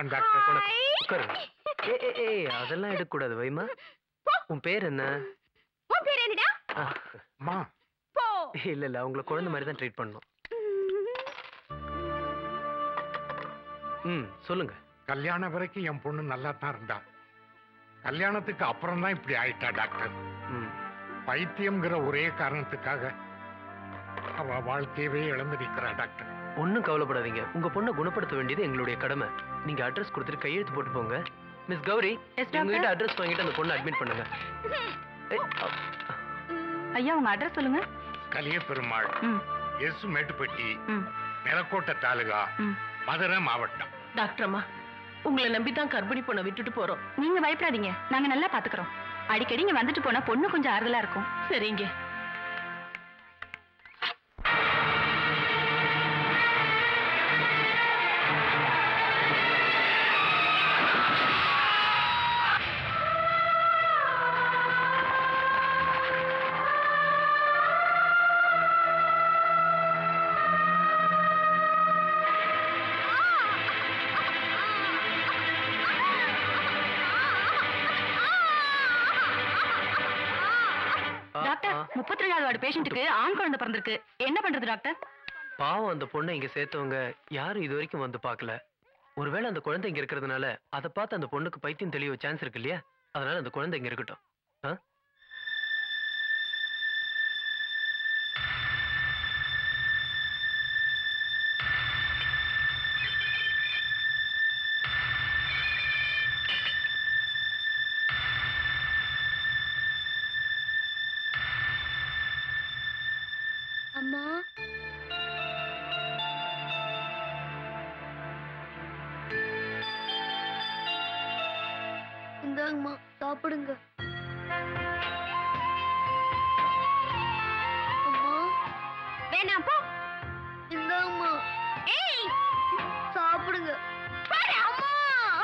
வணக்கம் doctor hi. உட்காரு ஏ ஏ ஏ அதெல்லாம் எடுக்கக்கூடாது வைமா உன் பேர் என்ன உன் பேர் என்னடா ஆ, அம்மா போ இல்ல இல்ல அவங்கள குழந்தை மாதிரி தான் ட்ரீட் பண்ணணும் ம் சொல்லுங்க கல்யாணம் வரைக்கும் என் பொண்ணு நல்லா தான் இருந்தா கல்யாணத்துக்கு அப்புறம் தான் இப்படி ஆயிட்டா டாக்டர் ம் பைத்தியம்ங்கிற ஒரே காரணத்துக்காக அவ வாழ்க்கையவே இழந்து நிக்கிறா டாக்டர் ஒன்றும் கவலைப்படாதீங்க உங்க பொண்ணை குணப்படுத்த வேண்டியது எங்களுடைய கடமை நீங்க அட்ரஸ் கொடுத்துட்டு கையெழுத்து போட்டு போங்க மிஸ் கௌரி உங்ககிட்ட அட்ரஸ் வாங்கிட்டு அந்த பொண்ணை அட்மிட் பண்ணுங்க ஏய், அ- ஐயா உங்க அட்ரஸ் சொல்லுங்க கலிய பெருமாள் ம். எஸ் மேட்டுப்பட்டி ம். நிலக்கோட்டை தாலுகா ம். மதுரை மாவட்டம் டாக்டர் அம்மா உங்களை நம்பி தான் கர்ப்பிணி பொண்ணை விட்டுட்டு போறோம் நீங்க பயப்படாதீங்க நாங்க நல்லா பாத்துக்கிறோம் அடிக்கடி இங்க வந்துட்டு போனா பொண்ணு கொஞ்சம் ஆறுதலா இருக்கும் சரிங்க ஆ, டாக்டர் ஆ. முப்பத்தி ரெண்டாவது வார்டு பேஷண்ட்டுக்கு ஆண் குழந்தை பிறந்திருக்கு என்ன பண்றது டாக்டர் பாவம் அந்த பொண்ணை இங்க சேர்த்தவங்க யாரும் இது வரைக்கும் வந்து பார்க்கல ஒருவேளை அந்த குழந்தை இங்க இருக்கிறதுனால அதை பார்த்து அந்த பொண்ணுக்கு பைத்தியம் தெளிவ சான்ஸ் இருக்கு இல்லையா அதனால அந்த குழந்தை இங்க இருக்கட்டும் ஆ? அம்மா இந்தாங்கம்மா சாப்பிடுங்க அம்மா வேணாம் போ இந்தாங்கம்மா ஏய் சாப்பிடுங்க பாரு அம்மா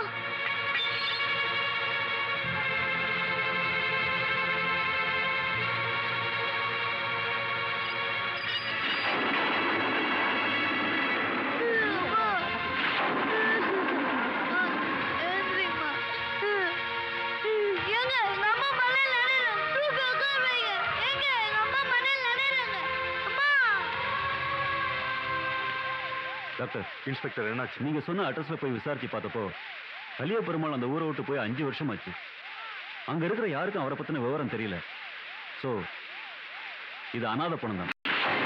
டாக்டர் இன்ஸ்பெக்டர் என்னாச்சு நீங்க சொன்ன அட்ரஸ்ல போய் விசாரிச்சு பார்த்தப்போ கலிய பெருமாள் அந்த ஊரை விட்டு போய் அஞ்சு வருஷம் ஆச்சு அங்க இருக்கிற யாருக்கும் அவரை பத்தின விவரம் தெரியல சோ இது அனாதை பணம் தான்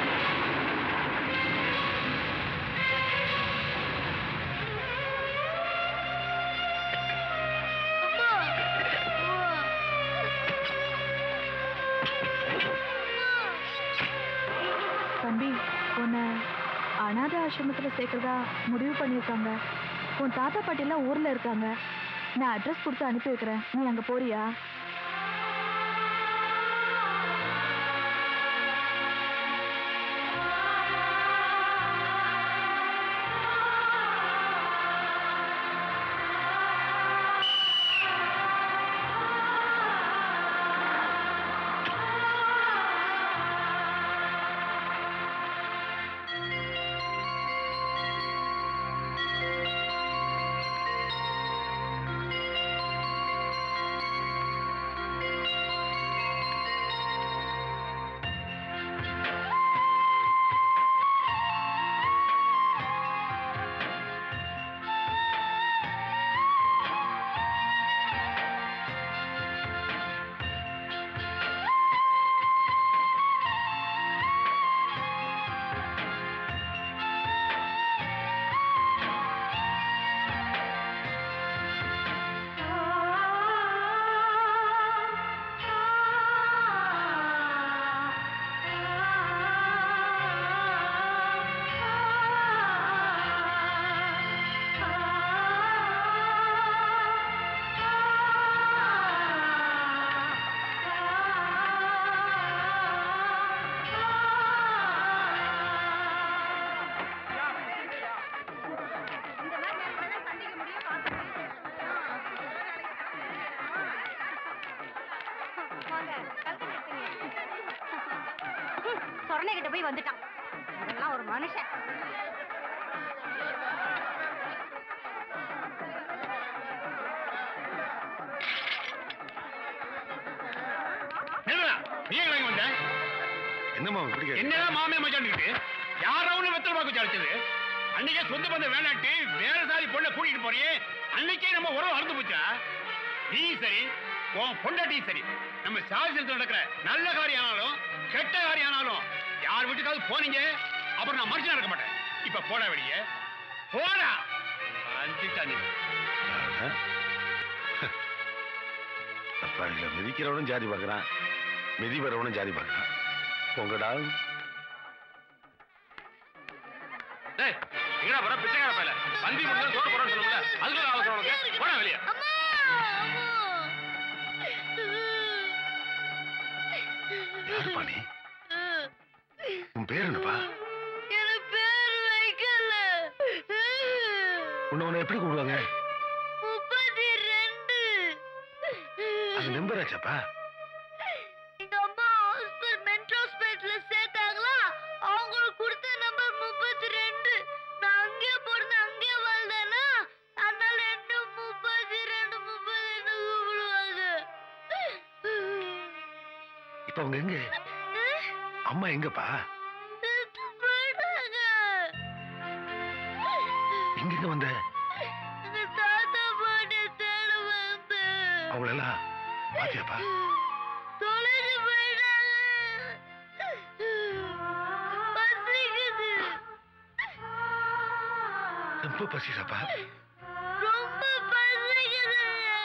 தம்பி உன்னை அனாதை ஆசிரமத்தில் சேர்க்கறதா முடிவு பண்ணியிருக்காங்க உன் தாத்தா பாட்டிலாம் ஊரில் இருக்காங்க நான் அட்ரஸ் கொடுத்து அனுப்பி வைக்கிறேன் நீ அங்கே போறியா சொரணை கிட்ட போய் வந்துட்டான் அதெல்லாம் ஒரு மனுஷன் நீ ஏன் வாங்கி வந்த என்னம்மா இப்படி கேக்குற? என்னதான் மாமே மச்சான்னுக்கிட்டு யாராவது வெத்தலை பாக்கு சாடிச்சது அன்னைக்கே சொந்த பந்த வேணாட்டி வேற சாதி பொண்ணை கூட்டிட்டு போறியே அன்னைக்கே நம்ம உறவு அறுந்து போச்சா நீ சரி உன் பொண்டாட்டியும் சரி நம்ம சாதிசத்தில் நடக்கிற நல்ல காரியம் ஆனாலும் கெட்ட காரியம் ஆனாலும் யார் வீட்டுக்காவது போனீங்க அப்புறம் நான் மனுஷன் இருக்க மாட்டேன் இப்ப போடா வெளியே போடா வந்துட்டா நீ ஆ? அப்பா இல்ல மிதிக்கிறவனும் ஜாதி பார்க்கறான் மிதி பெறவனும் ஜாதி பார்க்கறான் பொங்கடா டேய் எங்கடா வர பிச்சைக்கார பையல பந்தி முடிஞ்சு சோறு போறேன்னு சொல்லுங்க அதுக்குள்ள அவசரம் உனக்கு போடா வெளியே அம்மா யாருப்பா நீ உன் பேர் என்னப்பா எனக்கு பேர் வைக்கல உன்னை உன்னை எப்படி கூப்பிடுவாங்க முப்பத்தி ரெண்டு அது நம்பர் ஆச்சாப்பா எங்க அம்மா ஹாஸ்பிட்டல் மென்டல் ஹாஸ்பிட்டல்ல சேர்த்தாங்களா அவங்களுக்கு கொடுத்த நம்பர் முப்பத்தி ரெண்டு நான் அங்கேயே பிறந்து அங்கேயே வளர்ந்தேனா அதனால என்ன முப்பத்தி ரெண்டு முப்பத்தி ரெண்டு கூப்பிடுவாங்க இப்ப அவங்க எங்க அம்மா எங்கப்பா செத்து போயிட்டாங்க இங்க எங்க வந்த எங்க தாத்தா பாட்டிய தேட வந்தேன் அவங்களெல்லாம் பாத்தியாப்பா தொலைஞ்சு போயிட்டாங்க பசிக்குது ரொம்ப பசிதாப்பா ரொம்ப பசிக்குது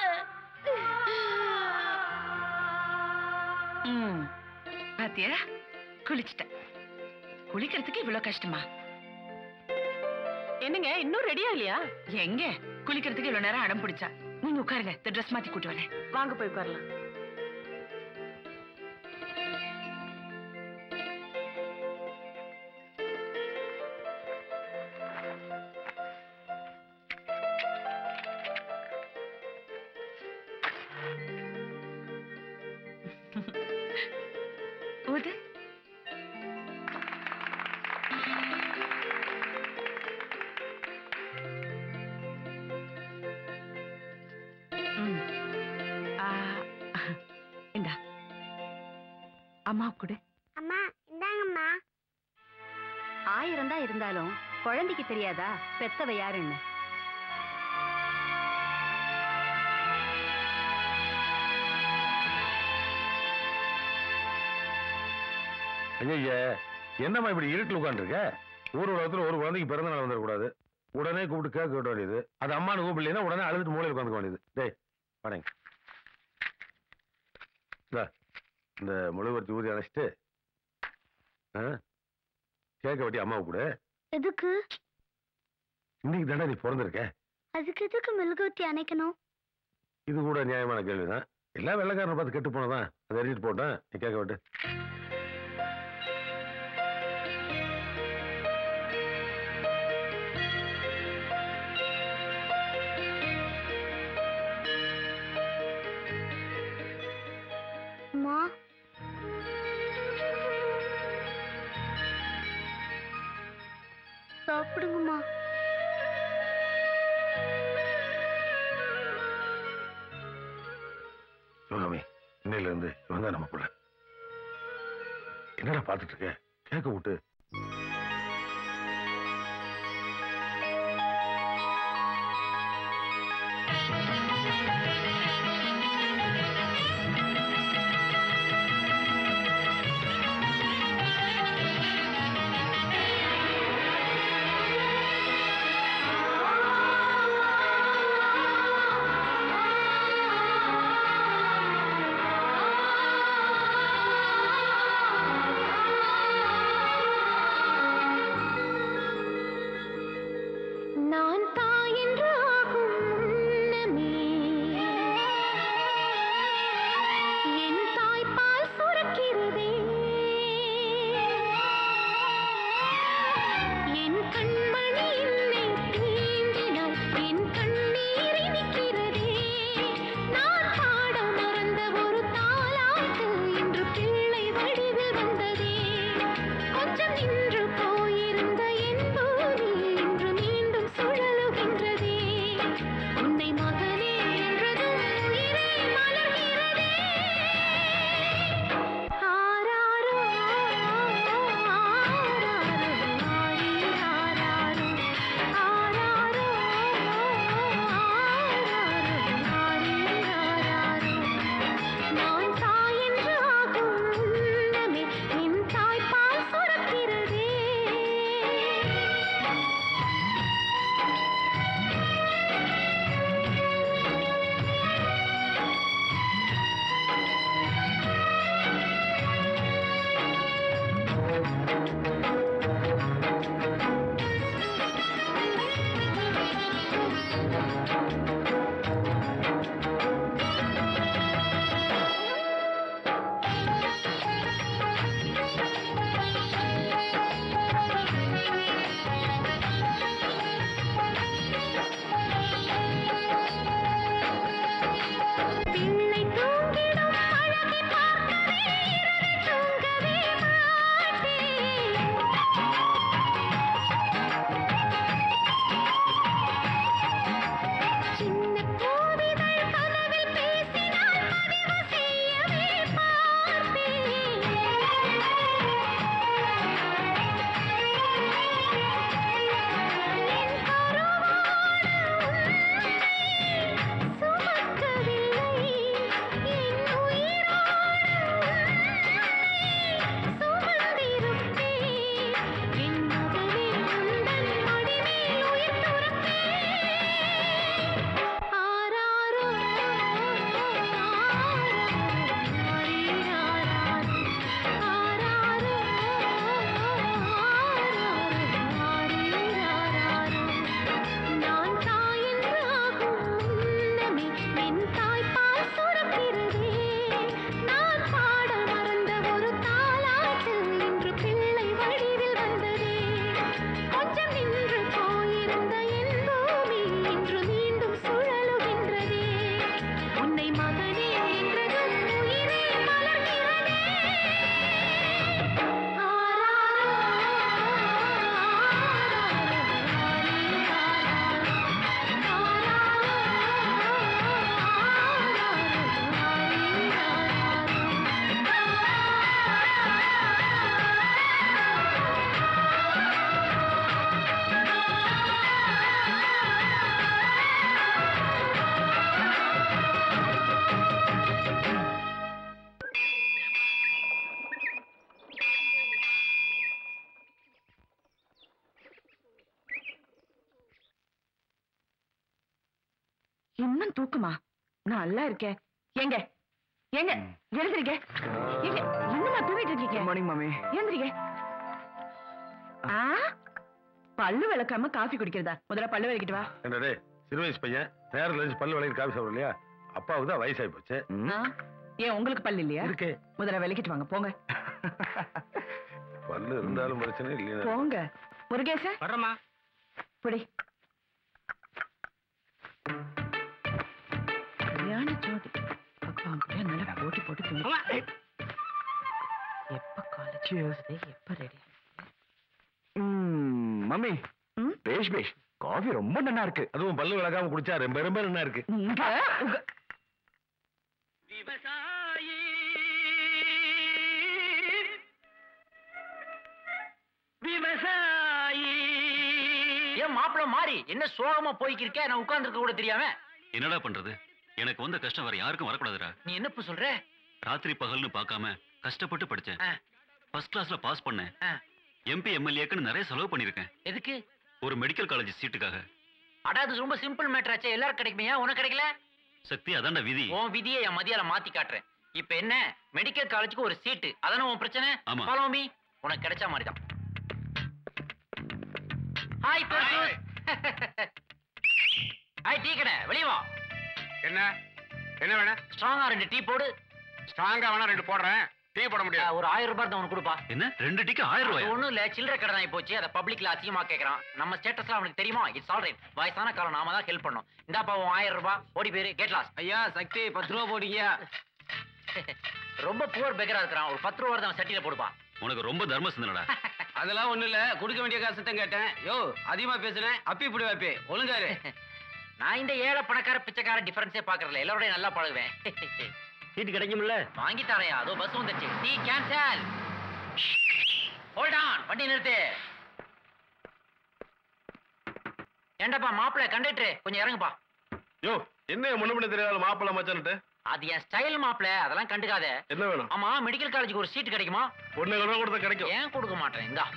ம் பாத்தியா குளிச்சிட்டேன் குளிக்கிறதுக்கு இவ்வளவு கஷ்டமா என்னங்க இன்னும் ரெடியா இல்லையா எங்க குளிக்கிறதுக்கு இவ்வளவு நேரம் அடம் பிடிச்சா நீங்க உட்காருங்க இந்த ட்ரெஸ் மாத்தி கூட்டு வரேன் வாங்க போய் உட்காரலாம் ஊது ம். ஆ, இந்தா அம்மா கொடு அம்மா இந்தாங்கம்மா ஆயிரம் தான் இருந்தாலும் குழந்தைக்கு தெரியாதா பெத்தவ யாருன்னு ஐயா என்னம்மா இப்படி இருட்டில் உட்காந்துருக்க ஊர் உலகத்துல ஒரு குழந்தைக்கு பிறந்த நாள் வந்துடக்கூடாது உடனே கூப்பிட்டு கேட்க விட வேண்டியது அது அம்மானு கூப்பிடலைன்னா உடனே அழுதுட்டு மூலையில் உட்காந்துக்க வேண்டியது டேய் வணங்க இந்தா, இந்த முழுவர்த்தி ஊதி அணைச்சிட்டு ஆ, கேக்க வெட்டி அம்மாவை கூட எதுக்கு இன்னைக்கு தானே நீ பிறந்திருக்க அதுக்கு எதுக்கு மெழுகுவத்தி அணைக்கணும் இது கூட நியாயமான கேள்விதான் எல்லாம் வெள்ளைக்காரனை பார்த்து கெட்டு போனதான் அதை எழுதிட்டு போட்டேன் நீ கேட்க விட்டு அம்மா சாப்பிடுங்கம்மா சிவகாமி இன்னையில இருந்து இவன் தான் நம்ம பிள்ளை என்னடா பார்த்துட்டு இருக்க கேட்க விட்டு அம்மா தூக்கமா நான் நல்லா இருக்கேன் எங்க எங்க எழுந்திருக்க எங்க என்னமா தூங்கிட்டு இருக்கீங்க மார்னிங் மாமி எழுந்திருக்க ஆ பல்லு விளக்காம காஃபி குடிக்கிறதா முதல்ல பல்லு விளக்கிட்டு வா என்ன டேய் சிறு வயசு பையன் நேரம் லஞ்சு பல்லு விளையாடி காபி சாப்பிடும் இல்லையா அப்பாவுக்கு தான் வயசாகி போச்சு ஆ? ஏன் உங்களுக்கு பல்லு இல்லையா இருக்கு முதல்ல விளக்கிட்டு வாங்க போங்க பல்லு இருந்தாலும் பிரச்சனை இல்லையா போங்க முருகேச வர்றமா புடி கல்யாண ஜோடி அப்பா அப்படியே நல்லா போட்டி போட்டு தூங்கி எப்ப காலேஜ் எப்ப ரெடி மம்மி ம்? பேஷ் பேஷ் காஃபி ரொம்ப நல்லா இருக்கு அதுவும் பல்லு விளக்காம குடிச்சா ரொம்ப ரொம்ப என்ன இருக்கு நீங்க உங்க விவசாயி விவசாயி ஏன் மாப்பிள மாறி என்ன சோகமா போய்க்கிருக்க நான் உட்கார்ந்துருக்க கூட தெரியாம என்னடா பண்றது எனக்கு வந்த கஷ்டம் வேற யாருக்கும் வரக்கூடாதுடா நீ என்னப்பு சொல்ற ராத்திரி பகல்னு பார்க்காம கஷ்டப்பட்டு படிச்சேன் ஆ. ஃபர்ஸ்ட் கிளாஸ்ல பாஸ் பண்ணேன் ஆ. எம்பி எம்எல்ஏக்குன்னு நிறைய செலவு பண்ணிருக்கேன் எதுக்கு ஒரு மெடிக்கல் காலேஜ் சீட்டுக்காக அடா அது ரொம்ப சிம்பிள் மேட்டர் ஆச்சே எல்லாரும் கிடைக்குமே ஏன் உனக்கு கிடைக்கல சக்தி அதான்டா விதி உன் விதியை என் மதியால மாத்தி காட்டுறேன் இப்ப என்ன மெடிக்கல் காலேஜுக்கு ஒரு சீட்டு அதானே உன் பிரச்சனை ஆமா. ஃபாலோ மீ உனக்கு கிடைச்ச மாதிரி தான் ஹாய் ஹாய் டீ கடை வெளிய வா என்ன என்ன வேணும் ஸ்ட்ராங்கா ரெண்டு டீ போடு ஸ்ட்ராங்கா வேணா ரெண்டு போடுறேன் டீ போட ஆ, முடியாது ஒரு ஆயிரம் ரூபாய் தான் உனக்கு கொடுப்பா என்ன ரெண்டு டிக்கு ஆயிரம் அது ரூபாயா ஒண்ணும் இல்ல சில்லறை கடை ஆகி போச்சு அதை பப்ளிக்ல அசிங்கமா கேக்குறான் நம்ம ஸ்டேட்டஸ்ல அவனுக்கு தெரியுமா இட்ஸ் ஆல் ரைட் வயசான காலம் நாம தான் ஹெல்ப் பண்ணோம் இந்தாப்பா உன் ஆயிரம் ரூபாய் ஓடி போயிரு கேட் லாஸ் ஐயா சக்தி பத்து ரூபா போடுங்க ரொம்ப புவர் பெக்கரா இருக்கிறான் ஒரு பத்து ரூபா தான் சட்டியில போடுப்பா உனக்கு ரொம்ப தர்ம சிந்தனடா அதெல்லாம் ஒண்ணும் இல்ல கொடுக்க வேண்டிய காசு தான் கேட்டேன் யோ அதிகமா பேசுறேன் அப்பி இப்படி வைப்பே ஒழுங்காரு நான் இந்த ஏழை பணக்கார பிச்சைக்கார டிஃபரன்ஸே பாக்குறல எல்லாரோடய நல்லா பழகுவேன் சீட்டு கிடைக்கும்ல வாங்கி தரையா அதோ பஸ் வந்துச்சு டீ கேன்சல் ஹோல்ட் ஆன் வண்டி நிறுத்து ஏண்டாப்பா மாப்பிள்ளை கண்டக்டர் கொஞ்சம் இறங்குப்பா யோ என்ன முன்ன பின்ன தெரியாத மாப்பிள்ள மச்சான்ட்டு அது என் ஸ்டைல் மாப்பிள்ளை அதெல்லாம் கண்டுக்காத என்ன வேணும் ஆமா மெடிக்கல் காலேஜுக்கு ஒரு சீட் கிடைக்குமா ஒண்ணு ரூபா கொடுத்தா கிடைக்கும் ஏன் கொடுக்க மாட்டேன் இந்தா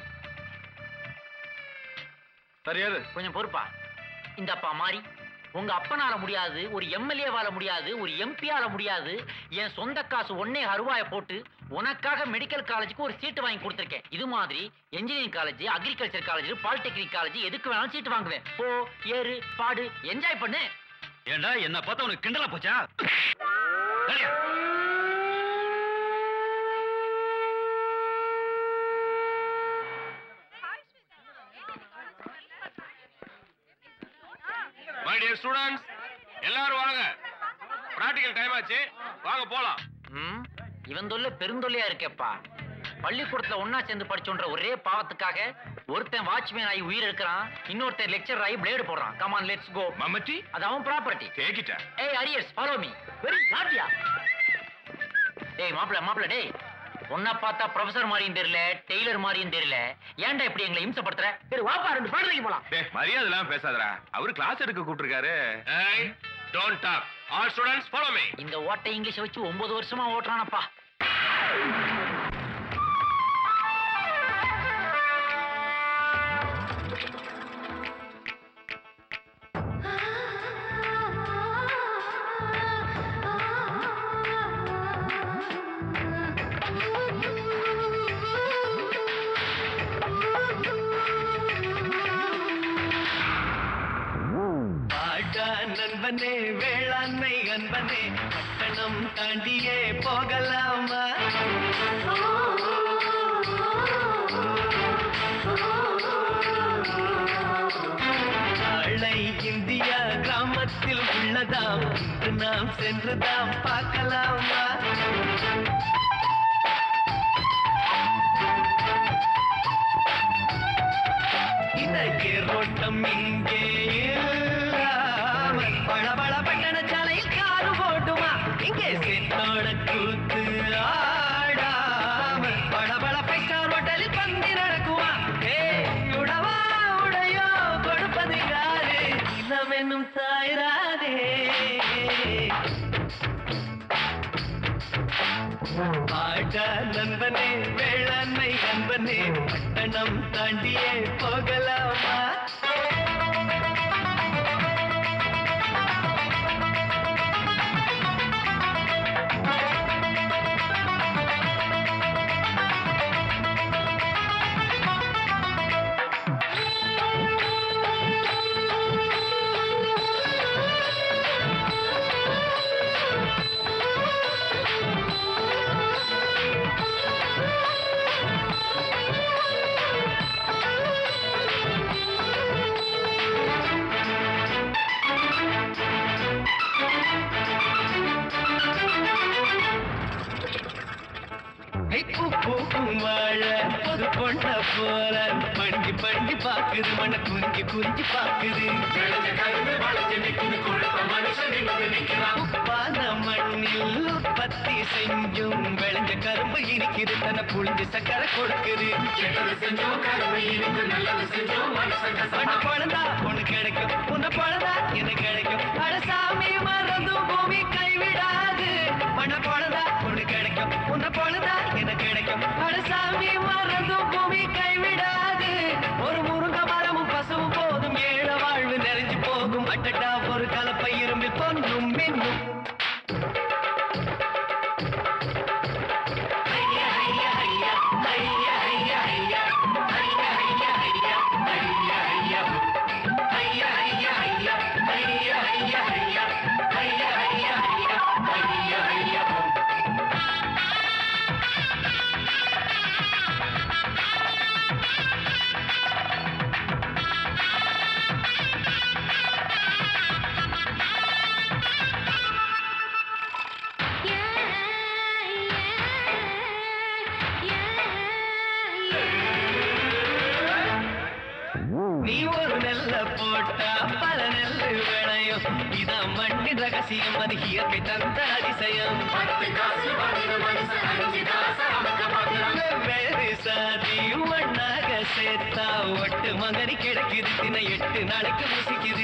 சரியாது கொஞ்சம் பொறுப்பா இந்தப்பா மாறி உங்க அப்பனால முடியாது ஒரு எம்எல்ஏவால முடியாது ஒரு எம்பியால முடியாது என் சொந்த காசு ஒன்னே ரூபாய போட்டு உனக்காக மெடிக்கல் காலேஜுக்கு ஒரு சீட்டு வாங்கி கொடுத்துருக்கேன் இது மாதிரி engineering college agriculture college polytechnic college எதுக்கு வேணாலும் சீட்டு வாங்குவேன் போ ஏறு பாடு என்ஜாய் பண்ணு ஏண்டா என்ன பார்த்தா உனக்கு கிண்டலா போச்சா சரியா? மை டியர் ஸ்டூடண்ட்ஸ் எல்லாரும் வாங்க பிராக்டிகல் டைம் ஆச்சு வாங்க போலாம் ம் இவன் தொல்லை பெருந்தொல்லையா இருக்கேப்பா பள்ளிக்கூடத்துல ஒன்னா சேர்ந்து படிச்சோன்ற ஒரே பாவத்துக்காக ஒருத்தன் வாட்ச்மேன் ஆகி உயிர் எடுக்கிறான் இன்னொருத்தன் லெக்சர் ஆகி பிளேடு போடுறான் கமான் லெட்ஸ் கோ மம்மட்டி அது அவன் ப்ராப்பர்ட்டி டேக் இட் ஏய் அரியர்ஸ் ஃபாலோ மீ வெரி நாட்டியா டேய் மாப்பிள மாப்பிள டேய் உன்னை பார்த்தா ப்ரொஃபசர் மாதிரியும் தெரியல டெய்லர் மாதிரியும் தெரியல ஏன்டா இப்படி எங்களை இம்சப்படுத்துற சரி வாப்பா ரெண்டு பாடலைக்கு போலாம் டேய் மரியாதை இல்லாம பேசாதடா அவரு கிளாஸ் எடுக்க கூப்பிட்டிருக்காரு ஏய் don't talk all students follow me இந்த ஓட்டை இங்கிலீஷ் வச்சு ஒன்பது வருஷமா ஓட்டுறானப்பா பாடா நண்பனே வேளாண்மை அன்பனே பட்டணம் தாண்டியே போகலாமா நாளை இந்தியா கிராமத்தில் உள்ளதாம் இன்று நாம் சென்றுதாம் பார்க்கலாமா இதற்கு ரோட்டம் இங்கே இல்லாமல் பளபள பட்டண சாலையில் காரு போட்டுமா இங்கே செத்தோட கூத்து ஆடாமல் பளபள ஃபைவ் ஸ்டார் ஹோட்டலில் பந்தி நடக்குமா ஏய் உடவா உடையோ கொடுப்பது யாரு இனம் என்னும் சாய்ராதே பாட நண்பனே வேளாண்மை அன்பனே பட்டணம் தாண்டியே போகலாமா செஞ்சும் வாழ புது பொண்ண போல பணிஞ்சு பணிஞ்சு பாக்குது மண்ண குறிஞ்சு குறிஞ்சு பாக்குது உப்பான மண்ணில் உற்பத்தி செஞ்சும் விளைஞ்ச கரும்பு இனிக்குது தன்னை புளிஞ்சு சக்கரை கொடுக்குது மண்ண பழந்தா பொண்ணு கிடைக்கும் உன்னை பழந்தா என்ன கிடைக்கும் அட சாமி மறந்தும் பூமி கைவிடாது மண்ண பழந்தா பொண்ணு கிடைக்கும் உன்னை பழந்தா என்ன கிடைக்கும் அட சாமி மறந்தும் பூமி கைவிடாது ஒரு முருங்க மரமும் பசுவும் போதும் ஏழ வாழ்வு நிறைஞ்சு போகும் அட்டட்டா ஒரு கலப்பை இரும்பில் பொன்னும் மின்னும் ஐயா, ஐயா, ஐயா, ஐயா, ஐயா, ஐயா, ஐயா, ஐயா, ஐயா, ஐயா, ஐயா. ஐயா, ஐயா, ஐயா, ஐயா, ஐயா, ஐயா, ஐயா, ஐயா, ஐயா, ஐயா, ஐயா. நீ ஒரு நெல்ல போட்டா பல நெல்லு விளையும் இதான் மண்ணின் ரகசியம் அது இயற்கை தந்த அதிசயம் வெவ்வேறு சாதி ஒண்ணாக சேர்த்தா ஒட்டு மகனி கிடைக்குது தின எட்டு நாளைக்கு முசிக்குது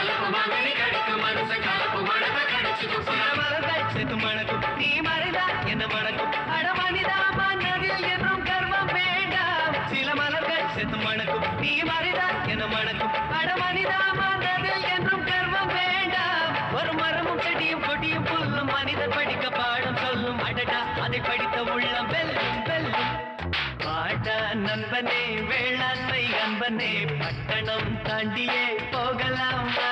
சில மலர்கள் சேர்த்து மணக்கும் நீ மறைதா என்ன மணக்கும் அட மனிதா மன்னதில் என்றும் கர்வம் வேண்டாம் சில மலர்கள் சேர்த்து மணக்கும் நீ மறைதா என்ன மணக்கும் அட மனிதா மன்னதில் என்றும் கர்வம் வேண்டாம் ஒரு மரமும் செடியும் கொடியும் புல்லும் மனிதன் படிக்க பாடம் சொல்லும் அடடா அதை படித்த உள்ளம் வெல்லும் வெல்லும் பாடா நண்பனே வேளாண்மை அன்பனே பட்டணம் தாண்டியே போகலாமா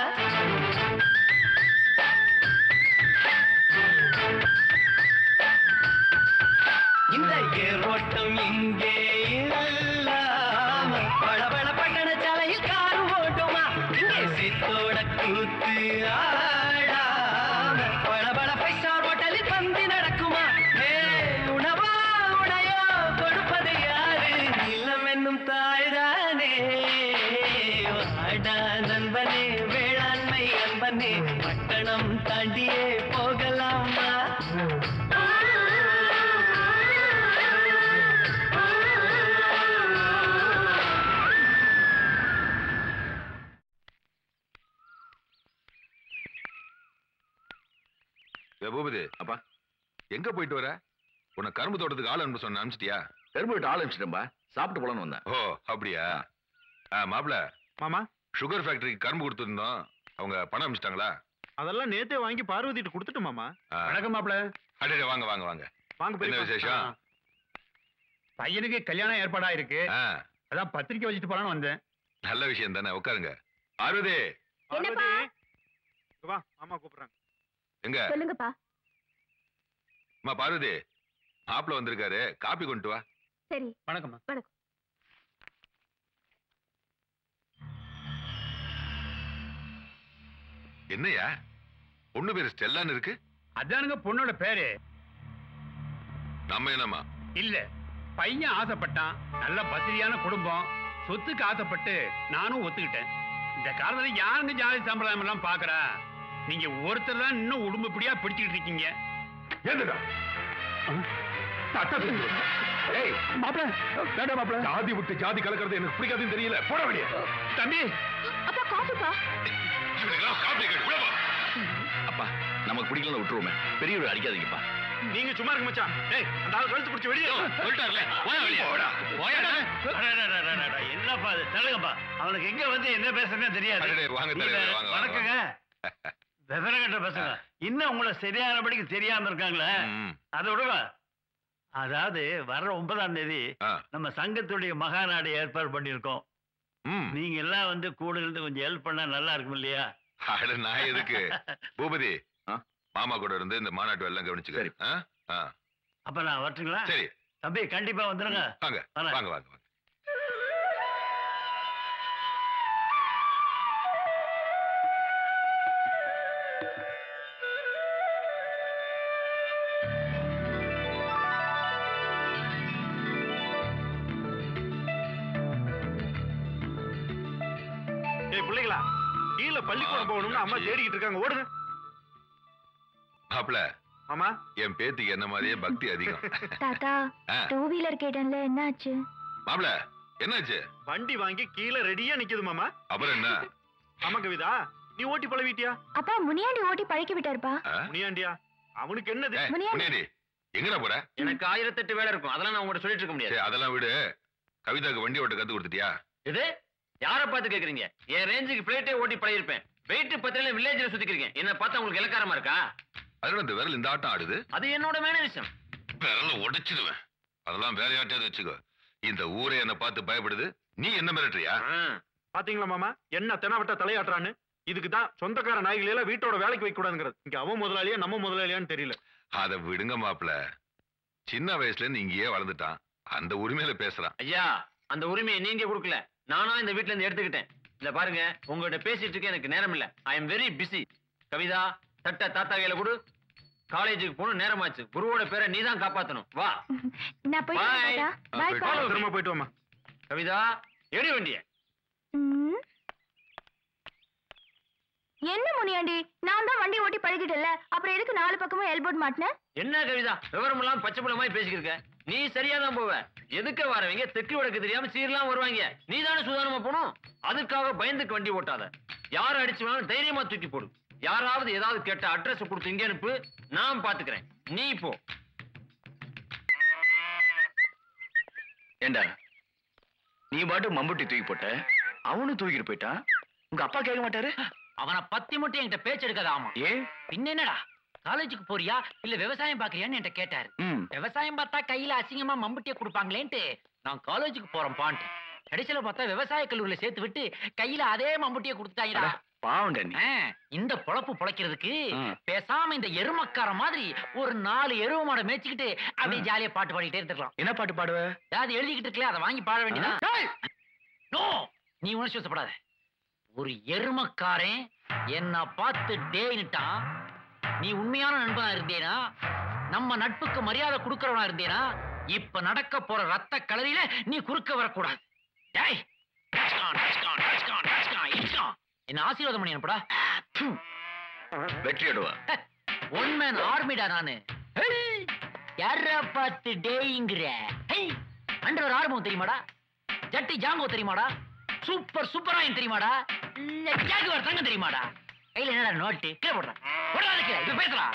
இந்த ஏரோட்டம் இங்கே இல்லாம பளபள பட்டண சாலையில் கார் ஓட்டுமா இங்கே சித்தோட கூத்து ஆடாம பளபள பைசார் ஹோட்டலில் பந்தி நடக்குமா ஏ உணவா உடையோ கொடுப்பது யாரு இல்லம் என்னும் தாய்தானே வாடா நண்பனே வேளாண்மை அன்பனே பட்டணம் தாண்டியே போகலாமா ஏ பூபதி அப்பா எங்க போயிட்டு வர உன்னை கரும்பு தோட்டத்துக்கு ஆள் அனுப்ப சொன்ன அனுப்பிச்சிட்டியா கரும்பு விட்டு ஆள் அனுப்பிச்சிட்டேன்பா சாப்பிட்டு போலான்னு வந்தேன் ஓ அப்படியா ஆ மாப்பிள மாமா சுகர் ஃபேக்டரிக்கு கரும்பு கொடுத்துருந்தோம் அவங்க பணம் அனுப்பிச்சிட்டாங்களா அதெல்லாம் நேத்தே வாங்கி பார்வதிட்டு கொடுத்துட்டு மாமா ஆ. வணக்கம் மாப்பிள அடடே வாங்க வாங்க வாங்க வாங்க என்ன பெரியப்பா. விசேஷம் பையனுக்கு கல்யாணம் ஏற்பாடா இருக்கு ஆ, அதான் பத்திரிக்கை வச்சுட்டு போலான்னு வந்தேன் நல்ல விஷயம் தானே உட்காருங்க பார்வதி பார்வதி இங்க வா மாமா கூப்பிடுறாங்க எங்க சொல்லுங்கப்பா அம்மா பார்வதி மாப்பிள வந்திருக்காரு காப்பி கொண்டு வா சரி வணக்கம்மா என்னய்யா பொண்ணு பேரு ஸ்டெல்லான்னு இருக்கு அதானுங்க பொண்ணோட பேரு நம்ம என்னம்மா இல்ல பையன் ஆசைப்பட்டான் நல்ல வசதியான குடும்பம் சொத்துக்கு ஆசைப்பட்டு நானும் ஒத்துக்கிட்டேன் இந்த காலத்துல யாருங்க ஜாதி சம்பிரதாயம் எல்லாம் பாக்குறா நீங்க ஒருத்தர் தான் இன்னும் உடும்புப்படியா பிடிச்சிட்டு இருக்கீங்க ஏந்துடா ஏய் மாப்பிள வேண்டாம் மாப்பிள ஜாதி விட்டு ஜாதி கலக்கிறது எனக்கு பிடிக்காதுன்னு தெரியல போட வேண்டிய தம்பி அப்பா காஃபிப்பா இவனுக்கெல்லாம் காப்பி கேட்டு உள்ள வா. அப்பா நமக்கு பிடிக்கல விட்டுருவோமே பெரியவர் அடிக்காதீங்கப்பா நீங்க சும்மா இருங்க மச்சான் ஏய் அந்த ஆள் கழுத்து பிடிச்சி வெளியே சொல்லிட்டாருல போயா வெளியே போடா என்னப்பா அது தள்ளுங்கப்பா அவனுக்கு எங்க வந்து என்ன பேசுறதுன்னு தெரியாது அடடே, வாங்க தலைவர், வாங்க, வாங்க, வணக்கங்க விவரங்கட்ட பசங்க இன்னும் உங்களை சரியானபடிக்கு தெரியாம இருக்காங்களே ம், அதை விடுங்க அதாவது வர்ற ஒன்பதாம் தேதி ஆ, நம்ம சங்கத்துடைய மகாநாடு ஏற்பாடு பண்ணியிருக்கோம் ம். நீங்க எல்லாம் வந்து கூட இருந்து கொஞ்சம் ஹெல்ப் பண்ணா நல்லா இருக்கும் இல்லையா அட நான் எதுக்கு பூபதி மாமா கூட இருந்து இந்த மாநாட்டு எல்லாம் கவனிச்சுக்க ஆ? ஆ, அப்ப நான் வரட்டுங்களா சரி தம்பி கண்டிப்பா வந்துருங்க வாங்க வரேன். வாங்க வாங்க வாங்க பிள்ளைகளா கீழே பள்ளிக்கூடம் போகணும்னு அம்மா தேடிக்கிட்டு இருக்காங்க ஓடுங்க மாப்பிள ஆமா என் பேத்திக்கு என்ன மாதிரியே பக்தி அதிகம் தாத்தா ஆ. டூ வீலர் கேட்டேன்ல என்னாச்சு மாப்பிள என்னாச்சு வண்டி வாங்கி கீழே ரெடியா நிக்குது மாமா அப்புறம் என்ன ஆமா கவிதா நீ ஓட்டி பழவிட்டியா அப்பா முனியாண்டி ஓட்டி பழக்கி விட்டாருப்பா ஆ? முனியாண்டியா அவனுக்கு என்னது ஏய், முனியாண்டி. முனியாண்டி எங்கடா போற எனக்கு ஆயிரத்தெட்டு வேலை இருக்கும் அதெல்லாம் நான் உங்கள்கிட்ட சொல்லிட்டு இருக்க முடியாது சரி அதெல்லாம் விடு கவிதாக்கு வண்டி ஓட்ட கத்து கொடுத்துட்டியா இது யாரை பார்த்து கேக்குறீங்க என் ரேஞ்சுக்கு பிளேட்டே ஓட்டி பழகிருப்பேன் வெயிட் பத்திரில வில்லேஜ்ல சுத்திக்கிறீங்க என்ன பார்த்தா உங்களுக்கு இலக்காரமா இருக்கா அதோட இந்த விரல் இந்த ஆட்டம் ஆடுது அது என்னோட மேனரிசம் விரல உடைச்சிடுவேன் அதெல்லாம் வேற யார்ட்டையாவது வச்சுக்கோ இந்த ஊரே என்ன பார்த்து பயப்படுது நீ என்ன மிரட்டுறியா பாத்தீங்களா மாமா என்ன தெனாவட்ட தலையாட்டுறான்னு இதுக்கு தான் சொந்தக்கார நாய்களை எல்லாம் வீட்டோட வேலைக்கு வைக்க கூடாதுங்கிறது இங்க அவன் முதலாளியா நம்ம முதலாளியான்னு தெரியல அத விடுங்க மாப்பிள சின்ன வயசுல இருந்து இங்கேயே வளர்ந்துட்டான் அந்த உரிமையில பேசுறான் ஐயா அந்த உரிமையை நீங்க கொடுக்கல நானா இந்த வீட்ல இருந்து எடுத்துக்கிட்டேன் இல்ல பாருங்க உங்ககிட்ட பேசிட்டு இருக்க எனக்கு நேரம் இல்ல I am very busy Kavitha தட்ட தாத்தா கையில கொடு காலேஜுக்கு போகணும் நேரமாச்சு குருவோட பேரை நீ தான் காப்பாத்தணும் வா நான் போயிட்டு வரேன் Bye. தாத்தா பாய் போயிட்டு பாய் வா. திரும்ப போயிட்டு வாமா கவிதா எடி வண்டிய ம். என்ன முனியாண்டி நான் தான் வண்டி ஓட்டி பழகிட்டல அப்புறம் எதுக்கு நாலு பக்கமும் எல்போர்ட் மாட்டினேன் என்ன கவிதா விவரம் எல்லாம் பச்சை புள்ள மாதிரி பேசிக்கிருக்க நீ சரியா தான் போவ எதுக்க வரவங்க தெற்கு வடக்கு தெரியாம சீர்லாம் வருவாங்க நீ தானே சுதாரணமா போகணும் அதுக்காக பயந்துக்கு வண்டி ஓட்டாத யார் அடிச்சு வேணாலும் தைரியமா தூக்கி போடு யாராவது ஏதாவது கேட்ட அட்ரஸ் கொடுத்து இங்க அனுப்பு நான் பாத்துக்கிறேன் நீ போ ஏண்டா நீ பாட்டு மம்புட்டி தூக்கி போட்ட அவனும் தூக்கிட்டு போயிட்டான் உங்க அப்பா கேட்க மாட்டாரு அவனை பத்தி மட்டும் என்கிட்ட பேச்சு எடுக்காத ஆமா ஏ பின்ன என்னடா காலேஜுக்கு போறியா இல்ல விவசாயம் பாக்குறியான்னு என்கிட்ட கேட்டாரு ம் விவசாயம் பார்த்தா கையில அசிங்கமா மம்பட்டிய கொடுப்பாங்களேன்ட்டு நான் காலேஜுக்கு போறேன் பான்ட்டு கடைசியில பார்த்தா விவசாய கல்லூரியில சேர்த்து விட்டு கையில அதே மம்பட்டிய கொடுத்துட்டாங்கடா பாவண்டா நீ ஆ, இந்த பொழப்பு பொழைக்கிறதுக்கு ஆ. பேசாம இந்த எருமக்கார மாதிரி ஒரு நாலு எருவ மாடை மேய்ச்சிக்கிட்டு அப்படியே ஜாலியா பாட்டு பாடிட்டே இருந்துக்கலாம் என்ன பாட்டு பாடுவ ஏதாவது எழுதிக்கிட்டு இருக்கல அதை வாங்கி பாட வேண்டியதான் நோ நீ உணர்ச்சி வசப்படாத ஒரு எருமக்காரன் என்ன பார்த்து டேன்னுட்டான் நீ உண்மையான நண்பனா இருந்தேனா நம்ம நட்புக்கு மரியாதை கொடுக்கறவனா இருந்தேனா இப்ப நடக்க போற ரத்த கலரியில நீ குறுக்க வரக்கூடாது டேய் டச்கான், டச்கான், டச்கான், டச்கான், இடிச்கான். என்ன ஆசீர்வாதம் பண்ணி அனுப்புடா வெற்றி அடுவா ஒன் மேன் ஆர்மிடா நானு ஹேய், யார பார்த்து டேய்ங்கிற அண்டர் ஆர்மம் தெரியுமாடா ஜட்டி ஜாங்கோ தெரியுமாடா சூப்பர் சூப்பராயன் தெரியுமாடா இல்ல ஜாகுவார் தங்கம் தெரியுமாடா கையில என்னடா நோட்டு கீழே போடுறா போடாத கீழே இப்ப பேசுறா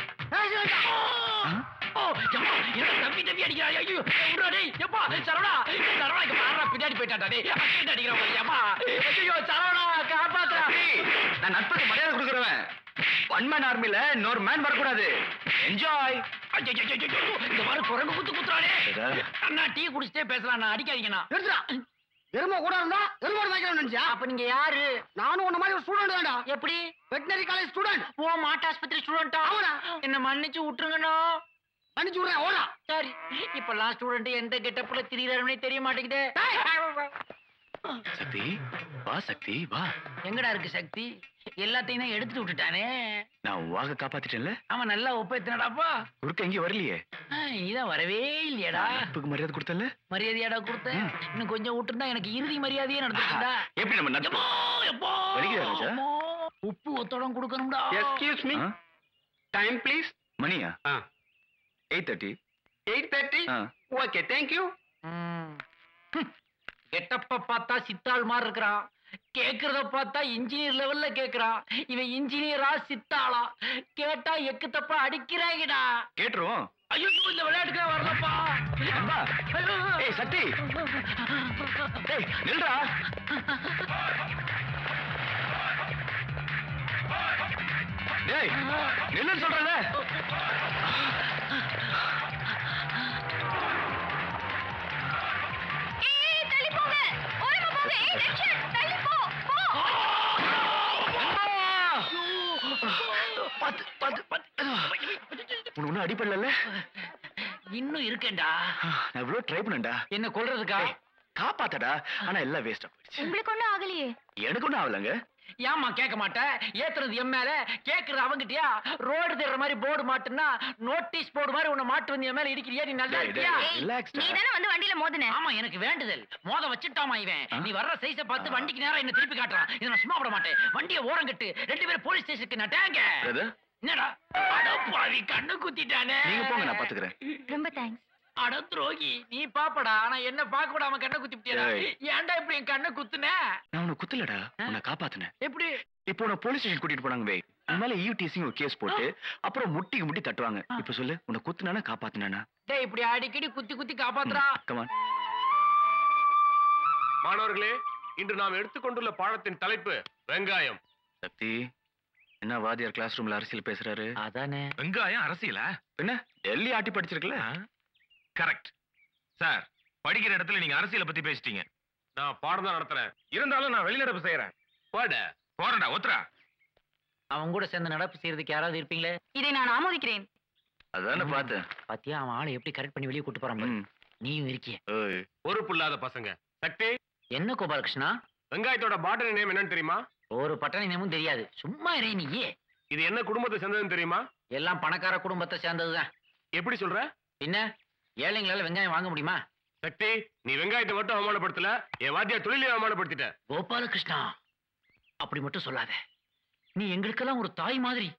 ஓ ஜம்மா என்ன தப்பி தப்பி அடிக்கிறா ஐயோ விடுடா டேய் எப்பா சரவணா சரவணா இங்க பாருடா பின்னாடி போயிட்டாடா டேய் அக்கிட்ட அடிக்கிறா பாரு அம்மா ஐயோ சரவணா காப்பாத்துறா நான் நட்புக்கு மரியாதை கொடுக்குறவன் ஒன் மேன் ஆர்மில இன்னொரு மேன் வரக்கூடாது என்ஜாய் ஐயோ இந்த மாதிரி குரங்கு குத்து குத்துறானே அண்ணா டீ குடிச்சிட்டே பேசலாம் நான் அடிக்காதீங்கண்ணா எருமை கூட இருந்தா எருமோடு வைக்கணும்னு நினைச்சா அப்ப நீங்க யாரு நானும் உன்ன மாதிரி ஒரு ஸ்டூடெண்ட் தான்டா எப்படி வெட்டினரி காலேஜ் ஸ்டூடெண்ட் ஓ மாட்டாஸ்பத்திரி ஸ்டூடெண்டா ஆமாடா. என்ன மன்னிச்சு விட்டுருங்கண்ணா மன்னிச்சு விடுறேன் ஓடா சரி இப்பெல்லாம் ஸ்டூடெண்ட் எந்த கெட்டப்புல திரியறாருன்னே தெரிய மாட்டேங்குதே சக்தி வா சக்தி வா எங்கடா இருக்கு சக்தி எல்லாத்தையும் தான் எடுத்துட்டு விட்டுட்டானே நான் உன் வாக காப்பாத்திட்டேன்ல அவன் நல்லா ஒப்பேத்தினடாப்பா குறுக்க எங்கேயும் வரலையே இதான் வரவே இல்லையடா நட்புக்கு மரியாதை கொடுத்தல மரியாதையாடா கொடுத்த இன்னும் கொஞ்சம் விட்டுருந்தா எனக்கு இறுதி மரியாதையே நடந்துட்டா எப்படி நம்ம நட்பு வலிக்குதா ராஜா உப்பு ஒத்தடம் கொடுக்கணும்டா எக்ஸ்கியூஸ் மீ ஆ? டைம் ப்ளீஸ் மணியா ஆ. Eight thirty eight thirty okay thank you கெட்டப்ப பார்த்தா சித்தாள் மாதிரி இருக்கிறான் கேக்குறத பார்த்தா இன்ஜினியர் லெவல்ல கேக்குறான் இவன் இன்ஜினியரா சித்தாளா கேட்டா எக்கு தப்பா அடிக்கிறாங்கடா கேட்டுருவோம் ஐயோ இந்த விளையாட்டுக்கே வரலப்பா நண்பா ஏய் சக்தி ஏய் நில்றா டேய் நில்லுன்னு சொல்றேன்ல ஏய் தள்ளி போங்க ஓரமா போங்க ஏய் ரக்ஷன் தள்ளி போ போ பாத்து பாத்து பாத்து உனக்கு ஒன்றும் அடிப்படல இன்னும் இருக்கேன்டா நான் இவ்வளோ ட்ரை பண்ணேன்டா என்ன கொல்றதுக்கா காப்பாத்தடா ஆனா எல்லாம் வேஸ்டா போயிடுச்சு உங்களுக்கு ஒண்ணும் ஆகலையே எனக்கு ஒன்றும் ஆகலங்க ஏம்மா கேட்க மாட்டேன் ஏத்துறது என் மேல கேக்குறது அவங்கிட்டயா ரோடு தேடுற மாதிரி போர்டு மாட்டுனா நோட்டீஸ் போர்டு மாதிரி உன்னை மாட்டு வந்து என் மேல இடிக்கிறியா நீ நல்லா இருக்கியா நீ தானே வந்து வண்டியில மோதுன ஆமா எனக்கு வேண்டுதல் மோத வச்சுட்டாமா இவன் நீ வர்ற சைஸ பார்த்து வண்டிக்கு நேரா என்ன திருப்பி காட்டுறான் இதை நான் சும்மா விட மாட்டேன் வண்டியை ஓரம் கட்டு ரெண்டு பேரும் போலீஸ் ஸ்டேஷனுக்கு நட்டாங்க Brother, என்னடா அட பாவி கண்ணு குத்திட்டானே நீங்க போங்க நான் பாத்துக்கிறேன் ரொம்ப தேங்க்ஸ் அட துரோகி நீ பாப்படா ஆனா என்ன பார்க்க விடாம கண்ணை குத்தி விட்டியடா ஏய். ஏன்டா இப்படி என் கண்ணை குத்துன நான் உன்னை குத்தலடா உன்னை காப்பாத்துனேன் எப்படி இப்போ உன்னை போலீஸ் ஸ்டேஷன் கூட்டிட்டு போனாங்க வே உன் மேல ஈவ் டீசிங் ஒரு கேஸ் போட்டு அப்புறம் முட்டிக்கு முட்டி தட்டுவாங்க இப்ப சொல்லு உன்னை குத்துனானா காப்பாத்துனானா டேய் இப்படி அடிக்கடி குத்தி குத்தி காப்பாத்துறா கமான் மாணவர்களே இன்று நாம் எடுத்துக்கொண்டுள்ள பாடத்தின் தலைப்பு வெங்காயம் சக்தி என்ன வாத்தியார் கிளாஸ் ரூம்ல அரசியல் பேசுறாரு அதானே வெங்காயம் அரசியலா என்ன டெல்லி ஆட்டி படிச்சிருக்கல கரெக்ட் சார் படிக்கிற இடத்துல நீங்க அரசியலை பத்தி பேசிட்டீங்க நான் பாடம் தான் நடத்துறேன் இருந்தாலும் நான் வெளிநடப்பு செய்யறேன் போட போறடா ஒத்துறா அவன் கூட சேர்ந்து நடப்பு செய்யறதுக்கு யாராவது இருப்பீங்களே இதை நான் ஆமோதிக்கிறேன் அதானே பார்த்தேன் பாத்தியா அவன் ஆளை எப்படி கரெக்ட் பண்ணி வெளியே கூட்டு போறான் பாரு. ம். நீயும் இருக்கிய ஏய், பொறுப்பு இல்லாத பசங்க சக்தி என்ன கோபாலகிருஷ்ணா வெங்காயத்தோட பாட்டனி நேம் என்னன்னு தெரியுமா ஒரு பட்டணி நேமும் தெரியாது சும்மா இறை நீயே இது என்ன குடும்பத்தை சேர்ந்ததுன்னு தெரியுமா எல்லாம் பணக்கார குடும்பத்தை சேர்ந்ததுதான் எப்படி சொல்ற என்ன ஏழைங்களால வெங்காயம் வாங்க முடியுமா சக்தி நீ வெங்காயத்தை மட்டும் அவமானப்படுத்தல என் வாத்தியார் தொழிலை அவமானப்படுத்திட்ட கோபாலகிருஷ்ணா அப்படி மட்டும் சொல்லாத நீ எங்களுக்கெல்லாம் ஒரு தாய் மாதிரி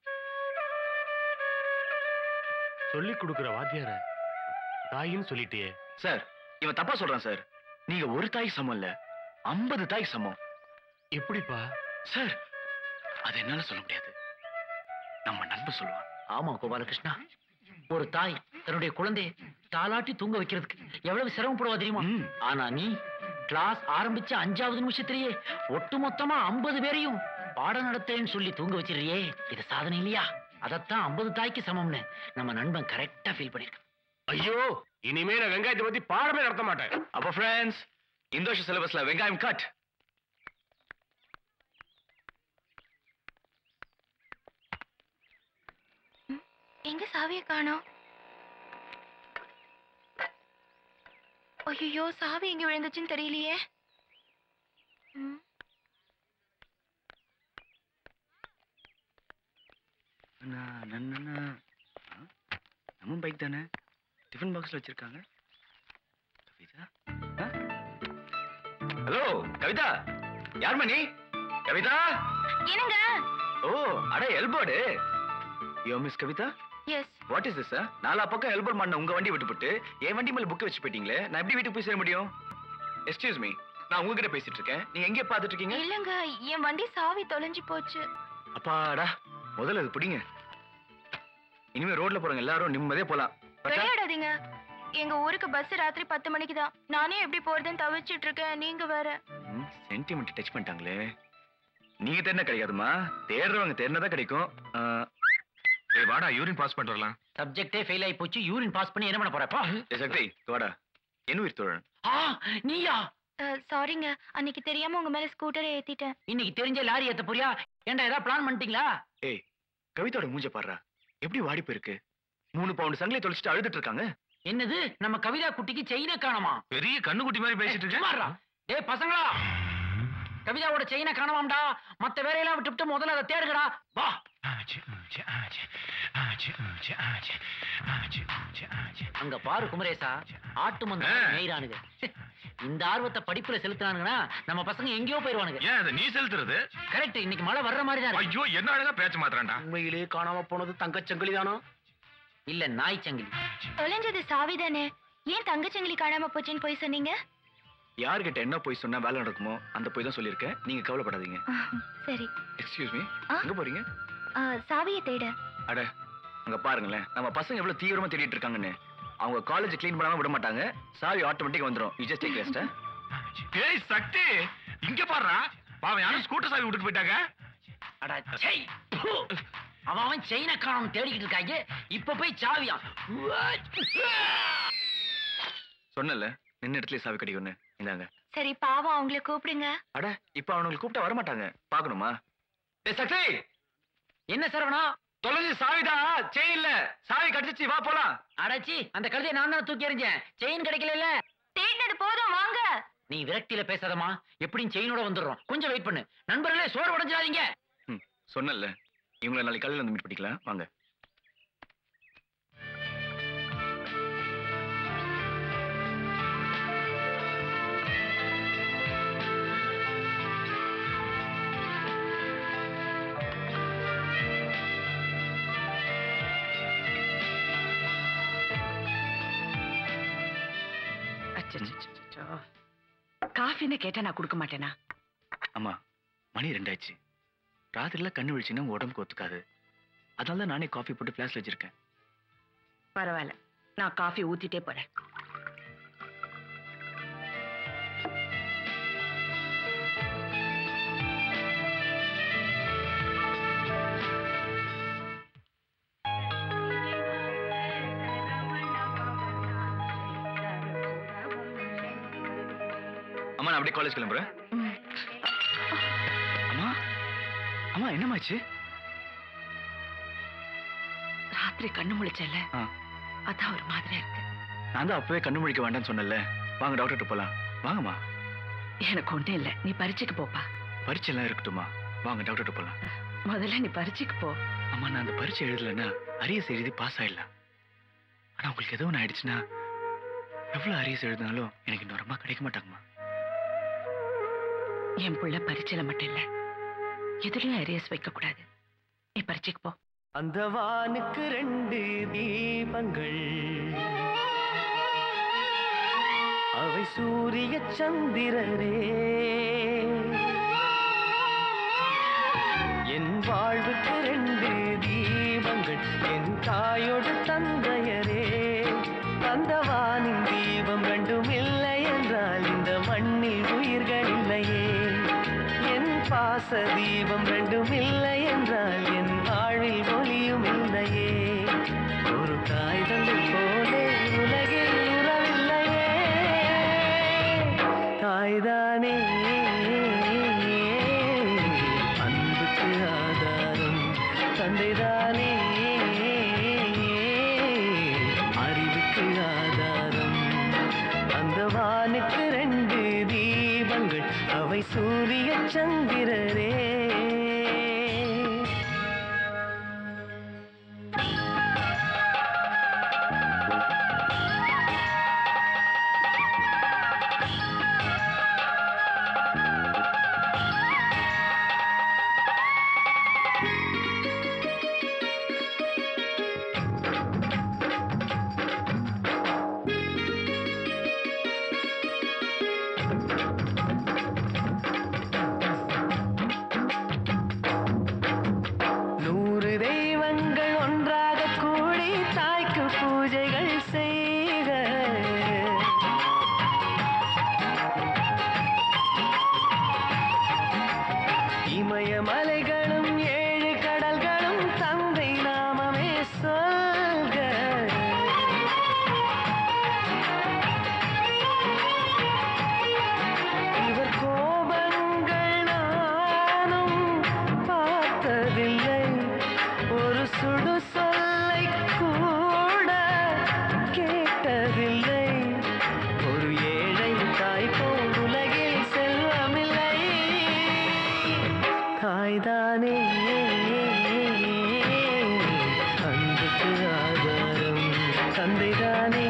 சொல்லி கொடுக்கிற வாத்தியார தாயின்னு சொல்லிட்டியே சார் இவன் தப்பா சொல்றான் சார் நீங்க ஒரு தாய் சமம் இல்ல ஐம்பது தாய் சமம் எப்படிப்பா சார் அது என்னால சொல்ல முடியாது நம்ம நண்பன் சொல்லுவான் ஆமா கோபாலகிருஷ்ணா ஒரு தாய் தன்னுடைய குழந்தையை தாலாட்டி தூங்க வைக்கிறதுக்கு எவ்வளவு சிரமப்படுவா தெரியுமா ம். ஆனா நீ கிளாஸ் ஆரம்பிச்ச அஞ்சாவது நிமிஷத்திலேயே ஒட்டுமொத்தமா ஐம்பது பேரையும் பாடம் நடத்துறேன்னு சொல்லி தூங்க வச்சிருறியே இது சாதனை இல்லையா அதத்தான் ஐம்பது தாய்க்கு சமம்னு நம்ம நண்பன் கரெக்டா ஃபீல் பண்ணிருக்கான் ஐயோ இனிமே நான் வெங்காயத்தை பத்தி பாடமே நடத்த மாட்டேன் அப்ப ஃப்ரெண்ட்ஸ் இந்த வருஷம் சிலபஸ்ல வெங்காயம் கட் எங்க சாவியை காணோம் ஐயோ சாவி எங்க விழுந்துச்சுன்னு தெரியலையே ம், நம்ம பைக் தானே டிஃபன் பாக்ஸ்ல வச்சிருக்காங்க கவிதா ஹலோ கவிதா யார் மணி கவிதா என்னங்க ஓ அட எல்போர்டு யோ miss Kavitha yes what is this நாலா பக்கம் எல்போர்ட் பண்ண உங்க வண்டி விட்டுப்புட்டு என் வண்டி மேல புக் வச்சு போயிட்டீங்களே நான் எப்படி வீட்டுக்கு போய் சேர முடியும் எக்ஸ்கியூஸ் மீ நான் உங்ககிட்ட பேசிட்டு இருக்கேன் நீங்க எங்கே பார்த்துட்டு இருக்கீங்க இல்லங்க என் வண்டி சாவி தொலைஞ்சு போச்சு அப்பாடா முதல்ல அது பிடிங்க இனிமே ரோட்ல போறவங்க எல்லாரும் நிம்மதியா போலாம் பட்டா? விளையாடாதீங்க எங்க ஊருக்கு பஸ் ராத்திரி பத்து மணிக்கு தான் நானே எப்படி போறதுன்னு தவிச்சிட்டு இருக்கேன் நீங்க வேற ம், சென்டிமெண்ட் டச் பண்ணிட்டாங்களே நீங்க தேடினா கிடைக்காதுமா தேடுறவங்க தேடினதா கிடைக்கும் ஆ, ஏய் வாடா யூரின் பாஸ் பண்ணிட்டு வரலாம் சப்ஜெக்டே ஃபெயில் ஆகி போச்சு யூரின் பாஸ் பண்ணி என்ன பண்ண போறப்பா ஏய் சக்தி இங்க வாடா என் உயிர் தோழன் ஆ நீயா சாரிங்க அன்னைக்கு தெரியாம உங்க மேல ஸ்கூட்டரை ஏத்திட்டேன் இன்னைக்கு தெரிஞ்ச லாரி ஏத்த போறியா ஏன்டா ஏதாவது பிளான் பண்ணிட்டீங்களா ஏய் கவிதாவோட மூஞ்ச பாடுறா எப்படி வாடி போயிருக்கு மூணு பவுண்ட் சங்கிலி தொலைச்சிட்டு அழுதுட்டு இருக்காங்க என்னது நம்ம கவிதா குட்டிக்கு செயினை காணோமா பெரிய கண்ணுக்குட்டி மாதிரி பேசிட்டு சும்மாடுறா. இருக்க டேய் பசங்களா கவிதாவோட செயினை காணோமாம்டா மத்த வேலையெல்லாம் விட்டுவிட்டு முதல்ல அதை தேடுங்கடா வா அங்க பாரு குமரேசா ஆட்டு மந்த ஆ. மேய்றானுங்க இந்த ஆர்வத்தை படிப்புல செலுத்துறானுங்கன்னா நம்ம பசங்க எங்கேயோ போயிருவானுங்க ஏன் அதை நீ செலுத்துறது கரெக்ட் இன்னைக்கு மழை வர்ற மாதிரி தான் இருக்கு. ஐயோ என்ன அழகா பேச்ச மாத்திரான்டா உண்மையிலே காணாம போனது தங்கச்சங்கிலி தானோ இல்ல நாய் சங்கிலி தொலைஞ்சது சாவி தானே ஏன் தங்கச்சங்கிலி காணாம போச்சுன்னு போய் சொன்னீங்க யார்கிட்ட என்ன போய் சொன்னா வேலை நடக்குமோ அந்த போய் தான் சொல்லியிருக்கேன் நீங்க கவலைப்படாதீங்க சரி எக்ஸ்கியூஸ் மீ ஆ? எங்க போறீங்க ஆ, சாவியை தேட அட அங்க பாருங்களேன் நம்ம பசங்க எவ்வளவு தீவிரமா தேடிட்டு இருக்காங்கன்னு அவங்க காலேஜ் க்ளீன் பண்ணாம விட மாட்டாங்க சாவி ஆட்டோமேட்டிக் வந்துரும் யூ ஜஸ்ட் டேக் ரெஸ்ட் ஏய் சக்தி இங்க பாருடா பாவம் யாரும் ஸ்கூட்டர் சாவி விட்டுட்டு போயிட்டாங்க அடா சை ப்பு. அவன் அவன் செயினை காணோம் தேடிக்கிட்டு இருக்காங்க இப்ப போய் சாவியா சொன்னல நின்ன இடத்துல சாவி கிடைக்கும்னு இந்தாங்க சரி பாவம் அவங்கள கூப்பிடுங்க அட இப்ப அவனுங்களை கூப்பிட்டா வர மாட்டாங்க பாக்கணுமா ஏய் சக்தி என்ன சரவணா தொலைஞ்சு சாவிடா செயின் இல்ல சாவி கிடைச்சிச்சு வா போலாம் அடாச்சி அந்த கழுதையை நான் தான் தூக்கி எறிஞ்சேன் செயின் கிடைக்கல தேடினது போதும் வாங்க நீ விரக்தியில பேசாதம்மா எப்படியும் செயினோட வந்துடுறோம் கொஞ்சம் வெயிட் பண்ணு நண்பர்களே சோறு உடஞ்சிடாதீங்க ம் சொன்னல இவங்களை நாளைக்கு காலையில் வந்து மீட் பண்ணிக்கலாம் வாங்க அச்சச்சச்சச்சோ. காஃபின்னு கேட்டா நான் கொடுக்க மாட்டேனா அம்மா மணி ரெண்டாச்சு ராத்திரில கண்ணு விழிச்சுன்னா உங்க உடம்புக்கு ஒத்துக்காது அதனால தான் நானே காஃபி போட்டு ஃபிளாஸ்ல வச்சிருக்கேன் பரவாயில்ல நான் காஃபி ஊத்திட்டே போறேன் அம்மா நான் அப்படியே காலேஜ் கிளம்புறேன் அம்மா அம்மா என்னமாச்சு ராத்திரி கண்ணு முழிச்சல ஆ. அதான் ஒரு மாதிரியா இருக்கு நான் தான் அப்பவே கண்ணு முழிக்க வேண்டாம்னு சொன்னேன்ல வாங்க டாக்டர்கிட்ட போலாம் வாங்கம்மா எனக்கு ஒண்ணும் இல்ல நீ பரீட்சைக்கு போப்பா பரீட்சை எல்லாம் இருக்கட்டுமா வாங்க டாக்டர்கிட்ட போலாம் முதல்ல நீ பரீட்சைக்கு போ அம்மா நான் அந்த பரீட்சை எழுதலைன்னா அரியஸ் எழுதி பாஸ் ஆயிடலாம் ஆனா உங்களுக்கு ஏதோ ஒன்று ஆயிடுச்சுன்னா எவ்வளவு அரியஸ் எழுதினாலும் எனக்கு இன்னொரு அம்மா கிடைக்க மாட்டாங்கம்மா என் புள்ள பரீட்சையில மட்டும் இல்ல எதுலயும் அரியஸ் வைக்க கூடாது நீ பரீட்சைக்கு போ அந்த வானுக்கு ரெண்டு தீபங்கள் அவை சூரிய சந்திரரே என் வாழ்வுக்கு ரெண்டு தீபங்கள் என் தாயோடு தந்தையரே அந்த வானின் தீபம் ரெண்டும் இல்லை என்றால் இந்த மண்ணில் உயிர்கள் இல்லையே என் பாச தீபம் ரெண்டும் இல்லை என்றால் என் வாழ்வில் ஒளியும் இல்லையே ஒரு தாய் தந்தை போலே உலகில் உறவில்லையே தாய்தானே அன்புக்கு ஆதாரம் தந்தைதானே அறிவுக்கு ஆதாரம் அந்த வானுக்கு ரெண்டு தீபங்கள் அவை சூரிய சந்திரரே நூறு தெய்வங்கள் ஒன்றாக கூடி தாய்க்கு பூஜைகள் செய்க இமயமலைகளும் ஏழு கடல்களும் தந்தை நாமமே சொல்க இவர் கோபங்கள் நானும் பார்த்ததில்லை ஒரு சுடு சொல்லை கூட கேட்டதில்லை ஒரு ஏழை தாய் போல் உலகில் செல்வமில்லை தாய்தானே அன்புக்கு ஆதாரம் தந்தைதானே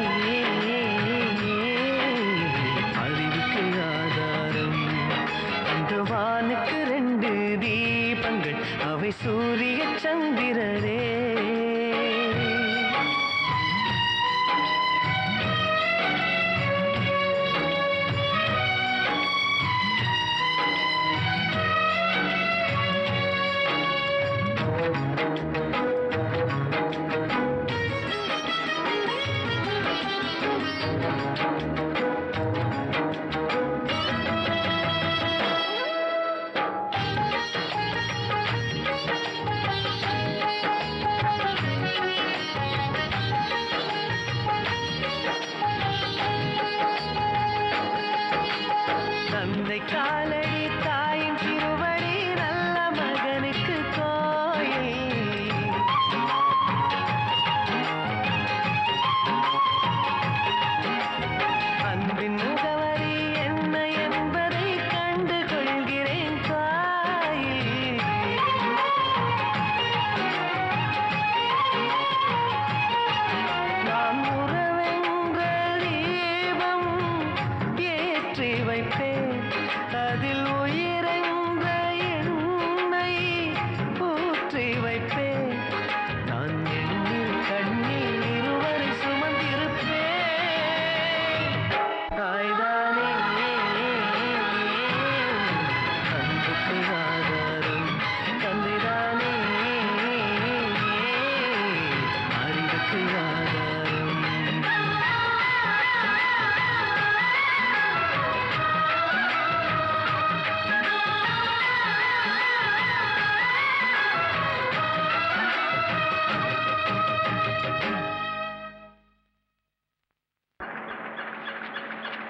அறிவுக்கு ஆதாரம் அந்த வானுக்கு ரெண்டு தீபங்கள் அவை சூரிய சந்திரரே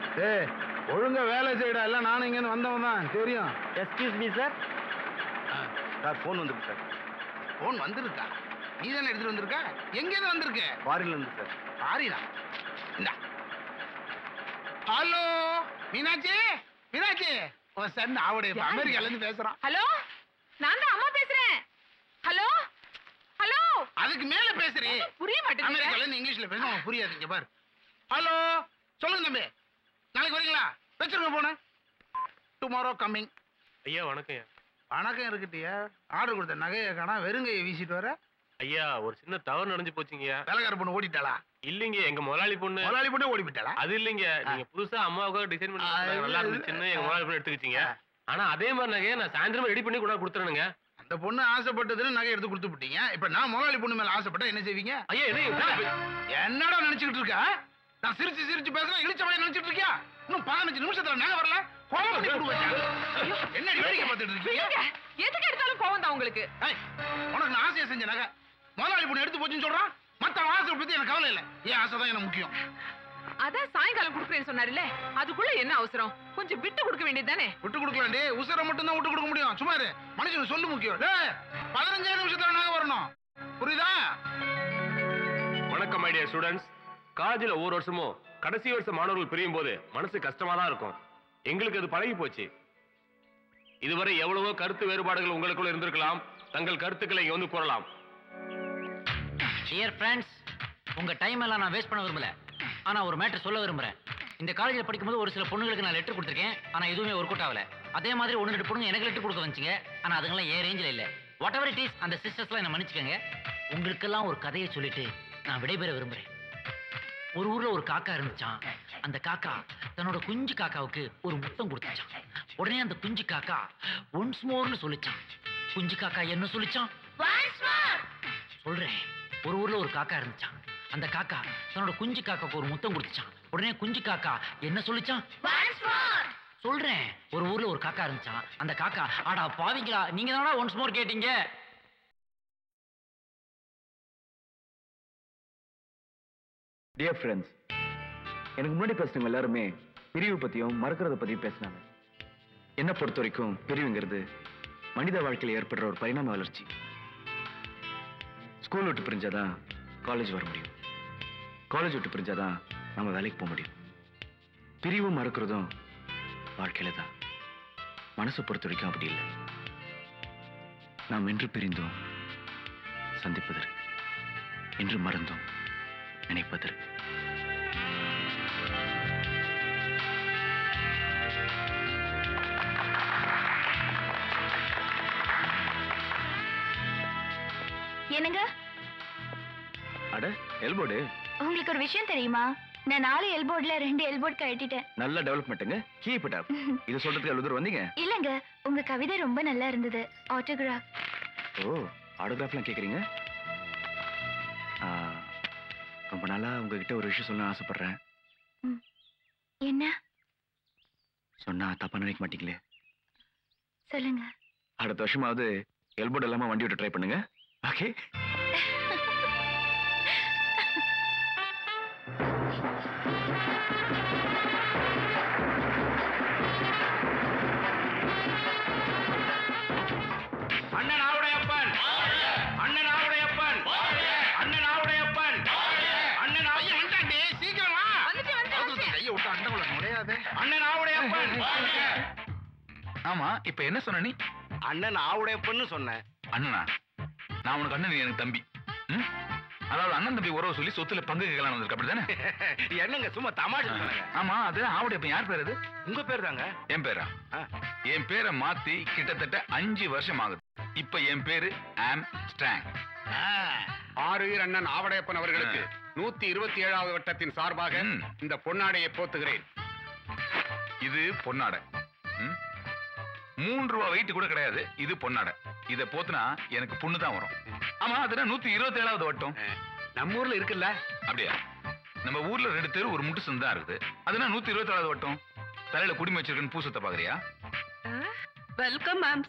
ஏய் ஒழுங்கா வேலை செய்யடா எல்லாம் நானும் இங்கேருந்து வந்தவன் தான் தெரியும் excuse me sir sir phone வந்துருக்கு சார் போன் வந்திருக்கா நீ தானே எடுத்துட்டு வந்திருக்க எங்க இருந்து வந்திருக்க ஃபாரின்ல இருந்து சார் பாரினா இந்தா ஹலோ மீனாட்சி மீனாட்சி உன் சன் அவடைய அமெரிக்கால இருந்து பேசுறான் ஹலோ நான் தான் அம்மா பேசுறேன் ஹலோ ஹலோ அதுக்கு மேல பேசுறீ புரிய மாட்டேங்குது அமெரிக்கால இருந்து இங்கிலீஷ்ல பேச உனக்கு புரியாது இங்க பாரு ஹலோ சொல்லுங்க தம்பி நாளைக்கு வரீங்களா வச்சிருங்க போன டுமாரோ கம்மிங் ஐயா வணக்கம் வணக்கம் இருக்கட்டியா ஆர்டர் கொடுத்த நகையை காணா வெறுங்கையை வீசிட்டு வர ஐயா ஒரு சின்ன தவறு நடந்து போச்சுங்கய்யா வேலைக்கார பொண்ணு ஓடிட்டாளா இல்லைங்க எங்க முதலாளி பொண்ணு முதலாளி பொண்ணே ஓடி போயிட்டாளா அது இல்லைங்க நீங்க புதுசா அம்மாவுக்காக டிசைன் பண்ணி ஆ, கொடுத்தாங்க. நல்லா இல்ல, இருந்துச்சுன்னு இல்ல. எங்க முதலாளி பொண்ணு எடுத்துக்கிட்டீங்க ஆனா அதே மாதிரி நகையை நான் சாயந்தரம் ரெடி பண்ணி கூட கொடுத்துறேனுங்க அந்த பொண்ணு ஆசைப்பட்டதுன்னு நகை எடுத்து கொடுத்து விட்டீங்க இப்ப நான் முதலாளி பொண்ணு மேல ஆசைப்பட்டா என்ன செய்வீங்க ஐயா என்ன இப்படி என்னடா நினைச்சுக்கிட்டு இருக்க நான் சிரிச்சு சிரிச்சு பேசுறேன் இழிச்ச மாதிரி நினைச்சிட்டு இருக்கியா இன்னும் பதினஞ்சு நிமிஷத்துல நகை வரல கோலம் பண்ணி கொடுவேன் என்னடி வேடிக்கை பார்த்துட்டு இருக்கீங்க எதுக்கு எடுத்தாலும் கோவம் தான் உங்களுக்கு ஏய், உனக்கு நான் ஆசையை செஞ்ச நகை முதலாளி பொண்ணு எடுத்து போச்சுன்னு சொல்றான் மத்த ஆசை பத்தி எனக்கு கவலை இல்லை என் ஆசை தான் எனக்கு முக்கியம் அதான் சாயங்காலம் கொடுக்குறேன்னு சொன்னாருல்ல அதுக்குள்ள என்ன அவசரம் கொஞ்சம் விட்டு கொடுக்க வேண்டியது தானே விட்டு கொடுக்கலாண்டி உசுரை மட்டும் தான் விட்டு கொடுக்க முடியும் சும்மா இரு மனுஷன் சொல்லு முக்கியம் டேய், பதினஞ்சாயிரம் நிமிஷத்துல நகை வரணும் புரியுதா வணக்கம் ஐடியா ஸ்டூடெண்ட்ஸ் காலேஜில் ஒவ்வொரு வருஷமும் கடைசி வருஷ மாணவர்கள் பிரியும் போது மனசு கஷ்டமா தான் இருக்கும் எங்களுக்கு அது பழகி போச்சு இதுவரை எவ்வளவோ கருத்து வேறுபாடுகள் உங்களுக்குள்ள இருந்திருக்கலாம் தங்கள் கருத்துக்களை இங்க வந்து கூறலாம் டியர் ஃப்ரெண்ட்ஸ் உங்க டைம் எல்லாம் நான் வேஸ்ட் பண்ண விரும்பல ஆனா ஒரு மேட்டர் சொல்ல விரும்புறேன் இந்த காலேஜில் படிக்கும்போது ஒரு சில பொண்ணுங்களுக்கு நான் லெட்டர் கொடுத்துருக்கேன் ஆனா எதுவுமே ஒர்க் அவுட் ஆகல அதே மாதிரி ஒன்று ரெண்டு பொண்ணுங்க எனக்கு லெட்டர் கொடுக்க வந்துச்சுங்க ஆனா அதுங்கெல்லாம் ஏன் ரேஞ்சில் இல்லை வாட் எவர் இட் இஸ் அந்த சிஸ்டர்ஸ்லாம் என்ன மன்னிச்சுக்கோங்க உங்களுக்கெல்லாம் ஒரு கதையை சொல்லிட்டு நான் விடைபெற விரும்புறேன் ஒரு ஊர்ல ஒரு காக்கா இருந்துச்சான் அந்த காக்கா தன்னோட குஞ்சு காக்காவுக்கு ஒரு முத்தம் கொடுத்துச்சான் உடனே அந்த குஞ்சு காக்கா ஒன்ஸ் மோர்னு சொல்லிச்சான் குஞ்சு காக்கா என்ன சொல்லிச்சான் சொல்றேன் ஒரு ஊர்ல ஒரு காக்கா இருந்துச்சான் அந்த காக்கா தன்னோட குஞ்சு காக்காக்கு ஒரு முத்தம் கொடுத்துச்சான் உடனே குஞ்சு காக்கா என்ன சொல்லிச்சான் சொல்றேன் ஒரு ஊர்ல ஒரு காக்கா இருந்துச்சான் அந்த காக்கா ஆடா பாவிங்களா நீங்க தானடா ஒன்ஸ் மோர் கேட்டீங்க டியர் ஃப்ரெண்ட்ஸ் எனக்கு முன்னாடி பேசுனவங்க எல்லாருமே பிரிவு பத்தியும் மறக்கிறத பத்தியும் பேசினாங்க என்னை பொறுத்த வரைக்கும் பிரிவுங்கிறது மனித வாழ்க்கையில் ஏற்படுற ஒரு பரிணாம வளர்ச்சி ஸ்கூல் விட்டு பிரிஞ்சாதான் காலேஜ் வர முடியும் காலேஜ் விட்டு பிரிஞ்சாதான் நம்ம வேலைக்கு போக முடியும் பிரிவும் மறக்கிறதும் வாழ்க்கையில தான் மனசை பொறுத்த வரைக்கும் அப்படி இல்லை நாம் என்று பிரிந்தோம் சந்திப்பதற்கு என்று மறந்தோம் நினைப்பதற்கு என்னங்க அட எல்போர்டு உங்களுக்கு ஒரு விஷயம் தெரியுமா நான் நாலு எல்போர்ட்ல ரெண்டு எல்போர்ட் கழட்டிட்டேன் நல்ல டெவலப்மெண்ட்டுங்க கீப் இட் அப் இது சொல்றதுக்கு எவ்வளவு தூரம் வந்தீங்க இல்லங்க உங்க கவிதை ரொம்ப நல்லா இருந்தது ஆட்டோகிராஃப் ஓ ஆட்டோகிராஃப்லாம் கேட்குறீங்க ரொம்ப நாளா உங்ககிட்ட ஒரு விஷயம் சொல்ல ஆசைப்படுறேன் என்ன சொன்னா தப்பா நினைக்க மாட்டீங்களே சொல்லுங்க அடுத்த வருஷமாவது எல்போர்ட் இல்லாம வண்டி விட்டு ட்ரை பண்ணுங்க ஓகே அண்ணன் ஆவுடையப்பன் அண்ணன் ஆவுடையப்பன் அண்ணன் ஆவுடையப்பன் அண்ணன் ஐயா வந்துட்டாண்டி சீக்கிரமா வந்துட்டு வந்துட்டு அவசரத்துல கையை விட்டு அண்டகுள்ள நுழையாதே அண்ணன் ஆவுடையப்பன் ஆமா இப்ப என்ன சொன்ன நீ அண்ணன் ஆவுடையப்பன்னு சொன்னேன் அண்ணனா நான் உனக்கு அண்ணன் நீ எனக்கு தம்பி ம்? அதாவது அண்ணன் தம்பி உறவு சொல்லி சொத்துல பங்கு கேட்கலாம் வந்திருக்க அப்படிதானே என்னங்க சும்மா தமாஷா சொன்னேங்க ஆமா அது ஆவுடைய இப்ப யார் பேர் அது உங்க பேர் தாங்க என் பேரா என் பேரை மாத்தி கிட்டத்தட்ட அஞ்சு வருஷம் ஆகுது இப்ப என் பேரு ஆம் ஸ்டாங் ஆறுயிர் அண்ணன் ஆவடையப்பன் அவர்களுக்கு நூத்தி இருபத்தி ஏழாவது வட்டத்தின் சார்பாக ம். இந்த பொன்னாடையை போத்துகிறேன் இது பொன்னாடை ம்? மூன்று ரூபா வெயிட் கூட கிடையாது இது பொன்னாடை இத போத்துனா எனக்கு புண்ணு தான் வரும் ஆமா அதுனா நூத்தி இருபத்தி ஏழாவது வட்டம் நம்ம ஊர்ல இருக்குல்ல அப்படியா நம்ம ஊர்ல ரெண்டு தெரு ஒரு முட்டு சந்து தான் இருக்குது அதுனா நூத்தி இருபத்தி ஏழாவது வட்டம் தலையில குடிமை வச்சிருக்கேன்னு பூசத்தை பாக்குறியா வெல்கம் மேம்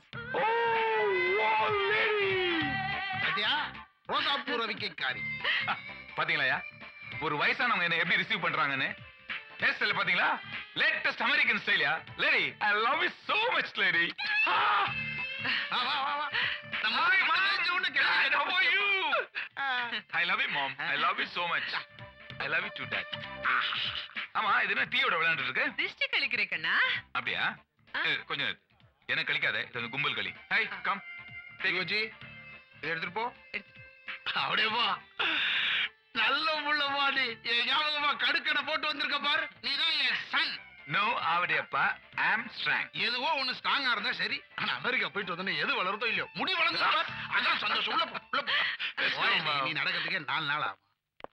பாத்தியா ரோசாப்பூ ரவிக்கைக்காரி பாத்தீங்களா ஒரு வயசானவங்க என்ன எப்படி ரிசீவ் பண்றாங்கன்னு ஹேர் ஸ்டைல் பாத்தீங்களா லேட்டஸ்ட் அமெரிக்கன் ஸ்டைலியா lady I love you so much lady வா வா வா வா நம்ம ஊருக்கு மனசு ஒண்ணு I கிடையாது. love you. I love you, mom. I love you so much. I love you too, dad. ஆமா இது என்ன டீயோட விளையாண்டு இருக்கு திருஷ்டி கழிக்கிறேன் கண்ணா அப்படியா ஏ, கொஞ்சம் நிறுத்து. எனக்கு கழிக்காத இது வந்து கும்பல் களி ஹை கம் யோஜி இதை எடுத்துட்டு போ அப்படியே போ நல்ல புள்ள போ நீ என் ஞாபகமா கடுக்கனை போட்டு வந்திருக்க பாரு நீதான் என் சன் நோ ஆவடியப்பா ஆம் ஸ்ட்ராங் எதுவோ ஒண்ணு ஸ்ட்ராங்கா இருந்தா சரி ஆனா அமெரிக்கா போயிட்டு வந்தோன்னே எது வளருதோ இல்லையோ முடி வளர்ந்து பார் அதான் சந்தோஷம் உள்ள போ, உள்ள போ. போய் நீ, நீ நடக்கிறதுக்கே நாலு நாள் ஆகும்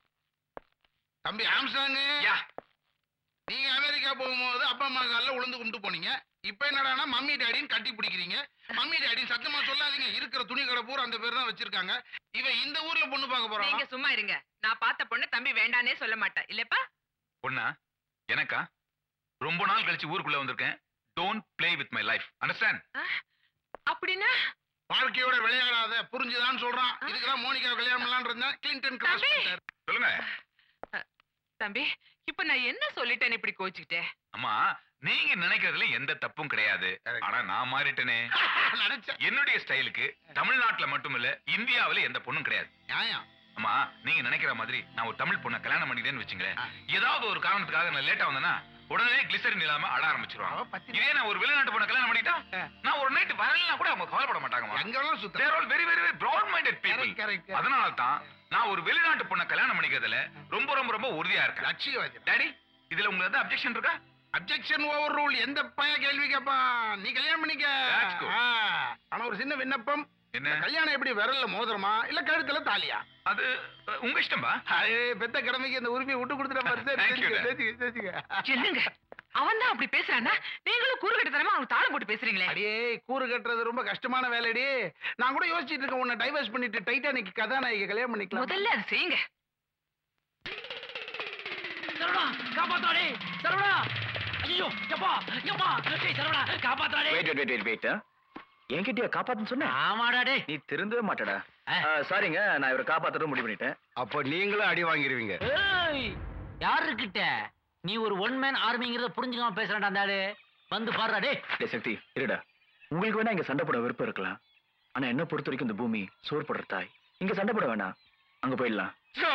தம்பி ஆம்சாங் நீங்க அமெரிக்கா போகும்போது அப்பா அம்மா காலில் உளுந்து கும்பிட்டு போனீங்க இப்ப என்னடான்னா மம்மி டாடின்னு கட்டி பிடிக்கிறீங்க மம்மி டாடின்னு சத்தமா சொல்லாதீங்க இருக்கிற துணி கடை பூரா அந்த பேர் தான் வச்சிருக்காங்க இவன் இந்த ஊர்ல பொண்ணு பார்க்க போறான் நீங்க சும்மா இருங்க நான் பார்த்த பொண்ணு தம்பி வேண்டானே சொல்ல மாட்டேன் இல்லப்பா பொண்ணா எனக்கா ரொம்ப நாள் கழிச்சு ஊருக்குள்ள வந்திருக்கேன் don't play with my life understand அப்படின்னா வாழ்க்கையோட விளையாடாத புரிஞ்சுதான்னு சொல்றான் இதுக்குதான் மோனிகா கல்யாணம் பண்ணலாம்னு இருந்தேன் கிளின்டன் கிராஸ் பண்ணிட்டாரு சொல்லுங்க தம்பி இப்ப நான் என்ன சொல்லிட்டேன் இப்படி கோச்சுக்கிட்டேன் அம்மா நீங்க நினைக்கிறதுல எந்த தப்பும் கிடையாது ஆனா நான் மாறிட்டேனே என்னுடைய ஸ்டைலுக்கு தமிழ்நாட்டுல மட்டும் இல்ல இந்தியாவுல எந்த பொண்ணும் கிடையாது நியாயம் அம்மா நீங்க நினைக்கிற மாதிரி நான் ஒரு தமிழ் பொண்ணை கல்யாணம் பண்ணிட்டேன்னு வச்சுங்களேன் ஏதாவது ஒரு காரணத்துக்காக நான் லேட்டா வந்தேன்னா உடனே கிளிசரின் இல்லாம அட ஆரம்பிச்சிருவாங்க இதே நான் ஒரு வெளிநாட்டு பொண்ணை கல்யாணம் பண்ணிட்டா நான் ஒரு நைட்டு வரலனா கூட அவங்க கவலைப்பட மாட்டாங்கம்மா எங்கெல்லாம் சுத்த there all very very very broad minded people அதனால தான் நான் ஒரு வெளிநாட்டு பொண்ணை கல்யாணம் பண்ணிக்கிறதுல ரொம்ப ரொம்ப ரொம்ப உறுதியா இருக்கேன் லட்சியவாதி டாடி இதுல உங்களுக்கு ஏதாவது அப்ஜெக்ஷன் இருக்கா அப்ஜெக்ஷன் ஓவர் ரூல் எந்த பைய கேள்வி கேட்பான் நீ கல்யாணம் பண்ணிக்க That's good. ஆ, ஆனா ஒரு சின்ன விண்ணப்பம் என்ன கல்யாணம் எப்படி விரல்ல மோதிரமா இல்ல கழுத்துல தாலியா அது அஹ், உங்க இஷ்டம்பா அது பெத்த கடமைக்கு இந்த உரிமையை விட்டு கொடுத்துட்ட பாரு சரி, Thank you, தெரிஞ்சுக்க, Dad. தெரிஞ்சுக்க, தெரிஞ்சுக்க. என்னங்க அவன் தான் அப்படி பேசுறானா நீங்களும் கூறுகட்டத்தனமா அவனுக்கு தாளம் போட்டு பேசுறீங்களே அடியே கூறு கட்டுறது ரொம்ப கஷ்டமான வேலைடி நான் கூட யோசிச்சிட்டு இருக்கேன் உன்னை டைவர்ஸ் பண்ணிட்டு டைட்டானிக் கதாநாயகி கல்யாணம் பண்ணிக்கலாம் முதல்ல அதை செய்யுங்க சரவணா காப்பாத்தாடே சரவணா ஐயோ எப்பா எப்பா டேய் சரவணா காப்பாத்தாடே வெயிட் வெயிட் வெயிட் வெயிட் என்கிட்டயா காப்பாத்துன்னு சொன்ன ஆமாடா டேய் நீ திருந்தவே மாட்டடா சாரிங்க நான் இவரை காப்பாத்துறது முடிவு பண்ணிட்டேன் அப்போ நீங்களும் அடி வாங்கிருவீங்க ஏய் யாருக்கிட்ட நீ ஒரு ஒன் மேன் ஆர்மிங்கிறத புரிஞ்சுக்காம பேசுறடா அந்த ஆளு வந்து பாருடா டேய் டேய் சக்தி இருடா உங்களுக்கு வேணா இங்க சண்டை போட விருப்பம் இருக்கலாம் ஆனா என்ன பொறுத்த வரைக்கும் இந்த பூமி சோறு போடுற தாய் இங்க சண்டை போட வேணாம் அங்க போயிடலாம்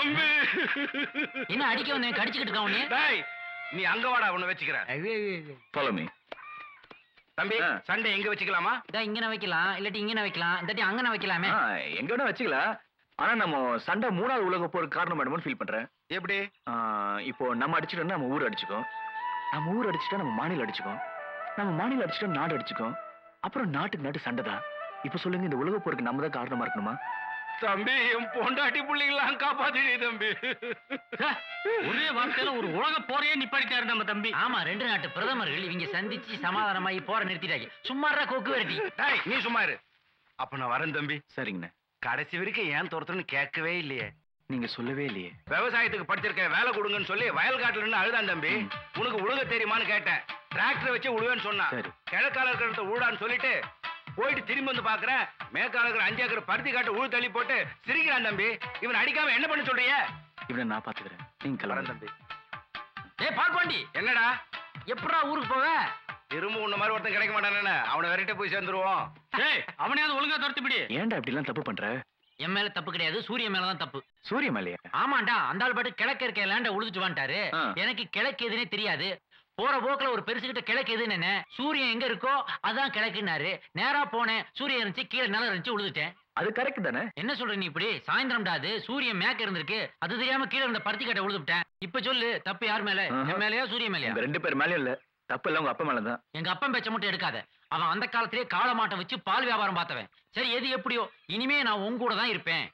என்ன அடிக்க உன்னை கடிச்சுக்கிட்டு இருக்கான் உன்னை டேய் நீ அங்க வாடா உன்னை வச்சுக்கிறேன் ஃபாலோ மீ தம்பி சண்டை எங்க வச்சுக்கலாமா இதா இங்கன வைக்கலாம் இல்லாட்டி இங்கன வைக்கலாம் இல்லாட்டி அங்கன வைக்கலாமே எங்க வேணா வச்சுக்கலாம் ஆனா நம்ம சண்டை மூணாவது உலக போருக்கு காரணம் வேணும்னு ஃபீல் பண்றேன் எப்படி இப்போ நம்ம அடிச்சிட்டோம்னா நம்ம ஊர் அடிச்சுக்கோம் நம்ம ஊர் அடிச்சிட்டா நம்ம மாநிலம் அடிச்சுக்கோம் நம்ம மாநிலம் அடிச்சிட்டா நாடு அடிச்சுக்கோம் அப்புறம் நாட்டுக்கு நாட்டு சண்டை தான் இப்போ சொல்லுங்க இந்த உலக போருக்கு நம்ம தான் காரணமா இருக்கணுமா தம்பி என் பொண்டாட்டி பிள்ளைங்களாம் காப்பாத்திடி தம்பி ஒரே வார்த்தையில ஒரு உலக போரையே நிப்பாட்டிட்டாரு நம்ம தம்பி ஆமா ரெண்டு நாட்டு பிரதமர்கள் இவங்க சந்திச்சு சமாதானமாயி போற நிறுத்திட்டாங்க சும்மாறா கொக்கு வரட்டி டேய் நீ சும்மா இரு அப்ப நான் வரேன் தம்பி சரிங்கண்ணே கடைசி வரைக்கும் ஏன் துரத்துன்னு கேட்கவே இல்லையே நீங்க சொல்லவே இல்லையே விவசாயத்துக்கு படிச்சிருக்கேன் வேலை கொடுங்கன்னு சொல்லி வயல் காட்டுல நின்னு அழுதான் தம்பி உனக்கு உழுக தெரியுமான்னு கேட்டேன் டிராக்டர் வச்சு உழுவேன்னு சொன்னான் கிழக்கால இருக்கிறத உழுடான்னு சொல்லிட்டு போயிட்டு திரும்பி வந்து பாக்குறேன் மேற்கால இருக்கிற அஞ்சு ஏக்கர் பருத்தி காட்டு உழு தள்ளி போட்டு சிரிக்கிறான் தம்பி இவன் அடிக்காம என்ன பண்ண சொல்றிய இவனை நான் பாத்துக்கிறேன் நீங்க கிளம்புங்க தம்பி டேய் பார்ப்பாண்டி என்னடா எப்படா ஊருக்கு போவ திரும்ப உன்ன மாதிரி ஒருத்தன் கிடைக்க மாட்டானே அவனை விரட்ட போய் சேர்ந்துருவோம் டேய் அவனையாவது ஒழுங்கா துரத்தி பிடி ஏன்டா இப்படி எல்லாம் தப்பு பண்ற என் மேல தப்பு கிடையாது சூரிய மேல தான் தப்பு சூரிய மேலையா ஆமாண்டா அந்த ஆள் பாட்டு கிழக்கு இருக்க லேண்ட உழுதுட்டு வந்துட்டாரு எனக்கு கிழக்கு எதுனே தெரியாது போற போக்குல ஒரு பெருசுகிட்ட கிழக்கு எதுன்னு என்ன சூரியன் எங்க இருக்கோ அதான் கிழக்குனாரு நேரா போனேன் சூரியன் இருந்துச்சு கீழே நிலம் இருந்துச்சு உழுதுட்டேன் அது கரெக்ட் தானே என்ன சொல்ற நீ இப்படி சாயந்தரம்டா அது சூரியன் மேக்க இருந்திருக்கு அது தெரியாம கீழே இருந்த பருத்தி கட்டை உழுதுட்டேன் இப்ப சொல்லு தப்பு யார் மேல என் மேலயா சூரியன் மேலயா உங்க ரெண்டு பேர் மேலயும் இல்ல தப்பு இல்ல உங்க அப்பா மேலதான் எங்க அப்பன் பேச்ச மட்டும் எடுக்காத அவன் அந்த காலத்திலேயே காளை மாட்டை வச்சு பால் வியாபாரம் பார்த்தவன் சரி எது எப்படியோ இனிமே நான் உன் கூட தான் இருப்பேன்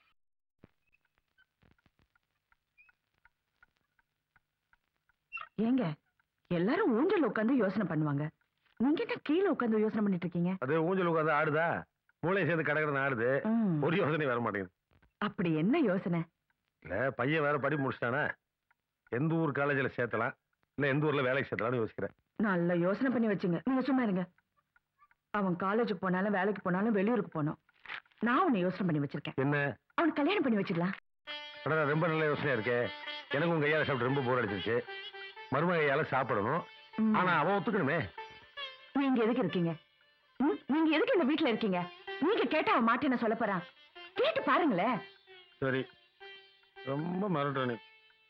ஏங்க எல்லாரும் ஊஞ்சல் உட்காந்து யோசனை பண்ணுவாங்க நீங்க என்ன கீழே உட்காந்து யோசனை பண்ணிட்டு இருக்கீங்க அது ஊஞ்சல் உட்காந்து ஆடுதா மூளை சேர்ந்து கடற்கரை ஆடுது ம். ஒரு யோசனை வர மாட்டேங்குது அப்படி என்ன யோசனை இல்ல பையன் வேற படி முடிச்சிட்டானே எந்த ஊர் காலேஜில் சேர்த்தலாம் இல்ல எந்த ஊர்ல வேலைக்கு சேர்த்தலாம்னு யோசிக்கிறேன் நல்ல யோசனை பண்ணி வச்சுங்க நீங்க சும்மா இருங்க அவன் காலேஜுக்கு போனாலும் வேலைக்கு போனாலும் வெளியூருக்கு போகணும் நான் உன்னை யோசனை பண்ணி வச்சிருக்கேன் என்ன அவன் கல்யாணம் பண்ணி வச்சிடலாம் அடடா, ரொம்ப நல்ல யோசனையா இருக்கே எனக்கு உங்க கையால சாப்பிட்டு ரொம்ப போர் அடிச்சிருச்சு மருமகையால சாப்பிடணும் ம். ஆனா அவன் ஒத்துக்கணுமே நீங்க எதுக்கு இருக்கீங்க ம்? நீங்க எதுக்கு இந்த வீட்ல இருக்கீங்க நீங்க கேட்டா அவன் மாட்டேன்னு சொல்ல போறான் கேட்டு பாருங்களேன் சரி ரொம்ப மறந்துட்ட நீ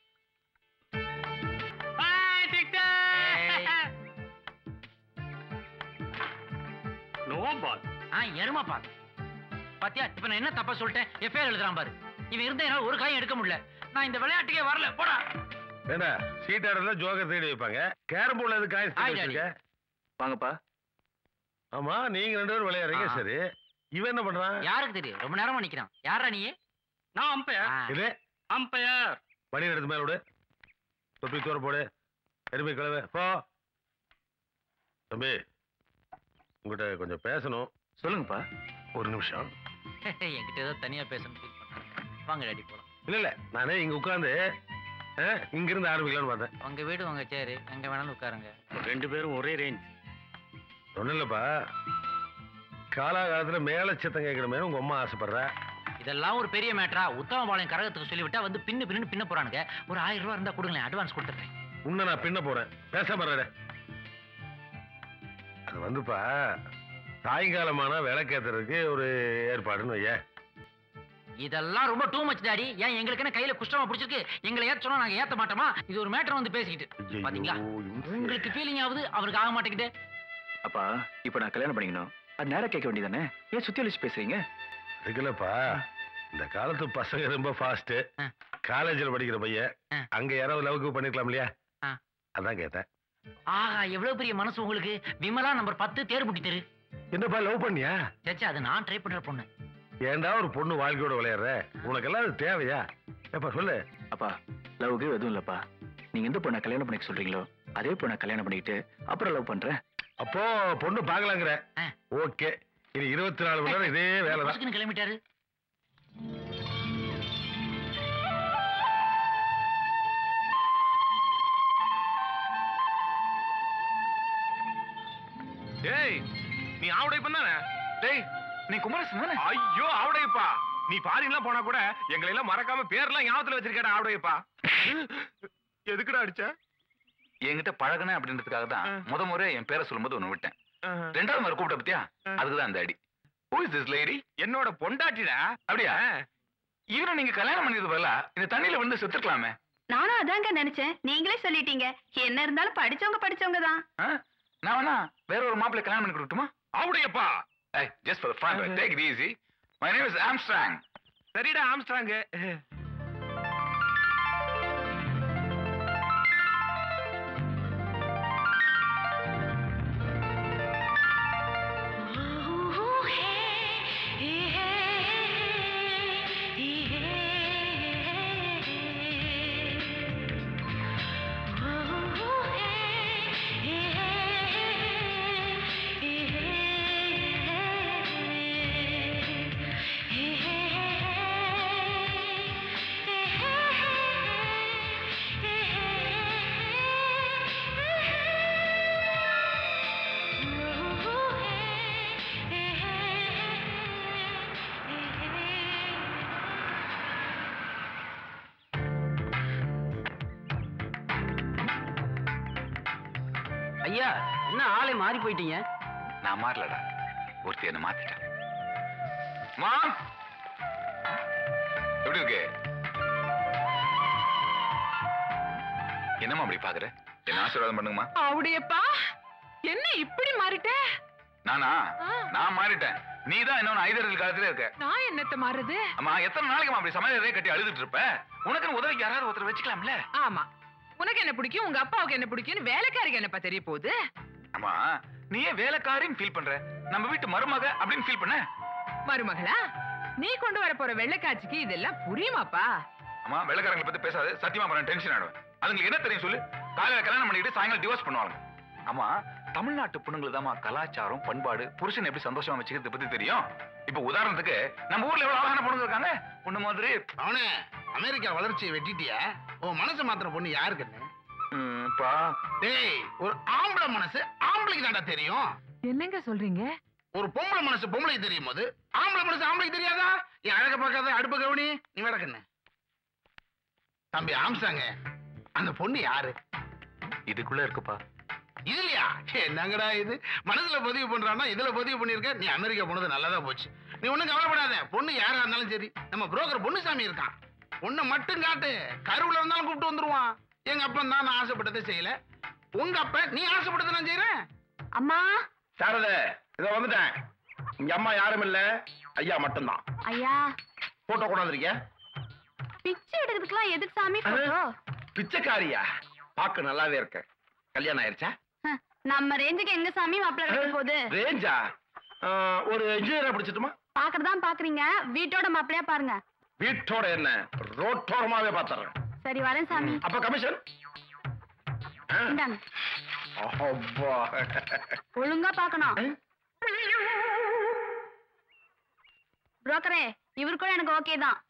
நோ பால் ஆ எருமா பால் பாத்தியா இப்ப நான் என்ன தப்பா சொல்லிட்டேன் எஃப்ஐஆர் எழுதுறான் பாரு இவன் இருந்த என்னால ஒரு காயம் எடுக்க முடியல நான் இந்த விளையாட்டுக்கே வரல போடா ஏண்டா சீட்டாடுறதுல ஜோக்கர் தேடி வைப்பாங்க கேரம் போர்டில் எது காய் Hi, Daddy. வச்சிருக்க வாங்கப்பா ஆமா நீங்க ரெண்டு பேரும் விளையாடுறீங்க ஆ. சரி இவன் என்ன பண்றான் யாருக்கு தெரியும் ரொம்ப நேரமா நிக்கிறான் யாரா நீ நான் அம்பையர் இது அம்பையர் மணி எடுத்து மேல விடு தொப்பி தூர போடு எருமை கிழவை போ தம்பி உங்ககிட்ட கொஞ்சம் பேசணும் சொல்லுங்கப்பா ஒரு நிமிஷம் என்கிட்ட ஏதோ தனியா பேசணும் ஃபீல் பண்றாங்க வாங்க டாடி போலாம் இல்ல இல்ல நானே இங்க உட்கார்ந்து ஆ, இங்க இருந்து ஆரம்பிக்கலாம்னு பார்த்தேன் உங்க வீடு உங்க சேரு எங்க வேணாலும் உட்காருங்க ரெண்டு பேரும் ஒரே ரேஞ்ச் ஒன்றும் இல்லைப்பா காலாகாலத்துல மேல சத்தம் கேட்கணுமே உங்க அம்மா ஆசைப்படுற இதெல்லாம் ஒரு பெரிய மேட்டரா உத்தமபாளையம் கரகத்துக்கு சொல்லிவிட்டா வந்து பின்னு பின்னு பின்ன போறானுங்க ஒரு ஆயிரம் ரூபா இருந்தா கொடுங்களேன் அட்வான்ஸ் கொடுத்துறேன் உன்னை நான் பின்ன போறேன் பேசாம இருடா. அது வந்துப்பா சாயங்காலமானா விளக்கேத்துறதுக்கு ஒரு ஏற்பாடுன்னு வைய இதெல்லாம் ரொம்ப டூ மச் டாடி ஏன் எங்களுக்கு என்ன கையில குஷ்டமா பிடிச்சிருக்கு எங்களை ஏத்த சொன்னா நாங்க ஏத்த மாட்டோமா இது ஒரு மேட்டர் வந்து பேசிக்கிட்டு பாத்தீங்களா உங்களுக்கு ஃபீலிங் ஆகுது அவருக்கு ஆக மாட்டேங்குது அப்பா இப்ப நான் கல்யாணம் பண்ணிக்கணும் அது நேரா கேட்க வேண்டியதானே ஏன் சுத்தி அழிச்சு பேசுறீங்க இருக்குல்லப்பா இந்த காலத்து பசங்க ரொம்ப ஃபாஸ்ட் காலேஜில் படிக்கிற பையன் அங்க யாராவது லவ்க்கு பண்ணிருக்கலாம் இல்லையா ஆ. அதான் கேட்டேன் ஆஹா எவ்வளவு பெரிய மனசு உங்களுக்கு விமலா நம்பர் பத்து தேர்முட்டி தெரு என்னப்பா லவ் பண்ணியா சேச்சா அது நான் ட்ரை பண்ற பொண்ணு ஏன்டா ஒரு பொண்ணு வாழ்க்கையோட விளையாடுற உனக்கெல்லாம் அது தேவையா எப்பா சொல்லு அப்பா லவ்க்கு எதுவும் இல்லப்பா நீங்க எந்த பொண்ணை கல்யாணம் பண்ணிக்க சொல்றீங்களோ அதே பொண்ணை கல்யாணம் பண்ணிக்கிட்டு அப்புறம் லவ் பண்றேன் அப்போ பொண்ணு பார்க்கலாங்கிற ஓகே இனி இருபத்தி நாலு மணி நேரம் இதே வேலை தான் பொசுக்குன்னு கிளம்பிட்டாரு டேய் நீ ஆவுடைப்பன் தானே டேய் நீ குமரசன் தானே ஐயோ ஆவுடையப்பா நீ பாரின்லாம் போனா கூட எங்களை எல்லாம் மறக்காம பேர்லாம் ஞாபகத்துல வச்சிருக்கடா ஆவுடையப்பா எதுக்குடா அடிச்ச என்கிட்ட பழகுனேன் அப்படின்றதுக்காக தான் முத முறை என் பேரை சொல்லும்போது ஒண்ணு விட்டேன் ரெண்டாவது முறை கூப்பிட்ட பத்தியா அதுக்கு தான் அந்த அடி Who is this lady? என்னோட பொண்டாட்டிடா அப்படியா இவனை நீங்க கல்யாணம் பண்ணது பதிலா இந்த தண்ணியில விழுந்து செத்துக்கலாமே நானும் அதாங்க நினைச்சேன் நீங்களே சொல்லிட்டீங்க என்ன இருந்தாலும் படிச்சவங்க படிச்சவங்க தான் ஆ? நான் வேணா வேற ஒரு மாப்பிள்ளை கல்யாணம் பண்ணி கொடுக்கட்டுமா ஆவுடையப்பா ஏய் just for fun take it easy my name is Armstrong சரிடா ஆம்ஸ்ட்ராங்க ஐயா என்ன ஆளை மாறி போயிட்டீங்க நான் மாறலடா ஒருத்தி என்ன மாத்திட்டான் மா எப்படி இருக்கு என்னம்மா அப்படி பாக்குற என்ன ஆசீர்வாதம் பண்ணுங்கம்மா அப்படியப்பா என்ன இப்படி மாறிட்ட நானா நான் மாறிட்டேன் நீ தான் இன்னொன்னு ஐதரல் காலத்துல இருக்க நான் என்னத்த மாறுது அம்மா எத்தனை நாளைக்கு அப்படி சமையலே கட்டி அழுதுட்டு இருப்ப உனக்கு உதவிக்கு யாராவது ஒருத்தர் வச்சுக்கலாம்ல ஆமா உனக்கு என்ன பிடிக்கும் உங்க அப்பாவுக்கு என்ன பிடிக்கும்னு வேலைக்காரிக்கு என்னப்பா தெரிய போகுது அம்மா நீ ஏன் வேலைக்காரின்னு ஃபீல் பண்ற நம்ம வீட்டு மருமக அப்படின்னு ஃபீல் பண்ண மருமகளா நீ கொண்டு வர போற வெள்ளைக்காட்சிக்கு இதெல்லாம் புரியுமாப்பா அம்மா வெள்ளக்காரங்களை பத்தி பேசாத சத்தியமா பண்ண டென்ஷன் ஆயிடுவேன் அதுங்களுக்கு என்ன தெரியும் சொல்லு காலையில கல்யாணம் பண்ணிட்டு சாயங்காலம் டிவோர்ஸ் பண்ணுவாங்க ஆமா தமிழ்நாட்டு பொண்ணுங்களுக்கு தாம்மா கலாச்சாரம் பண்பாடு புருஷன் எப்படி சந்தோஷமா வச்சுக்கிறது பத்தி தெரியும் இப்ப உதாரணத்துக்கு நம்ம ஊர்ல எவ்வளவு அழகான பொண்ணுங்க இருக்காங்க பொண்ணு மாதிரி அவனே அமெரிக்கா வளர்ச்சியை வெட்டிட்டியா உன் மனசு மாத்திர பொண்ணு யாருக்குன்னு பா டேய் ஒரு ஆம்பளை மனசு ஆம்பளைக்கு தான்டா தெரியும் என்னங்க சொல்றீங்க ஒரு பொம்பளை மனசு பொம்பளைக்கு தெரியும் போது ஆம்பளை மனசு ஆம்பளைக்கு தெரியாதா என் அழக பார்க்காத அடுப்பு கவனி நீ விளக்கண்ணு தம்பி ஆம்சாங்க அந்த பொண்ணு யாரு இதுக்குள்ள இருக்குப்பா இதுலயா என்னங்கடா இது மனசுல பதிவு பண்றான்னா இதுல பதிவு பண்ணிருக்க நீ அமெரிக்கா போனது நல்லதா போச்சு நீ ஒண்ணும் கவலைப்படாத பொண்ணு யாரா இருந்தாலும் சரி நம்ம புரோக்கர் பொண்ணுசாமி இருக்கான் பொண்ணை மட்டும் காட்டு கருவுல இருந்தாலும் கூப்பிட்டு வந்துருவான் எங்க அப்பன் தான் நான் ஆசைப்பட்டதை செய்யல உங்க அப்ப நீ ஆசைப்பட்டதை நான் செய்யறேன் அம்மா சாரதே இதோ வந்துட்டேன் இங்க அம்மா யாரும் இல்ல ஐயா மட்டும்தான் ஐயா போட்டோ கொண்டாந்துருக்கிய பிச்சை எடுக்கிறதுக்குலாம் எதுக்கு சாமி போட்டோ பிச்சைக்காரியா பார்க்க நல்லாவே இருக்கு கல்யாணம் ஆயிருச்சா நம்ம ரேஞ்சுக்கு எங்க சாமி மாப்பிள்ள கிடைக்க போகுது ரேஞ்சா ஆஹ், ஒரு இன்ஜினியரா பிடிச்சிட்டுமா பாக்குறதான் பாக்குறீங்க வீட்டோட மாப்பிள்ளையா பாருங்க வீட்டோட என்ன ரோட்டோரமாவே பாத்துறேன் சரி வரேன் சாமி அப்ப கமிஷன் இந்தாங்க அப்பா ஒழுங்கா பார்க்கணும் புரோக்கரே இவர் கூட எனக்கு ஓகே தான்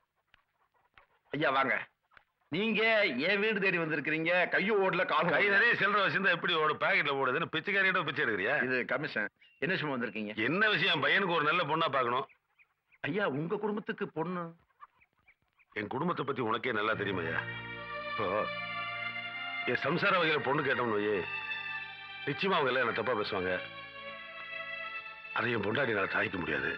ஐயா வாங்க நீங்க என் வீடு தேடி வந்திருக்கிறீங்க கையோ ஓடல கால் கை நிறைய சில்லற வச்சிருந்தா எப்படி ஓடு பாக்கெட்ல ஓடுதுன்னு பிச்சைக்காரியிட்ட பிச்சை எடுக்கிறியா இது கமிஷன் என்ன விஷயம் வந்திருக்கீங்க என்ன விஷயம் என் பையனுக்கு ஒரு நல்ல பொண்ணா பார்க்கணும் ஐயா உங்க குடும்பத்துக்கு பொண்ணு என் குடும்பத்தை பத்தி உனக்கே நல்லா தெரியுமா ஐயா இப்போ என் சம்சார வகையில பொண்ணு கேட்டோம்னு வையே நிச்சயமா அவங்க எல்லாம் என்ன தப்பா பேசுவாங்க அதை என் பொண்டாட்டி என்னால தாய்க்க முடியாது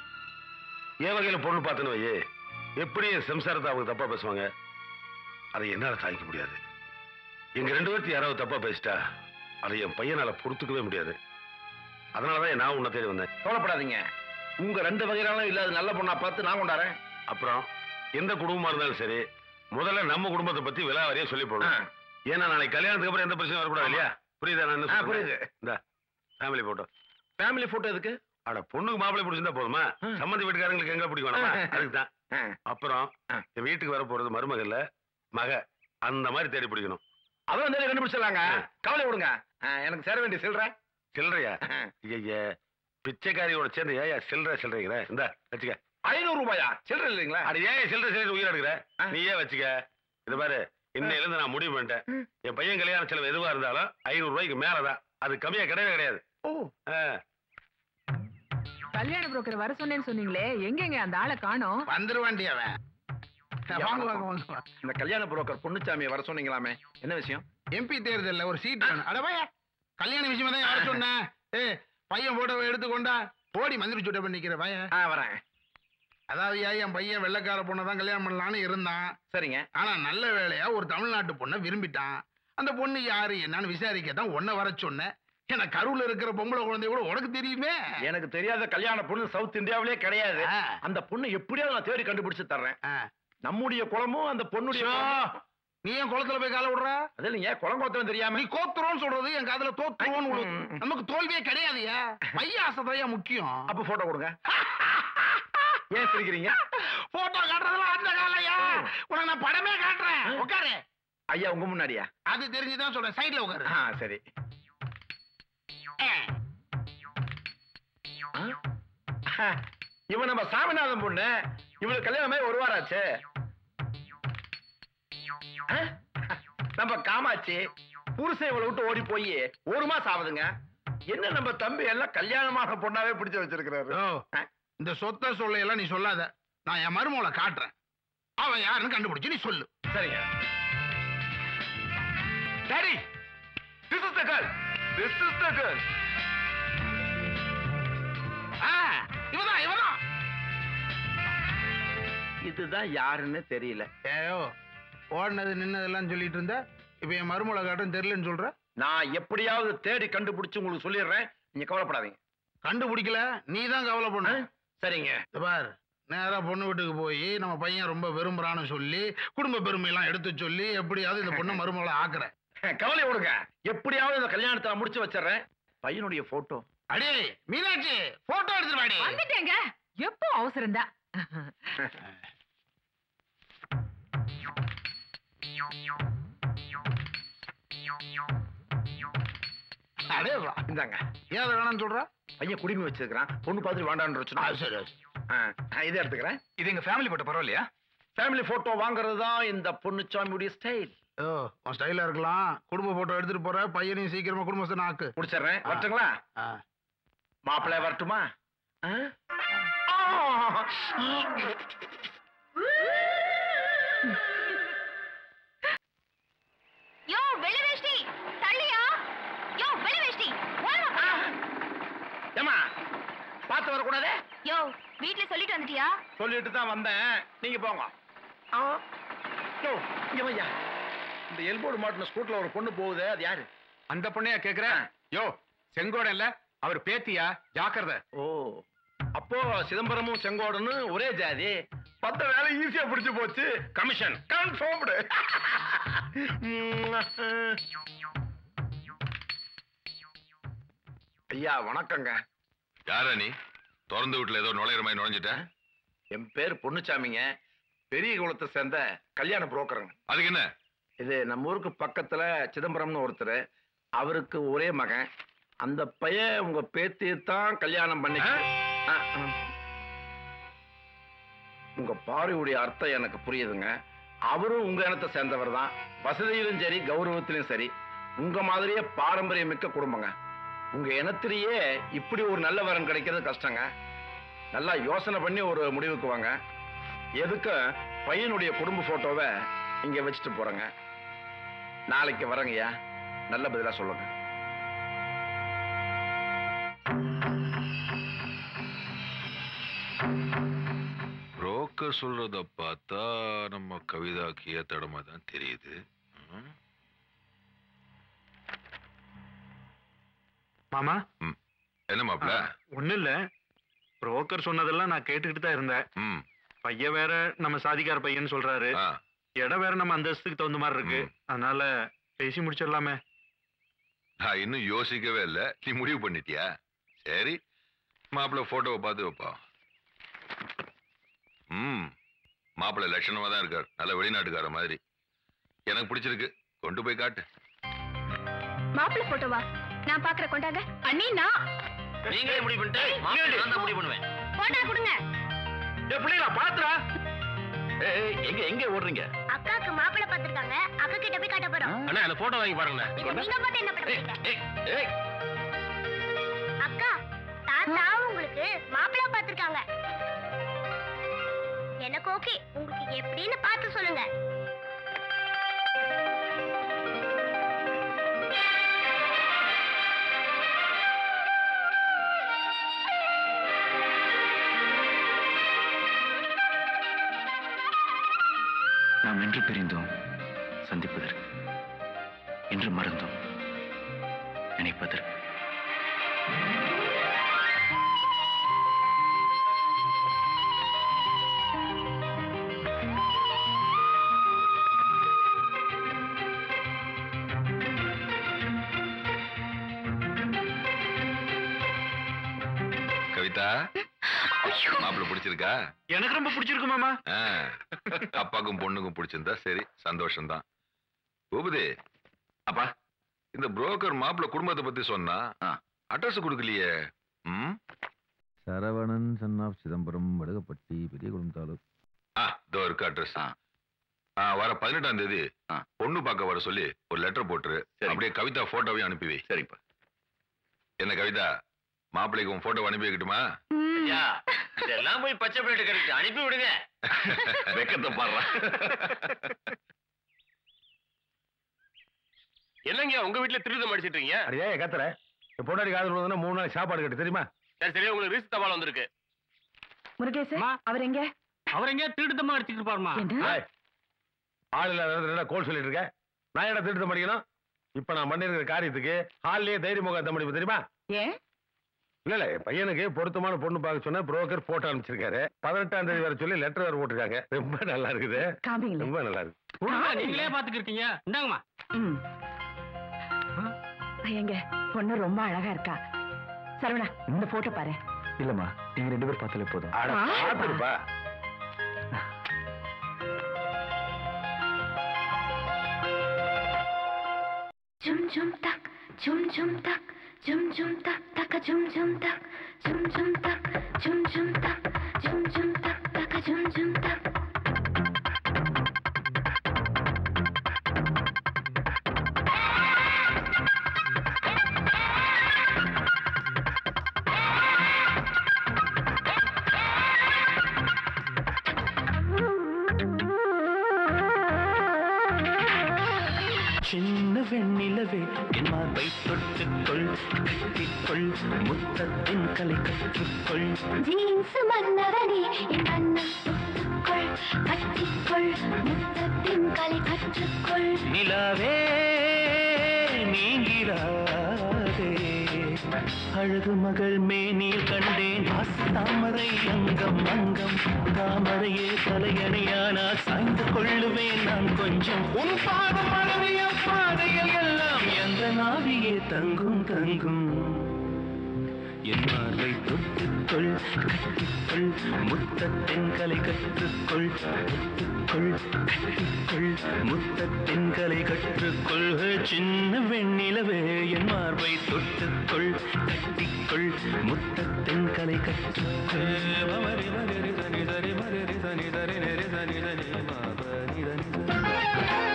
என் வகையில பொண்ணு பார்த்தேன்னு வையே எப்படி என் சம்சாரத்தை அவங்க தப்பா பேசுவாங்க அதை என்னால தாய்க்க முடியாது எங்க ரெண்டு பேர்த்து யாராவது தப்பா பேசிட்டா அதை என் பையனால பொறுத்துக்கவே முடியாது அதனாலதான் நான் உன்னை தேடி வந்தேன் கவலைப்படாதீங்க உங்க ரெண்டு வகையிலும் இல்லாத நல்ல பொண்ணா பார்த்து நான் கொண்டாறேன் அப்புறம் எந்த குடும்பமா இருந்தாலும் சரி முதல்ல நம்ம குடும்பத்தை பத்தி விலாவாரியா சொல்லி போடணும் ஏன்னா நாளைக்கு கல்யாணத்துக்கு அப்புறம் எந்த பிரச்சனையும் வரக்கூடாது இல்லையா புரியுதா நான் என்ன ஆ, சொல்றேன்? புரியுது. இந்த ஃபேமிலி போட்டோ ஃபேமிலி போட்டோ எதுக்கு அட பொண்ணுக்கு மாப்பிள்ளை பிடிச்சிருந்தா போதுமா சம்மந்தி வீட்டுக்காரங்களுக்கு எங்க பிடிக்கும் வேணாமா? அதுக்கு தான் அப்புறம் என் வீட்டுக்கு வர போறது மருமகள்ல மக அந்த மாதிரி தேடி பிடிக்கணும் அதுவும் தேடி கண்டுபிடிச்சிடலாங்க கவலை விடுங்க ஆ, எனக்கு சேர வேண்டிய சில்லற சில்லறையா ஐயா பிச்சைக்காரியோட சேர்ந்து ஏயா சில்லறை சில்லறைங்கிற இந்த வச்சுக்க ஐநூறு ரூபாயா சில்லற இல்லைங்களா அட ஏன் சில்லறை சில்லறை உயிர் எடுக்கிற நீயே வச்சுக்க இது பாரு இன்னையில இருந்து நான் முடிவு பண்ணிட்டேன் என் பையன் கல்யாண செலவு எதுவா இருந்தாலும் ஐநூறு ரூபாய்க்கு மேலதான் அது கம்மியா கிடையவே கிடையாது ஆ. கல்யாண புரோக்கர் வர சொன்னேன்னு சொன்னீங்களே எங்கெங்க அந்த ஆளை காணோம் வந்துருவாண்டி அவன் வாங்க வாங்க வாங்க இந்த கல்யாண புரோக்கர் பொண்ணுச்சாமியை வர சொன்னீங்களாமே என்ன விஷயம் எம்பி தேர்தல்ல ஒரு சீட் வேணும் அட பையா கல்யாண விஷயமா தான் வர சொன்னேன் ஏ பையன் போட்டோ எடுத்துக்கொண்டா போடி மந்திரி சுட்ட பண்ணிக்கிற பையன் ஆ வரேன் அதாவது ஐயா, என் பையன் வெள்ளைக்கார பொண்ணை தான் கல்யாணம் பண்ணலான்னு இருந்தான் சரிங்க ஆனா நல்ல வேலையா ஒரு தமிழ்நாட்டு பொண்ணை விரும்பிட்டான் அந்த பொண்ணு யாரு என்னன்னு விசாரிக்க தான் உன்னை வர சொன்னேன் ஏன்னா கருவுல இருக்கிற பொம்பளை குழந்தை கூட உனக்கு தெரியுமே எனக்கு தெரியாத கல்யாண பொண்ணு சவுத் இந்தியாவிலே கிடையாது அந்த பொண்ணு எப்படியாவது நான் தேடி கண்டுபிடிச்சு தர்றேன் நம்முடைய குளமும் அந்த பொண்ணுடைய குளமும் நீ ஏன் குளத்துல போய் கால விடுற அது இல்லைங்க குளம் கோத்திரம் தெரியாம நீ கோத்துறோம்னு சொல்றது என் காதுல தோத்துருவோம்னு விழுது. நமக்கு தோல்வியே கிடையாதுயா பையன் ஆசைதான் முக்கியம் அப்ப போட்டோ கொடுங்க ஏன் சிரிக்கிறீங்க போட்டோ காட்டுறதுல அந்த காலையா உனக்கு நான் படமே காட்டுறேன் உட்காரு ஐயா உங்க முன்னாடியா அது தெரிஞ்சுதான் சொல்றேன் சைடுல உட்காரு ஆ சரி ஆ, இவன் நம்ம சாமிநாதன் பொண்ணு இவளுக்கு கல்யாணமே ஒரு வாரம் ஆச்சு ஆ, நம்ம காமாட்சி புருஷன் இவளை விட்டு ஓடி போய் ஒரு மாசம் ஆகுதுங்க என்ன நம்ம தம்பி எல்லாம் கல்யாணமான பொண்ணாவே பிடிச்சு வச்சிருக்கிறாரு ஓ, இந்த சொத்த சொல்லையெல்லாம் நீ சொல்லாத நான் என் மருமகளை காட்டுறேன் அவன் யாருன்னு கண்டுபிடிச்சு நீ சொல்லு சரிங்க daddy this is the girl this is the girl ஆ, இவதான் இவதான் இதுதான் யாருன்னு தெரியல ஏயோ ஓடினது நின்னதெல்லாம் சொல்லிட்டு இருந்த இப்ப என் மருமகளை காட்டுன்னு தெரியலன்னு சொல்ற நான் எப்படியாவது தேடி கண்டுபிடிச்சு உங்களுக்கு சொல்லிடுறேன் நீங்க கவலைப்படாதீங்க கண்டுபிடிக்கல நீ தான் கவலை பண்ண சரிங்க இந்த பார் நேரா பொண்ணு வீட்டுக்கு போய் நம்ம பையன் ரொம்ப விரும்புறான்னு சொல்லி குடும்ப பெருமையெல்லாம் எடுத்து சொல்லி எப்படியாவது இந்த பொண்ணை மருமகளை ஆக்குற கவலை விடுங்க எப்படியாவது இந்த கல்யாணத்தை நான் முடிச்சு வச்சிடுறேன் பையனுடைய போட்டோ அடே மீனாட்சி போட்டோ எடுத்துட்டு வாடி வந்துட்டேங்க எப்போ அவசரம் தான் அடே வா இந்தாங்க ஏன் அதை வேணாம்னு சொல்ற பையன் குடிமை வச்சிருக்கிறான் பொண்ணு பார்த்துட்டு வேண்டான்னு வச்சுனா சரி இதை எடுத்துக்கிறேன் இது எங்க ஃபேமிலி போட்ட பரவாயில்லையா ஃபேமிலி போட்டோ வாங்குறது தான் இந்த பொண்ணுச்சாமியுடைய ஸ்டைல் ஓ உன் ஸ்டைலா இருக்கலாம் குடும்ப போட்டோ எடுத்துட்டு போற பையனையும் சீக்கிரமா குடும்பத்தை ஆக்கு முடிச்சிடுறேன் ஆ. வரட்டுங்களா ஆ. மாப்பிள்ளை வரட்டுமா ஆ? யோ வெள்ளை வேஷ்டி வரக்கூடாது யோ வீட்ல சொல்லிட்டு வந்துட்டியா சொல்லிட்டு தான் வந்தேன் நீங்க போங்க ஆ யோ இங்க வையா இந்த எல்போர்டு மாட்டின ஸ்கூட்ல ஒரு பொண்ணு போகுது அது யாரு அந்த பொண்ணையா கேக்குறேன் யோ செங்கோடன் இல்ல அவர் பேத்தியா ஜாக்கிரதை ஓ அப்போ சிதம்பரமும் செங்கோடன்னு ஒரே ஜாதி பத்த வேலை ஈஸியா பிடிச்சு போச்சு கமிஷன் கன்ஃபார்ம்டு ஐயா வணக்கங்க யாரா நீ திறந்து வீட்டுல ஏதோ நுழையிற மாதிரி நுழைஞ்சிட்ட என் பேர் பொன்னுச்சாமிங்க பெரிய குளத்தை சேர்ந்த கல்யாண புரோக்கருங்க அதுக்கு என்ன இது நம்ம ஊருக்கு பக்கத்துல சிதம்பரம்னு ஒருத்தர் அவருக்கு ஒரே மகன் அந்த பையன் உங்க பேத்தி தான் கல்யாணம் பண்ணி ஆ, ஆ. உங்க பார்வையுடைய அர்த்தம் எனக்கு புரியுதுங்க அவரும் உங்க இனத்தை சேர்ந்தவர் தான் வசதியிலும் சரி கௌரவத்திலும் சரி உங்க மாதிரியே பாரம்பரியமிக்க குடும்பங்க உங்க இனத்திலேயே இப்படி ஒரு நல்ல வரன் கிடைக்கிறது கஷ்டங்க நல்லா யோசனை பண்ணி ஒரு முடிவுக்கு வாங்க எதுக்கு பையனுடைய குடும்ப போட்டோவை இங்க வச்சுட்டு போறேங்க நாளைக்கு வரேங்கய்யா நல்ல பதிலா சொல்லுங்க புரோக்கர் சொல்றத பார்த்தா நம்ம கவிதாக்கு ஏத்தடமா தான் தெரியுது ம். மாமா என்ன மாப்ள ஒண்ணு இல்ல புரோக்கர் சொன்னதெல்லாம் நான் கேட்டுக்கிட்டு தான் இருந்தேன் ம் பையன் வேற நம்ம சாதிக்கார பையன் சொல்றாரு இடம் வேற நம்ம அந்தஸ்துக்கு தகுந்த மாதிரி இருக்கு அதனால பேசி முடிச்சிடலாமே நான் இன்னும் யோசிக்கவே இல்ல நீ முடிவு பண்ணிட்டியா சரி மாப்பிள்ளை போட்டோவை பார்த்து வைப்பா ம் மாப்பிள்ளை லட்சணமா தான் இருக்கார் நல்ல வெளிநாட்டுக்கார மாதிரி எனக்கு பிடிச்சிருக்கு கொண்டு போய் காட்டு மாப்பிள்ளை போட்டோவா நான் பாக்குற கொண்டாங்க அண்ணி நான் நீங்களே முடிவு பண்ணிட்டு மாப்பிள்ளை நான் தான் முடிவு பண்ணுவேன் போட்டா கொடுங்க பிள்ளைங்களா பாத்துறா எங்க எங்க ஓடுறீங்க அக்காக்கு மாப்பிள்ளை பார்த்திருக்காங்க அக்கா கிட்ட போய் காட்ட போறோம் அண்ணா அந்த போட்டோ வாங்கி பாருங்க இப்ப நீங்க பார்த்து என்ன பண்ணுவீங்க அக்கா தாத்தா உங்களுக்கு மாப்பிள்ளை பார்த்திருக்காங்க எனக்கு ஓகே உங்களுக்கு எப்படின்னு பார்த்து சொல்லுங்க நாம் என்று பிரிந்தோம் சந்திப்பதற்கு என்று மறந்தோம் நினைப்பதற்கு கவிதா மாப்பிள்ளை பிடிச்சிருக்கா எனக்கு ரொம்ப பிடிச்சிருக்கு மாமா ஆ, அப்பாக்கும் பொண்ணுக்கும் பிடிச்சிருந்தா சரி சந்தோஷம்தான் பூபதி அப்பா இந்த புரோக்கர் மாப்பிள்ளை குடும்பத்தை பத்தி சொன்னா அட்ரஸ் கொடுக்கலையே ம் சரவணன் சன் ஆஃப் சிதம்பரம் வடுகப்பட்டி பெரியகுளம் தாலுக் ஆ இதோ இருக்கு அட்ரஸ் ஆ வர பதினெட்டாம் தேதி பொண்ணு பார்க்க வர சொல்லி ஒரு லெட்டர் போட்டுரு அப்படியே கவிதா போட்டோவையும் அனுப்பி வை சரிப்பா என்ன கவிதா மாப்பிள்ளைக்கு உன் போட்டோ அனுப்பி வைக்கட்டுமா ஐயா இதெல்லாம் போய் பச்சை பிளேட் கரெக்ட் அனுப்பி விடுங்க வெக்கத்தை பாடுறா என்னங்க உங்க வீட்டுல திருடம் அடிச்சிட்டு இருக்கீங்க அடியே கத்துற என் பொண்டாடி காதல் விழுந்ததுன்னா மூணு நாள் சாப்பாடு கட்டு தெரியுமா சரி சரி உங்களுக்கு ரீஸ் தபால் வந்திருக்கு முருகேசன் அவர் எங்க அவர் எங்க திருடுத்தமா அடிச்சுட்டு இருப்பாருமா ஏய், ஆள் இல்லாத இடத்துல என்ன கோல் சொல்லிட்டு இருக்க நான் என்ன திருத்த படிக்கணும் இப்ப நான் பண்ணிருக்கிற காரியத்துக்கு ஹால்லயே தைரிய முகம் முடியும் தெரியுமா ஏன் இல்ல இல்ல என் பையனுக்கு பொருத்தமான பொண்ணு பார்க்க சொன்னா புரோக்கர் போட்டோ அனுப்பிச்சிருக்காரு பதினெட்டாம் தேதி வர சொல்லி லெட்டர் வேற போட்டிருக்காங்க ரொம்ப நல்லா இருக்குது காமிங்களேன். ரொம்ப நல்லா இருக்கு கொடுங்க, நீங்களே பாத்துக்கு இருக்கீங்க இந்தாங்கம்மா ம். எங்க பொண்ணு ரொம்ப அழகா இருக்கா சரவணா இந்த போட்டோ பாரு இல்லம்மா நீங்க ரெண்டு பேரும் பார்த்தாலே போதும் அட, பாத்துருப்பா Zum zum tak, zum zum tak, zum zum tak, taka zum zum tak, zum zum tak, zum zum tak, zum zum tak, taka zum zum tak. சின்ன வெண்ணிலவே என் மார்பை தொட்டுக்கொள் கட்டிக்கொள் முத்தத்தின் கலை கற்றுக்கொள் ஜீன்ஸ் மன்னவனே என் அண்ணன் தொட்டுக்கொள் கட்டிக்கொள் முத்தத்தின் கலை கற்றுக்கொள் நிலாவே நீங்கிடாதே அழகு மகள் மேனில் கண்டேன் ஆசை தாமரை அங்கம் அங்கம் தாமரையே தலையணையானா சாய்ந்து கொள்ளுவேன் நான் கொஞ்சம் உன் பாதம் அளவிய பாதைகள் எல்லாம் எந்த நாவியே தங்கும் தங்கும் என் பார்வை தொட்டுக்கொள் கட்டிக்கொள் முத்தத்தின் கலை கற்றுக்கொள் தொட்டுக்கொள் கட்டிக்கொள் முத்தத்தின் கலை கற்றுக்கொள் சின்ன வெண்ணிலவே என் மார்பை தொட்டுக்கொள் கட்டிக்கொள் முத்தத்தின் கலை கற்றுக்கொள் மமரி மகரி தனி தரி மரி தனி தரி நெரி தனி தனி மாபனி தனி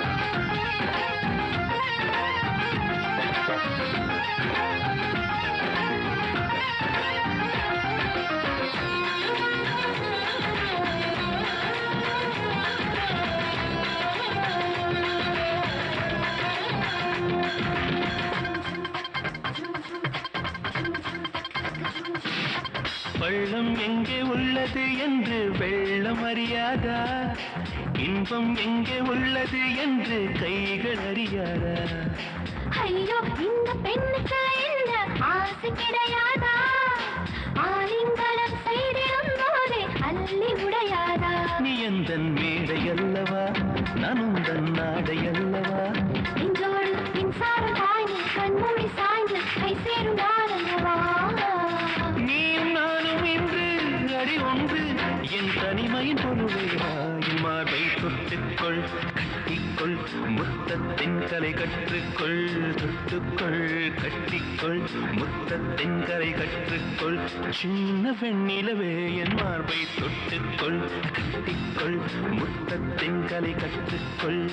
பள்ளம் எங்கே உள்ளது என்று வெள்ளம் அறியாதா இன்பம் எங்கே உள்ளது என்று கைகள் அறியாதா ஐயோ இந்த பெண்ணுக்கு இந்த ஆசை கிடையாதா ஆலிங்கலம் செய்திடும் போதே அள்ளி உடையாதா நீ எந்த மேடை அல்லவா நான் உந்தன் நாடை அல்லவா இன்றோடு மின்சாரம் பாய்ந்து கண்மூடி சாய்ந்து கை சேரும் நாளல்லவா நீயும் நானும் இன்று அடி ஒன்று என் தனிமையின் பொருளையா என் மார்பை தொட்டுக்கொள் கட்டிக்கொள் முத்தத்தின் கலை கற்றுக்கொள் தொட்டுக்கொள் கட்டிக்கொள் முத்தத்தின் கலை கற்றுக்கொள் சின்ன வெண்ணிலவே என் மார்பை தொட்டுக்கொள் கட்டிக்கொள் முத்தத்தின் கலை கற்றுக்கொள்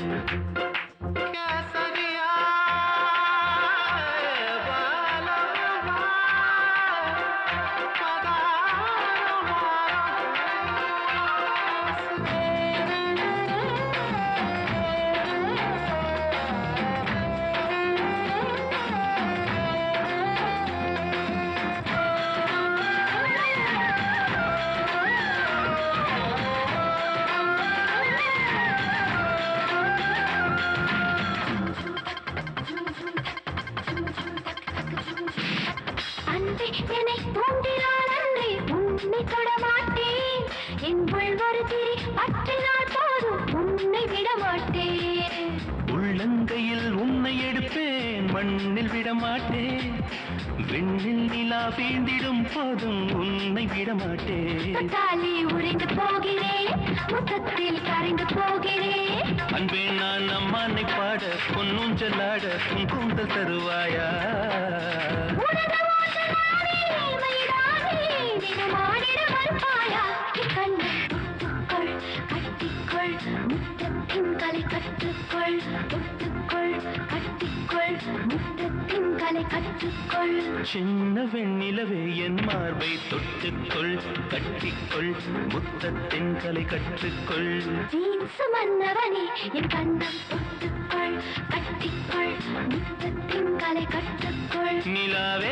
அன்பே என்னை தூண்டினால் அன்றே உன்னை தொட மாட்டேன் என் ஒரு திரி பற்றினால் போதும் உன்னை விட மாட்டேன் உள்ளங்கையில் உன்னை எடுப்பேன் மண்ணில் விட மாட்டேன் விண்ணில் நிலா வீழ்ந்திடும் போதும் உன்னை விட மாட்டேன் தொட்டாலே உறைந்து போகிறேன் முத்தத்தில் கரைந்து போகிறேன் அன்பே நான் அம்மானை பாட பொன்னூஞ்சலாட உன் கூந்தல் தருவாயா உனது ஓட்டலானே, மயிலானே, தினமாடிட வருவாயா? என் கண்ணை தொட்டுக்கொள், கட்டிக்கொள், முத்தத்தின் கலை கற்றுக்கொள் தொட்டுக்கொள் கட்டிக்கொள் முத்தத்தின் கலை கற்றுக்கொள் சின்ன வெண்ணிலவே என் மார்பை தொட்டுக்கொள் கட்டிக்கொள் முத்தத்தின் கலை கற்றுக்கொள் ஜீன்ஸ் மன்னவனே என் கண்ணம் தொட்டுக்கொள் கட்டிக்கொள் முத்தத்தின் கலை கற்றுக்கொள் நிலாவே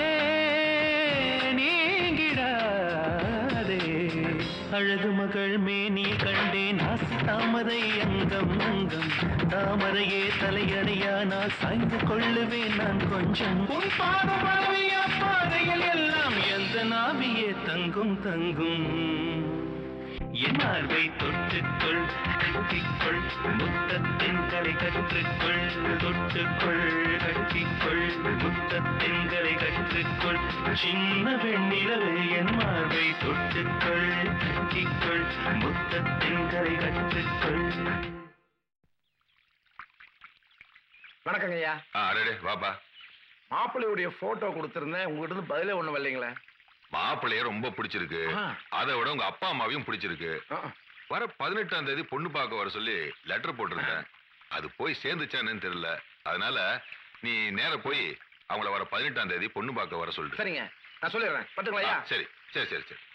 நீங்கிடாதே அழகு மகள் மேனி கண்டேன் ஆசை தாமரை அங்கம் அங்கம் தாமரையே தலையணையா நான் சாய்ந்து கொள்ளுவேன் நான் கொஞ்சம் உன் பாதம் அளவிய பாதையில் எல்லாம் எந்த நாவியே தங்கும் தங்கும் என் மார்பை தொட்டுக்கொள் கட்டிக்கொள் முத்தத்தின் கலை கற்றுக்கொள் தொட்டுக்கொள் கட்டிக்கொள் முத்தத்தின் கலை கற்றுக்கொள் சின்ன வெண்ணிலவே என் மார்பை தொட்டுக்கொள் கட்டிக்கொள் முத்தத்தின் கலை கற்றுக்கொள் வணக்கங்க ஐயா ஆ அடடே வாப்பா மாப்பிள்ளையுடைய போட்டோ கொடுத்திருந்தேன் உங்ககிட்ட இருந்து பதிலே ஒண்ணும் வரலைங்களே மாப்பிள்ளைய ரொம்ப பிடிச்சிருக்கு ஆ. அதை விட உங்க அப்பா அம்மாவையும் பிடிச்சிருக்கு வர பதினெட்டாம் தேதி பொண்ணு பார்க்க வர சொல்லி லெட்டர் போட்டிருந்தேன் அது போய் சேர்ந்துச்சான்னு தெரியல அதனால நீ நேர போய் அவங்கள வர பதினெட்டாம் தேதி பொண்ணு பார்க்க வர சொல்லிட்டு சரிங்க நான் சொல்லிடுறேன் பட்டுங்களா ஐயா சரி சரி சரி சரி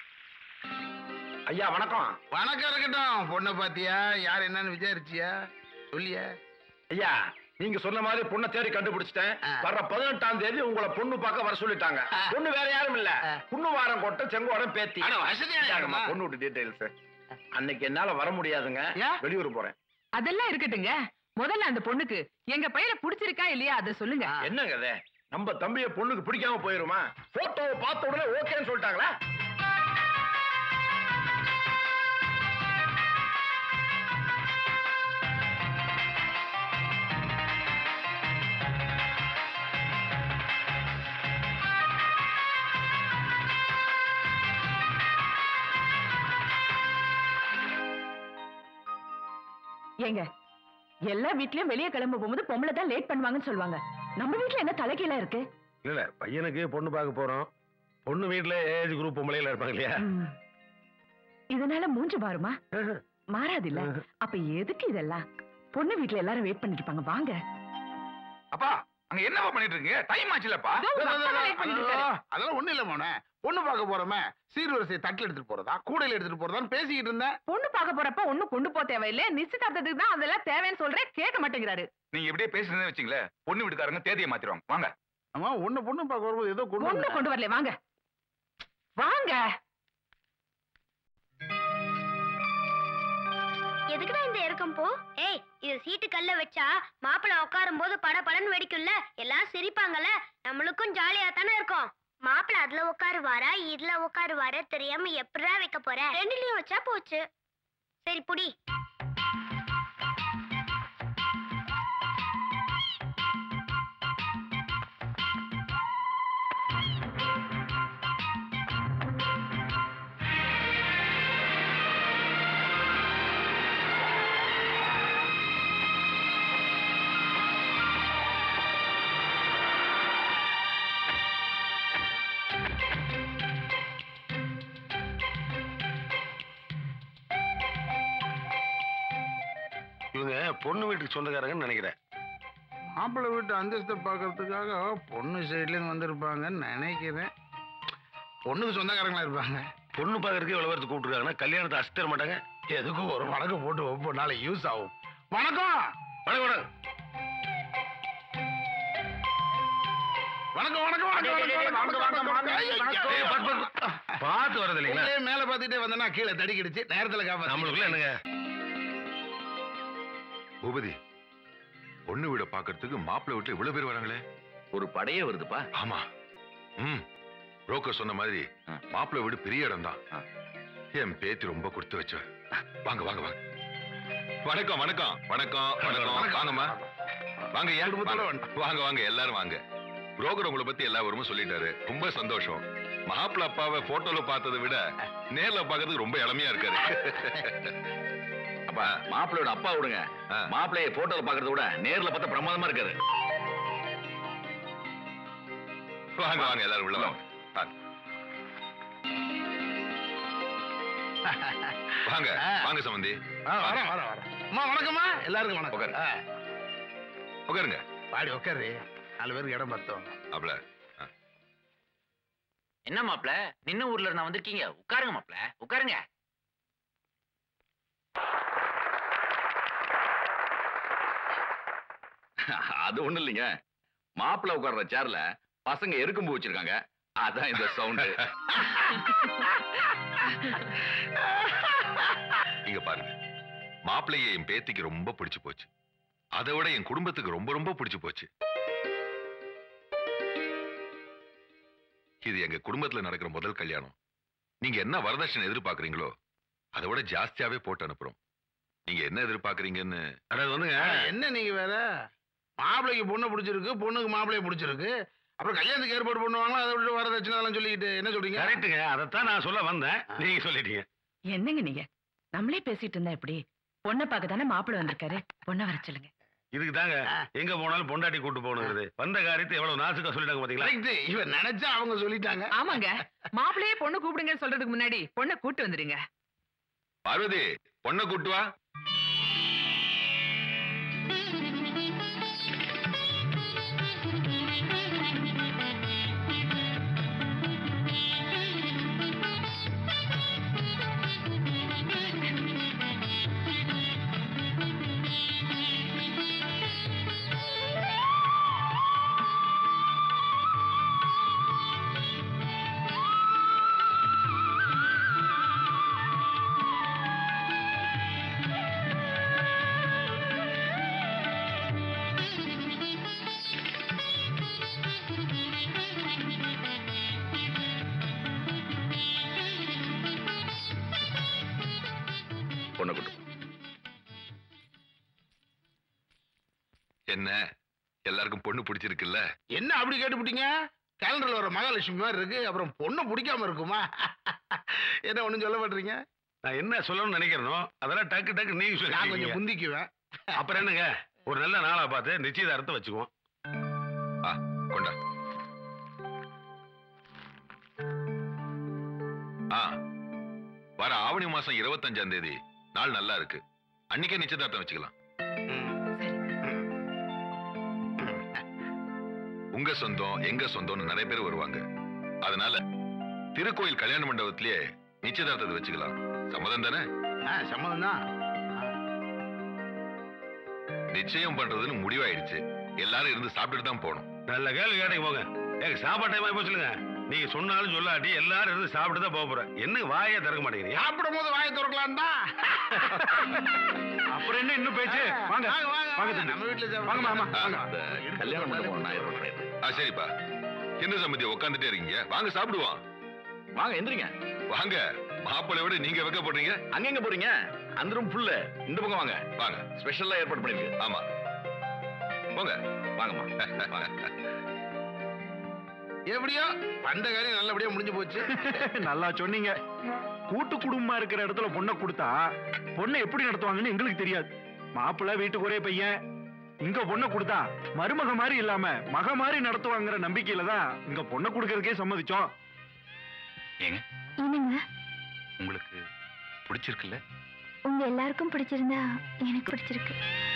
ஐயா வணக்கம் வணக்கம் இருக்கட்டும் பொண்ணை பாத்தியா யார் என்னன்னு விசாரிச்சியா சொல்லியா ஐயா நீங்க சொன்ன மாதிரி பொண்ணை தேடி கண்டுபிடிச்சிட்டேன் வர்ற பதினெட்டாம் தேதி உங்களை பொண்ணு பார்க்க வர சொல்லிட்டாங்க பொண்ணு வேற யாரும் இல்ல குன்னுவாரம் கோட்டை செங்கோடம் பேத்தி அட, வசதியான இந்தாங்கம்மா, இடமா? பொண்ணு விட்டு டீடைல்ஸ் அன்னைக்கு என்னால வர முடியாதுங்க வெளியூர் போறேன் அதெல்லாம் இருக்கட்டுங்க முதல்ல அந்த பொண்ணுக்கு எங்க பையனை பிடிச்சிருக்கா இல்லையா அதை சொல்லுங்க என்னங்க இது நம்ம தம்பிய பொண்ணுக்கு பிடிக்காம போயிருமா போட்டோவை பார்த்த உடனே ஓகேன்னு சொல்லிட்டாங்களா ஏங்க எல்லா வீட்லயும் வெளியே கிளம்ப போகும்போது பொம்பளை தான் லேட் பண்ணுவாங்கன்னு சொல்லுவாங்க நம்ம வீட்ல என்ன தலைக்கீழ இருக்கு இல்ல இல்ல பையனுக்கு பொண்ணு பார்க்க போறோம் பொண்ணு வீட்டுல ஏஜ் குரூப் பொம்பளையில இருப்பாங்க இல்லையா இதனால மூஞ்சி மாறுமா மாறாது இல்ல அப்ப எதுக்கு இதெல்லாம் பொண்ணு வீட்ல எல்லாரும் வெயிட் பண்ணிட்டு இருப்பாங்க வாங்க அப்பா அங்க என்னப்பா பண்ணிட்டு இருக்கீங்க டைம் ஆச்சுலப்பா அதெல்லாம் ஒண்ணு இல்ல மோனே பொண்ணு பார்க்க போறோமே சீர்வரிசை தட்டில் எடுத்துட்டு போறதா கூடையில எடுத்துட்டு போறதான்னு பேசிக்கிட்டு இருந்தேன் பொண்ணு பார்க்க போறப்ப ஒண்ணும் கொண்டு போக தேவையில்லை நிச்சயதார்த்தத்துக்கு தான் அதெல்லாம் தேவைன்னு சொல்றேன் கேட்க மாட்டேங்கிறாரு நீங்க இப்படியே பேசுறதே வச்சுங்களேன் பொண்ணு வீட்டுக்காரங்க தேதியை மாத்திருவாங்க வாங்க ஆமா ஒண்ணு பொண்ணு பார்க்க வரும்போது ஏதோ கொண்டு ஒண்ணு கொண்டு வரல வாங்க வாங்க எதுக்குடா இந்த இறக்கம் போ ஏய் இது சீட்டு கல்ல வச்சா மாப்பிள்ளை உட்காரும் போது பட படன்னு வெடிக்கும்ல எல்லாம் சிரிப்பாங்கல்ல நம்மளுக்கும் ஜாலியா தானே இருக்கும் மாப்பிள்ளை அதுல உட்காருவாரா இதுல உட்காருவாரா தெரியாம எப்படிடா வைக்க போற ரெண்டுலயும் வச்சா போச்சு சரி புடி இவங்க பொண்ணு வீட்டுக்கு சொந்தக்காரங்கன்னு நினைக்கிறேன் மாப்பிள்ளை வீட்டு அந்தஸ்தை பார்க்கறதுக்காக பொண்ணு சைட்ல இருந்து வந்திருப்பாங்கன்னு நினைக்கிறேன் பொண்ணுக்கு சொந்தக்காரங்களா இருப்பாங்க பொண்ணு பார்க்கறதுக்கு எவ்வளவு பேருக்கு கூப்பிட்டுருக்காங்கன்னா கல்யாணத்தை அசித்தர மாட்டாங்க எதுக்கும் ஒரு வணக்கம் போட்டு வைப்போம் நாளை யூஸ் ஆகும் வணக்கம் வணக்கம் வணக்கம் வணக்கம் வணக்கம் வணக்கம் வணக்கம் வணக்கம் ஏய், பாத்து, பாத்து. பார்த்து வரது இல்லைங்களா உள்ளே மேல பாத்துட்டே வந்தனா கீழே தடிக்கிடுச்சு நேரத்துல காப்பாத்து நம்மளுக்குள்ள என்னங்க பூபதி பொண்ணு வீட பாக்குறதுக்கு மாப்பிள்ளை வீட்டுல இவ்வளவு பேர் வராங்களே ஒரு படையே வருதுப்பா ஆமா ம் புரோக்கர் சொன்ன மாதிரி மாப்பிள்ளை வீடு பெரிய இடம் தான் என் பேத்தி ரொம்ப கொடுத்து வச்ச வாங்க வாங்க வாங்க வணக்கம் வணக்கம் வணக்கம் வணக்கம் வாங்கம்மா வாங்க ஏன் வாங்க வாங்க வாங்க எல்லாரும் வாங்க புரோக்கர் உங்களை பத்தி எல்லா விவரமும் சொல்லிட்டாரு ரொம்ப சந்தோஷம் மாப்பிள்ளை அப்பாவை போட்டோல பார்த்ததை விட நேர்ல பார்க்கறதுக்கு ரொம்ப இளமையா இருக்காரு அப்பா மாப்பிள்ளையோட அப்பா விடுங்க மாப்பிள்ளைய போட்டோல பாக்குறத விட நேர்ல பார்த்தா பிரமாதமா இருக்காரு வாங்க வாங்க எல்லாரும் உள்ள வாங்க வாங்க. வாங்க வாங்க சம்பந்தி வரேன் வரேன் வரேன் அம்மா வணக்கம்மா எல்லாருக்கும் வணக்கம் ஆ, உட்காருங்க வாடி உட்காரு நாலு பேருக்கு இடம் பார்த்தோம் அப்பல என்ன மாப்ள நின்ன ஊர்ல இருந்து வந்திருக்கீங்க உட்காருங்க மாப்ள உட்காருங்க அது ஒண்ணு இல்லைங்க மாப்பிள்ளை உட்கார்ற சேர்ல பசங்க எருக்கும்பு வச்சிருக்காங்க அதான் இந்த சவுண்டு இங்க பாருங்க மாப்பிள்ளைய என் பேத்திக்கு ரொம்ப பிடிச்சு போச்சு அதை விட என் குடும்பத்துக்கு ரொம்ப ரொம்ப பிடிச்சு போச்சு இது எங்க குடும்பத்துல நடக்கிற முதல் கல்யாணம் நீங்க என்ன வரதட்சணை எதிர்பார்க்கறீங்களோ அதை விட ஜாஸ்தியாவே போட்டு அனுப்புறோம் நீங்க என்ன எதிர்பார்க்கறீங்கன்னு அதாவது வந்துங்க என்ன நீங்க வேற மாப்பிள்ளைக்கு பொண்ணு பிடிச்சிருக்கு பொண்ணுக்கு மாப்பிள்ளைய பிடிச்சிருக்கு அப்புறம் கல்யாணத்துக்கு ஏற்பாடு பண்ணுவாங்களா அதை விட்டு வரதட்சணை எல்லாம் சொல்லிக்கிட்டு என்ன சொல்றீங்க கரெக்ட்டுங்க அதைத்தான் நான் சொல்ல வந்தேன் நீங்க சொல்லிட்டீங்க என்னங்க நீங்க நம்மளே பேசிட்டு இருந்தா எப்படி பொண்ணை பார்க்க தானே மாப்பிள்ளை வந்திருக்காரு பொண்ணை வர சொல்லுங்க இதுக்கு தாங்க எங்க போனாலும் பொண்டாட்டி கூட்டு போகணுங்கிறது வந்த காரியத்தை எவ்வளவு நாசுக்கா சொல்லிட்டாங்க பாத்தீங்களா கரெக்ட் இவன் நினைச்சா அவங்க சொல்லிட்டாங்க ஆமாங்க மாப்பிள்ளையே பொண்ணு கூப்பிடுங்கன்னு சொல்றதுக்கு முன்னாடி பொண்ணை கூட்டு வந்துடுங்க பார்வதி பொண்ணை கூட்டு வா பொண்ணை கூட்டு போ. என்ன எல்லாருக்கும் பொண்ணு பிடிச்சிருக்குல்ல என்ன அப்படி கேட்டுப்பிட்டீங்க கேலண்டர்ல வர மகாலட்சுமி மாதிரி இருக்கு அப்புறம் பொண்ணு பிடிக்காம இருக்குமா என்ன ஒண்ணும் சொல்ல மாட்டீங்க நான் என்ன சொல்லணும்னு நினைக்கிறேனோ அதெல்லாம் டக்கு டக்கு நீங்க சொல்லி நான் கொஞ்சம் புந்திக்குவேன் அப்புறம் என்னங்க ஒரு நல்ல நாளா பார்த்து நிச்சயதார்த்தம் வச்சுக்குவோம் ஆ கொண்டா ஆ வர ஆவணி மாசம் இருபத்தஞ்சாம் தேதி நாள் நல்லா இருக்கு அன்னைக்கே நிச்சயதார்த்தம் வச்சுக்கலாம் உங்க சொந்தம் எங்க சொந்தம்னு நிறைய பேர் வருவாங்க அதனால திருக்கோயில் கல்யாண மண்டபத்திலேயே நிச்சயதார்த்தத்தை வச்சுக்கலாம் சம்மதம் தானே சம்மதம் தான் நிச்சயம் பண்றதுன்னு முடிவாயிடுச்சு எல்லாரும் இருந்து சாப்பிட்டுட்டு தான் போகணும் நல்ல கேள்வி கேட்டீங்க போங்க ஏங்க சாப்பாடு டைம் ஆகி போச்சுங்க நீங்க சொன்னாலும் சொல்லாட்டி எல்லாரும் இருந்து சாப்பிட்டு தான் போக போறேன் என்ன வாயே திறக்க மாட்டேங்கிறீங்க சாப்பிடும் போது வாயை திறக்கலாம் தான் அப்புறம் என்ன இன்னும் பேச்சு வாங்க வாங்க, வாங்க, வாங்க தம்பி. நம்ம வீட்டுல சாப்பிடுங்க. வாங்க மாமா ஆ, வாங்க இந்த கல்யாண மண்டபம் நான் ஏற்பாடு பண்ணிடுறேன். ஆ சரிப்பா என்ன சம்மதி உட்காந்துட்டே இருக்கீங்க வாங்க சாப்பிடுவோம் வாங்க எந்திரிங்க வாங்க மாப்பிள்ளை விட நீங்க வைக்க போடுறீங்க அங்க எங்க போறீங்க அந்த ரூம் ஃபுல்லு இந்த பக்கம் வாங்க வாங்க ஸ்பெஷலா ஏற்பாடு பண்ணிருக்கு ஆமா போங்க வாங்கம்மா எப்படியோ வந்த காரியம் நல்லபடியா முடிஞ்சு போச்சு நல்லா சொன்னீங்க கூட்டு குடும்பமா இருக்கிற இடத்துல பொண்ணை கொடுத்தா பொண்ணை எப்படி நடத்துவாங்கன்னு எங்களுக்கு தெரியாது மாப்பிள்ளை வீட்டுக்கு ஒரே பையன் இங்க பொண்ணை கொடுத்தா மருமக மாதிரி இல்லாம மக மாதிரி நடத்துவாங்கிற நம்பிக்கையில தான் இங்க பொண்ணை கொடுக்கறதுக்கே சம்மதிச்சோம் ஏங்க என்னங்க உங்களுக்கு பிடிச்சிருக்குல்ல உங்க எல்லாருக்கும் பிடிச்சிருந்தா எனக்கு பிடிச்சிருக்கு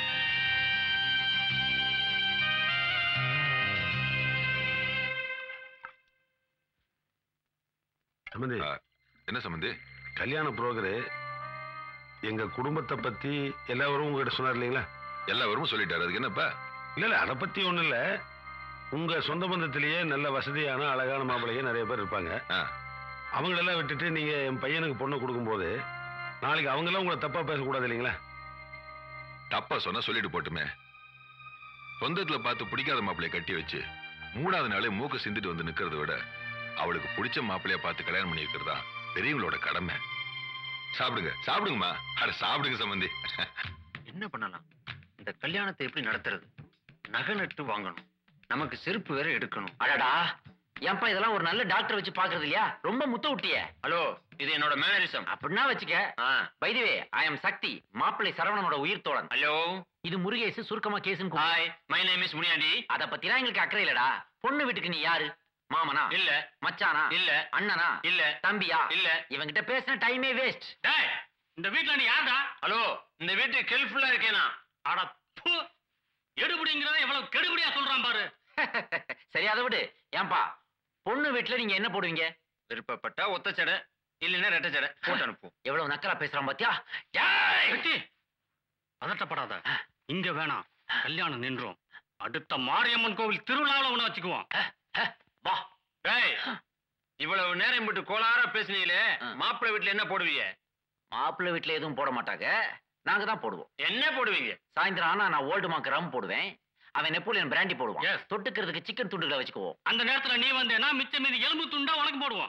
சம்பந்தி என்ன சம்பந்தி கல்யாண புரோக்கரு எங்க குடும்பத்தை பத்தி எல்லாரும் உங்ககிட்ட சொன்னார் இல்லைங்களா எல்லாரும் சொல்லிட்டாரு அதுக்கு என்னப்பா இல்ல இல்ல அதை பத்தி ஒண்ணும் இல்ல உங்க சொந்த பந்தத்திலேயே நல்ல வசதியான அழகான மாப்பிள்ளைங்க நிறைய பேர் இருப்பாங்க அவங்களெல்லாம் விட்டுட்டு நீங்க என் பையனுக்கு பொண்ணு கொடுக்கும்போது நாளைக்கு அவங்கெல்லாம் உங்களை தப்பா பேசக்கூடாது இல்லைங்களா தப்பா சொன்னா சொல்லிட்டு போட்டுமே சொந்தத்துல பார்த்து பிடிக்காத மாப்பிள்ளைய கட்டி வச்சு மூணாவது நாளே மூக்க சிந்திட்டு வந்து நிக்கிறத விட அவளுக்கு பிடிச்ச மாப்பிள்ளைய பார்த்து கல்யாணம் பண்ணி வைக்கிறதா பெரியவங்களோட கடமை சாப்பிடுங்க சாப்பிடுங்கம்மா அட சாப்பிடுங்க சம்பந்தி என்ன பண்ணலாம் இந்த கல்யாணத்தை எப்படி நடத்துறது நகை நட்டு வாங்கணும் நமக்கு செருப்பு வேற எடுக்கணும் அடடா ஏன்பா இதெல்லாம் ஒரு நல்ல டாக்டர் வச்சு பாக்குறது இல்லையா ரொம்ப முத்த விட்டிய ஹலோ இது என்னோட மேனரிசம் அப்படின்னா வச்சுக்க பைதிவே ஐ எம் சக்தி மாப்பிள்ளை சரவணனோட உயிர் தோழன் ஹலோ இது முருகேசு சுருக்கமா கேசுன்னு hi my name is Muniyandi அத பத்திலாம் எங்களுக்கு அக்கறை இல்லடா பொண்ணு வீட்டுக்கு நீ யாரு மாமனா இல்ல மச்சானா இல்ல அண்ணனா இல்ல தம்பியா இல்ல இவங்கிட்ட பேசின டைமே வேஸ்ட் டேய் இந்த வீட்ல நீ யாருடா ஹலோ இந்த வீட்டுக்கு ஹெல்ப்ஃபுல்லா இருக்கேனா அட ப்பு எடுபடிங்கிறத எவ்வளவு கெடுபடியா சொல்றான் பாரு சரி அதை விடு ஏன்பா பொண்ணு வீட்டுல நீங்க என்ன போடுவீங்க விருப்பப்பட்டா ஒத்த சடை இல்லைன்னா ரெட்டை சடை போட்டு அனுப்புவோம் எவ்வளவு நக்கலா பேசுறான் பாத்தியா வெட்டி பதட்டப்படாத இங்க வேணாம் கல்யாணம் நின்றோம் அடுத்த மாரியம்மன் கோவில் திருவிழாவில் உன்னை வச்சுக்குவோம் வா டேய் இவ்வளவு நேரம் விட்டு கோளாரா பேசுனீங்களே மாப்பிள்ளை வீட்டுல என்ன போடுவீங்க மாப்பிள்ளை வீட்டுல எதுவும் போட மாட்டாங்க நாங்க தான் போடுவோம் என்ன போடுவீங்க சாயந்தரம் ஆனா நான் ஓல்டு மார்க் ரம் போடுவேன் அவன் நெப்போலியன் பிராண்டி போடுவான் தொட்டுக்கிறதுக்கு சிக்கன் துண்டுகளை வச்சுக்குவோம் அந்த நேரத்துல நீ வந்தேன்னா மிச்ச மீதி எலும்பு துண்டா உனக்கு போடுவோம்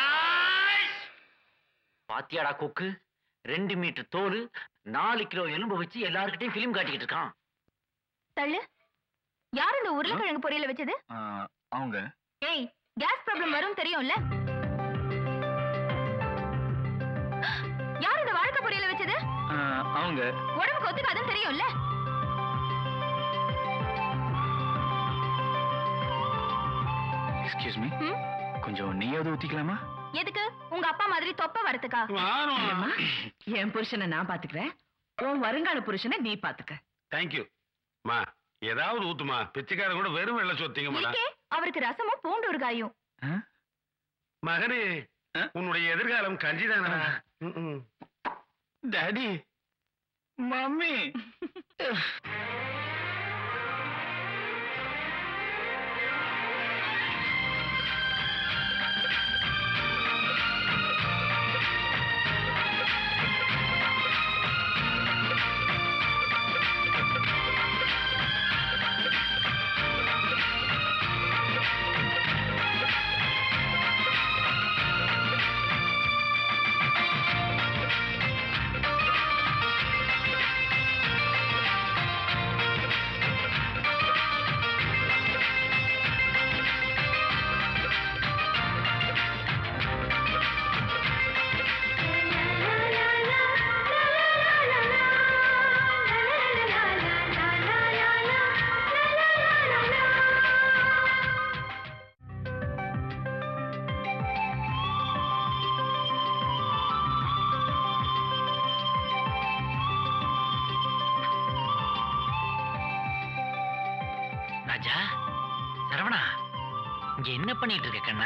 பாத்தியாடா கொக்கு ரெண்டு மீட்டர் தோல் நாலு கிலோ எலும்பு வச்சு எல்லாருக்கிட்டையும் பிலிம் காட்டிக்கிட்டு இருக்கான் தள்ளு யார் இந்த உருளைக்கிழங்கு பொரியல வச்சது அவங்க ஏய் கேஸ் ப்ராப்ளம் வரும் தெரியும்ல யார் இந்த வாழைக்காய் பொரியல வச்சது அவங்க உடம்புக்கு ஒத்துக்காதுன்னு தெரியும்ல எக்ஸ்கியூஸ் மீ கொஞ்சம் நெய்யாவது ஊத்திக்கலாமா எதுக்கு உங்க அப்பா மாதிரி தொப்ப வரதுக்கா ஏம்மா, என் புருஷனை நான் பாத்துக்கிறேன் உன் வருங்கால புருஷனை நீ பாத்துக்க தேங்க்யூ மா ஏதாவது ஊத்துமா பிச்சைக்காரன் கூட வெறும் வெள்ள சொத்தீங்க மேடம் இருக்கே அவருக்கு ரசமும் பூண்டு ஊறுகாயும் மகனே உன்னுடைய எதிர்காலம் கஞ்சிதானா டாடி மம்மி ஆ ராஜா சரவணா இங்க என்ன பண்ணிட்டு இருக்க கண்ணா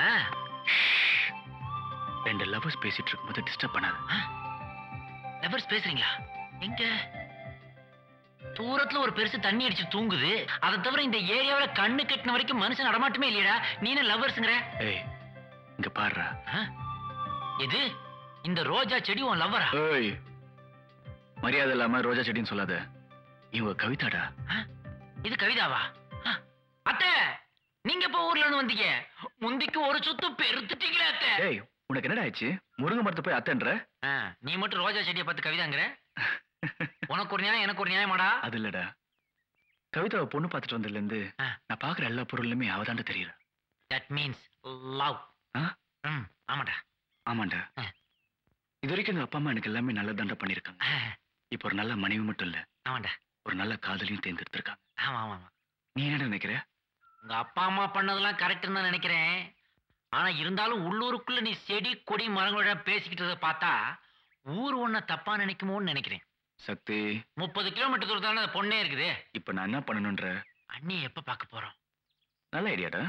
ரெண்டு லவர்ஸ் பேசிட்டு இருக்கும்போது டிஸ்டர்ப் பண்ணாத லவர்ஸ் பேசுறீங்களா எங்க தூரத்துல ஒரு பெருசு தண்ணி அடிச்சு தூங்குது அதை தவிர இந்த ஏரியாவுல கண்ணு கட்டின வரைக்கும் மனுஷன் நடமாட்டமே இல்லையடா நீ என்ன லவ்வர்ஸ்ங்கிற ஏய் இங்க பாருடா எது இந்த ரோஜா செடி உன் லவ்வரா ஏய் மரியாதை இல்லாம ரோஜா செடின்னு சொல்லாத இவங்க கவிதாடா இது கவிதாவா ஆ, அத்தை நீங்க இப்ப ஊர்ல இருந்து வந்தீங்க முந்திக்கு ஒரு சுத்து பெருத்துட்டீங்களே அத்தை ஏய் உனக்கு என்னடா ஆயிடுச்சு முருங்கை மரத்தை போய் அத்தன்ற ஆ, நீ மட்டும் ரோஜா செடியை பார்த்து கவிதாங்கிற உனக்கு ஒரு நியாயம் எனக்கு ஒரு நியாயமாடா அது இல்லடா கவிதாவை பொண்ணு பார்த்துட்டு வந்ததுல இருந்து நான் பாக்குற எல்லா பொருளுமே அவதாண்ட தெரியல தட் மீன்ஸ் லவ் ம் ஆமாடா ஆமாண்டா இது வரைக்கும் எங்க அப்பா அம்மா எனக்கு எல்லாமே நல்லதாண்டா பண்ணிருக்காங்க இப்போ ஒரு நல்ல மனைவி மட்டும் இல்ல ஆமாண்டா ஒரு நல்ல காதலியும் தேர்ந்தெடுத்திருக்காங்க ஆமா ஆமா ஆமா நீ என்ன நினைக்கிற உங்க அப்பா அம்மா பண்ணதெல்லாம் கரெக்ட்னு தான் நினைக்கிறேன் ஆனா இருந்தாலும் உள்ளூருக்குள்ள நீ செடி கொடி மரங்களோட பேசிக்கிட்டத பார்த்தா ஊர் ஒன்ன தப்பா நினைக்குமோன்னு நினைக்கிறேன் சக்தி முப்பது கிலோமீட்டர் தூரத்தான அந்த பொண்ணே இருக்குது இப்ப நான் என்ன பண்ணணும்ன்ற அண்ணி எப்ப பார்க்க போறோம் நல்ல ஐடியாடா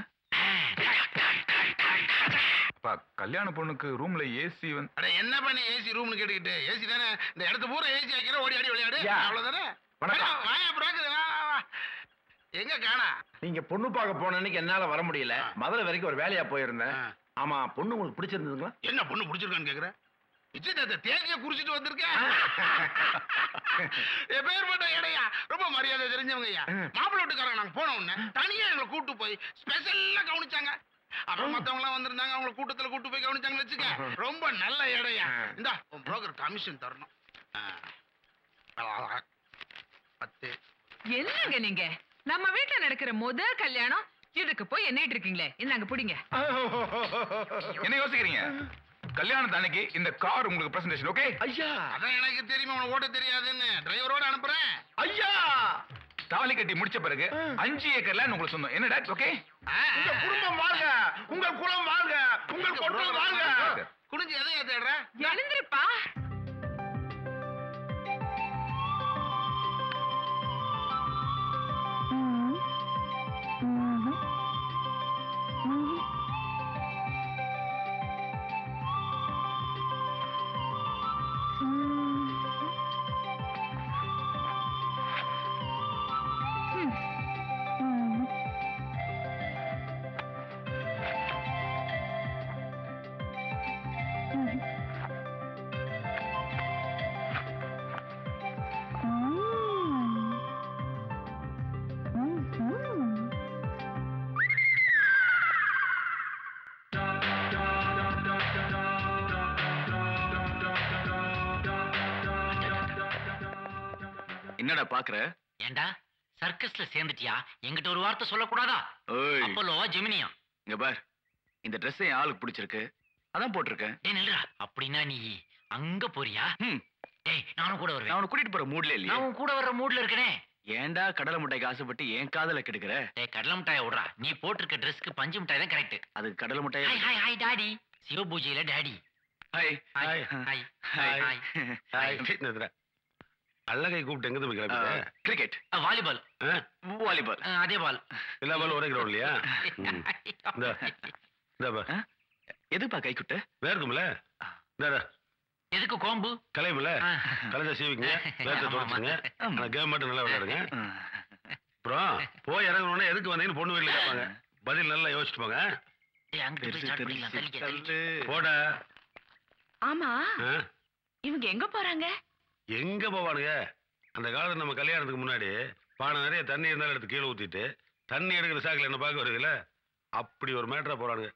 அப்பா கல்யாண பொண்ணுக்கு ரூம்ல ஏசி வந்து அட என்ன பண்ணி ஏசி ரூம்னு கேட்டுக்கிட்டு ஏசி தானே இந்த இடத்து பூரா ஏசி வைக்கிற ஓடி ஆடி விளையாடு யா. அவ்வளவுதானே வணக்கம். வாடா, வாயா புரோக்கர், வா, வா, வா. எங்க காணா நீங்க பொண்ணு பார்க்க போன அன்னைக்கு என்னால வர முடியல மதுரை வரைக்கும் ஒரு வேலையா போயிருந்தேன் ஆமா பொண்ணு உங்களுக்கு பிடிச்சிருந்ததுங்களா என்ன பொண்ணு பிடிச்சிருக்கான்னு கேக்குற நிச்சயதார்த்த தேதியை குறிச்சிட்டு வந்திருக்கேன் என் பேர் மட்டும் இடையா ரொம்ப மரியாதை தெரிஞ்சவங்க ஐயா மாப்பிள்ளை வீட்டுக்காரங்க நாங்க போன உடனே தனியா எங்களை கூட்டு போய் ஸ்பெஷல்லா கவனிச்சாங்க அப்புறம் மத்தவங்க எல்லாம் வந்திருந்தாங்க அவங்கள கூட்டத்துல கூட்டு போய் கவனிச்சாங்கன்னு வச்சுக்க ரொம்ப நல்ல இடையா இந்தா உன் புரோக்கர் கமிஷன் தரணும் ஆ. பத்து என்னங்க நீங்க நம்ம வீட்டுல நடக்கிற முத கல்யாணம் இதுக்கு போய் எண்ணிட்டு இருக்கீங்களே இந்தாங்க புடிங்க என்ன யோசிக்கிறீங்க கல்யாணத்து அன்னைக்கு இந்த கார் உங்களுக்கு பிரசன்டேஷன் ஓகே ஐயா அதான் எனக்கு தெரியுமா உனக்கு ஓட்ட தெரியாதுன்னு டிரைவரோட அனுப்புறேன் ஐயா தாலி கட்டி முடிச்ச பிறகு அஞ்சு ஏக்கர்ல உங்களுக்கு சொந்தம் என்ன டாட் ஓகே உங்க குடும்பம் வாழ்க உங்கள் குலம் வாழ்க உங்கள் பொண்ணு வாழ்க குனிஞ்சு எதையா தேடுற எழுந்திருப்பா என்னடா பாக்குற ஏண்டா சர்க்கஸ்ல சேர்ந்துட்டியா என்கிட்ட ஒரு வார்த்தை சொல்லக்கூடாதா ஓய் அப்போலோ ஜெமினியா இங்க பார் இந்த Dress என் ஆளுக்கு பிடிச்சிருக்கு அதான் போட்டிருக்கேன் டேய் நில்லுடா அப்படின்னா நீ அங்க போறியா டேய் நானும் கூட வருவேன் நான் உன்னை கூட்டிட்டு போற மூட்ல இல்லையா நான் உன் கூட வர்ற மூட்ல இருக்கனே ஏன்டா கடலை மிட்டாய்க்கு ஆசைப்பட்டு ஏன் காதல கெடுக்கிற டேய் கடலை மிட்டாயை விடுறா நீ போட்டிருக்க ட்ரெஸ்க்கு பஞ்சு மிட்டாய் தான் கரெக்ட் அதுக்கு கடலை மிட்டாய் ஹாய் ஹாய் ஹாய் டாடி சிவ பூஜையில daddy hi hi hi hi hi hi அல்லகை கூப்பிட்டு எங்க தம்பி கிளம்பிட்ட கிரிக்கெட் வாலிபால் வாலிபால் அதே பால் எல்லா பாலும் ஒரே கிரவுண்ட் இல்லையா ம். இந்தா இந்தா பா எதுப்பா கை குட்ட வேர்க்கும்ல இந்தா எதுக்கு கோம்பு கலையும்ல கலைஞ்சா சீவிங்க வேர்த்தை ஆமா, தொடச்சுங்க ஆமா. ஆனா கேம் மட்டும் நல்லா விளையாடுங்க அப்புறம் போய் இறங்கணும்னா எதுக்கு வந்தீங்கன்னு பொண்ணு வீட்டுல கேட்பாங்க பதில் நல்லா யோசிச்சுட்டு போங்க டேய் அங்க போய் ஸ்டார்ட் பண்ணிடலாம் தள்ளிக்க தள்ளிக்க போட ஆமா ஆ? இவங்க எங்க போறாங்க எங்க போவானுங்க அந்த காலத்துல நம்ம கல்யாணத்துக்கு முன்னாடி பானை நிறைய தண்ணி இருந்தாலும் எடுத்து கீழே ஊத்திட்டு தண்ணி எடுக்கிற சாக்கில் என்ன பார்க்க வருதுல்ல அப்படி ஒரு மேட்டரா போறானுங்க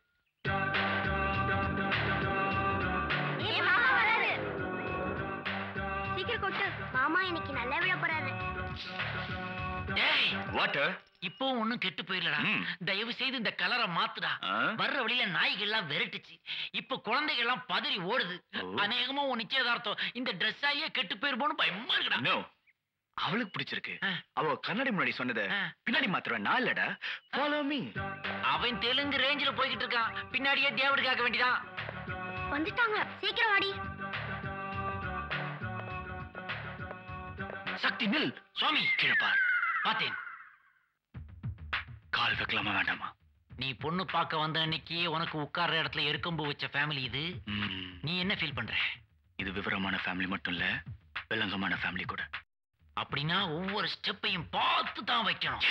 ஏய் மாமா வராரு சீக்கிரம் கொட்டு மாமா இன்னைக்கு நல்லா விழ போறாரு டேய் வாட்டர் இப்போ ஒண்ணும் கெட்டு போயிடலடா தயவு செய்து இந்த கலரை மாத்துடா வர்ற வழியில நாய்கள் எல்லாம் விரட்டுச்சு இப்ப குழந்தைகள் எல்லாம் பதறி ஓடுது அநேகமா உன் நிச்சயதார்த்தம் இந்த ட்ரெஸ்ஸாலேயே கெட்டு போயிருப்போன்னு பயமா இருக்குடா நோ அவளுக்கு பிடிச்சிருக்கு அவ கண்ணாடி முன்னாடி சொன்னத பின்னாடி மாத்திரம் நான் இல்லடா ஃபாலோ மீ அவன் தெலுங்கு ரேஞ்சில போய்கிட்டு இருக்கான் பின்னாடியே தேவடு காக்க வேண்டியதான் வந்துட்டாங்க சீக்கிரம் வாடி சக்தி நில் சுவாமி கீழே பார் பார்த்தேன் கால் வைக்கலாமா வேண்டாமா நீ பொண்ணு பார்க்க வந்த அன்னைக்கு உனக்கு உட்கார்ற இடத்துல எருக்கம்பு வச்ச ஃபேமிலி இது ம், நீ என்ன ஃபீல் பண்ற இது விவரமான ஃபேமிலி மட்டும் இல்ல வில்லங்கமான ஃபேமிலி கூட அப்படின்னா ஒவ்வொரு ஸ்டெப்பையும் பார்த்து தான் வைக்கணும்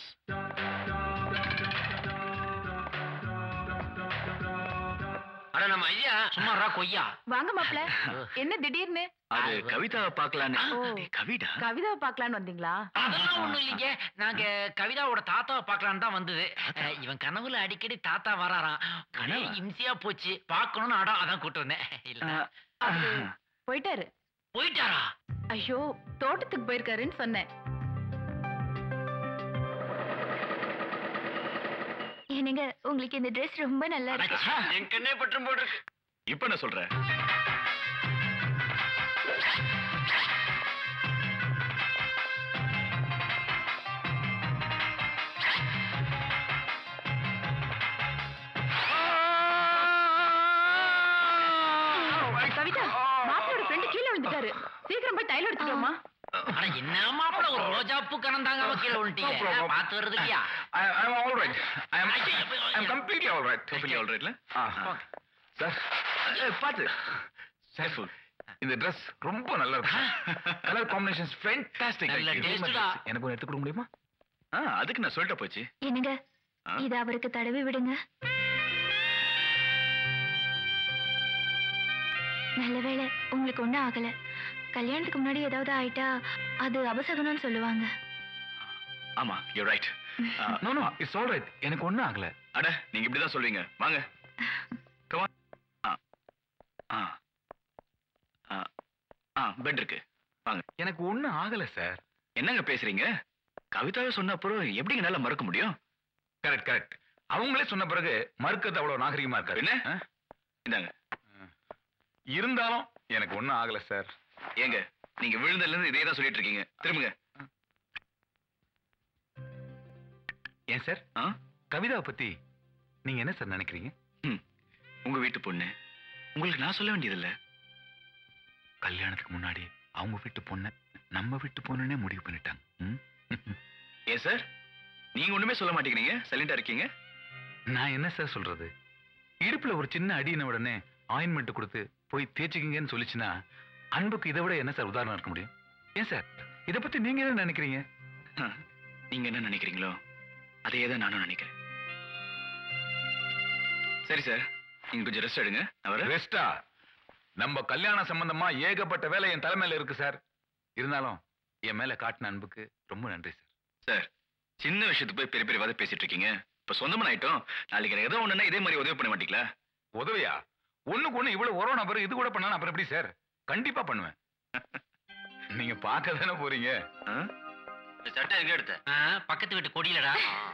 அட நம்ம ஐயா சும்மாரா கொய்யா வாங்க மாப்ள என்ன திடீர்னு அது கவிதாவை பார்க்கலான்னு ஓ. டேய், கவிதா கவிதாவை பார்க்கலான்னு வந்தீங்களா அதெல்லாம் ஒண்ணும் இல்லைங்க நாங்க கவிதாவோட தாத்தாவை பார்க்கலான்னு தான் வந்தது அஹ், இவன் கனவுல அடிக்கடி தாத்தா வராராம் ஒரே இம்சையா போச்சு பார்க்கணும்னு அடம் அதான் கூட்டு வந்தேன் இல்ல அவரு போயிட்டாரு போயிட்டாரா ஐயோ தோட்டத்துக்கு போயிருக்காருன்னு சொன்னேன் என்னங்க உங்களுக்கு இந்த Dress ரொம்ப நல்லா இருக்கு என் கண்ணே பற்றும் போட்டிருக்கு இப்ப என்ன சொல்ற கவிதா மாப்பிளோட ஃப்ரெண்டு கீழே விழுந்துட்டாரு சீக்கிரம் போய் தைலம் எடுத்துட்டோமா ஆனா என்ன மாப்பிள ஒரு ரோஜா பூ கணந்தாங்க கீழே விழுட்டீங்க பார்த்து வருது இல்லையா I'm all right. I'm, I'm completely all right. Completely all rightல? சார் பார்த்து சார் இந்த Dress ரொம்ப நல்லா இருக்கு கலர் காம்பினேஷன்ஸ் ஃபேண்டாஸ்டிக் நல்ல taste டா. எனக்கு ஒன்று எடுத்து கொடுக்க முடியுமா ஆ அதுக்கு நான் சொல்லிட்ட போச்சு என்னங்க இது அவருக்கு தடவி விடுங்க நல்ல வேளை உங்களுக்கு ஒண்ணும் ஆகல கல்யாணத்துக்கு முன்னாடி ஏதாவது ஆயிட்டா அது அபசகுனம்னு சொல்லுவாங்க ஆமா you right no no it's all right எனக்கு ஒன்றும் ஆகல அட நீங்க இப்படிதான் சொல்வீங்க வாங்க Come on. ஆ ஆ ஆ ஆ பெட் இருக்கு வாங்க எனக்கு ஒன்றும் ஆகல சார் என்னங்க பேசுறீங்க கவிதாவே சொன்ன அப்புறம் எப்படிங்க என்னால மறக்க முடியும் கரெக்ட் கரெக்ட் அவங்களே சொன்ன பிறகு மறுக்கிறது அவ்வளவு நாகரிகமா இருக்காது என்ன? ஆ? இந்தாங்க இருந்தாலும் எனக்கு ஒன்றும் ஆகல சார் ஏங்க நீங்க விழுந்ததுல இருந்து இதே தான் சொல்லிட்டு இருக்கீங்க திரும்புங்க ஏன் சார் ஆ கவிதாவை பத்தி நீங்க என்ன சார் நினைக்கிறீங்க ம். உங்க வீட்டு பொண்ணு உங்களுக்கு நான் சொல்ல வேண்டியதில்ல கல்யாணத்துக்கு முன்னாடி அவங்க வீட்டு பொண்ணை நம்ம வீட்டு பொண்ணுன்னே முடிவு பண்ணிட்டாங்க ம்? ஏன் சார் நீங்க ஒண்ணுமே சொல்ல மாட்டேங்கிறீங்க சைலண்டா இருக்கீங்க நான் என்ன சார் சொல்றது இடுப்புல ஒரு சின்ன அடியின உடனே ஆயின்மெண்ட் கொடுத்து போய் தேய்ச்சிக்கிங்கன்னு சொல்லிச்சுன்னா அன்புக்கு இதை விட என்ன சார் உதாரணம் இருக்க முடியும் ஏன் சார் இதை பத்தி நீங்க என்ன நினைக்கிறீங்க நீங்க என்ன நினைக்கிறீங்களோ அதே தான் நானும் நினைக்கிறேன் சரி சார் நீங்க கொஞ்சம் ரெஸ்ட் எடுங்க நான் வரேன் ரெஸ்டா நம்ம கல்யாண சம்பந்தமா ஏகப்பட்ட வேலை என் தலைமையில இருக்கு சார் இருந்தாலும் என் மேல காட்டின அன்புக்கு ரொம்ப நன்றி சார் சார் சின்ன விஷயத்துக்கு போய் பெரிய பெரிய வாதை பேசிட்டு இருக்கீங்க இப்ப சொந்தமான ஆயிட்டோம் நாளைக்கு எனக்கு ஏதோ ஒண்ணுன்னா இதே மாதிரி உதவி பண்ண மாட்டீங்களா உதவியா ஒண்ணுக்கு ஒண்ணு இவ்வளவு உறவு நபர் இது கூட பண்ணா அப்புறம் எப்படி சார் கண்டிப்பா பண்ணுவேன் நீங்க பார்க்க தானே போறீங்க சட்டை எங்க எடுத்த பக்கத்து வீட்டு கொடியிலடா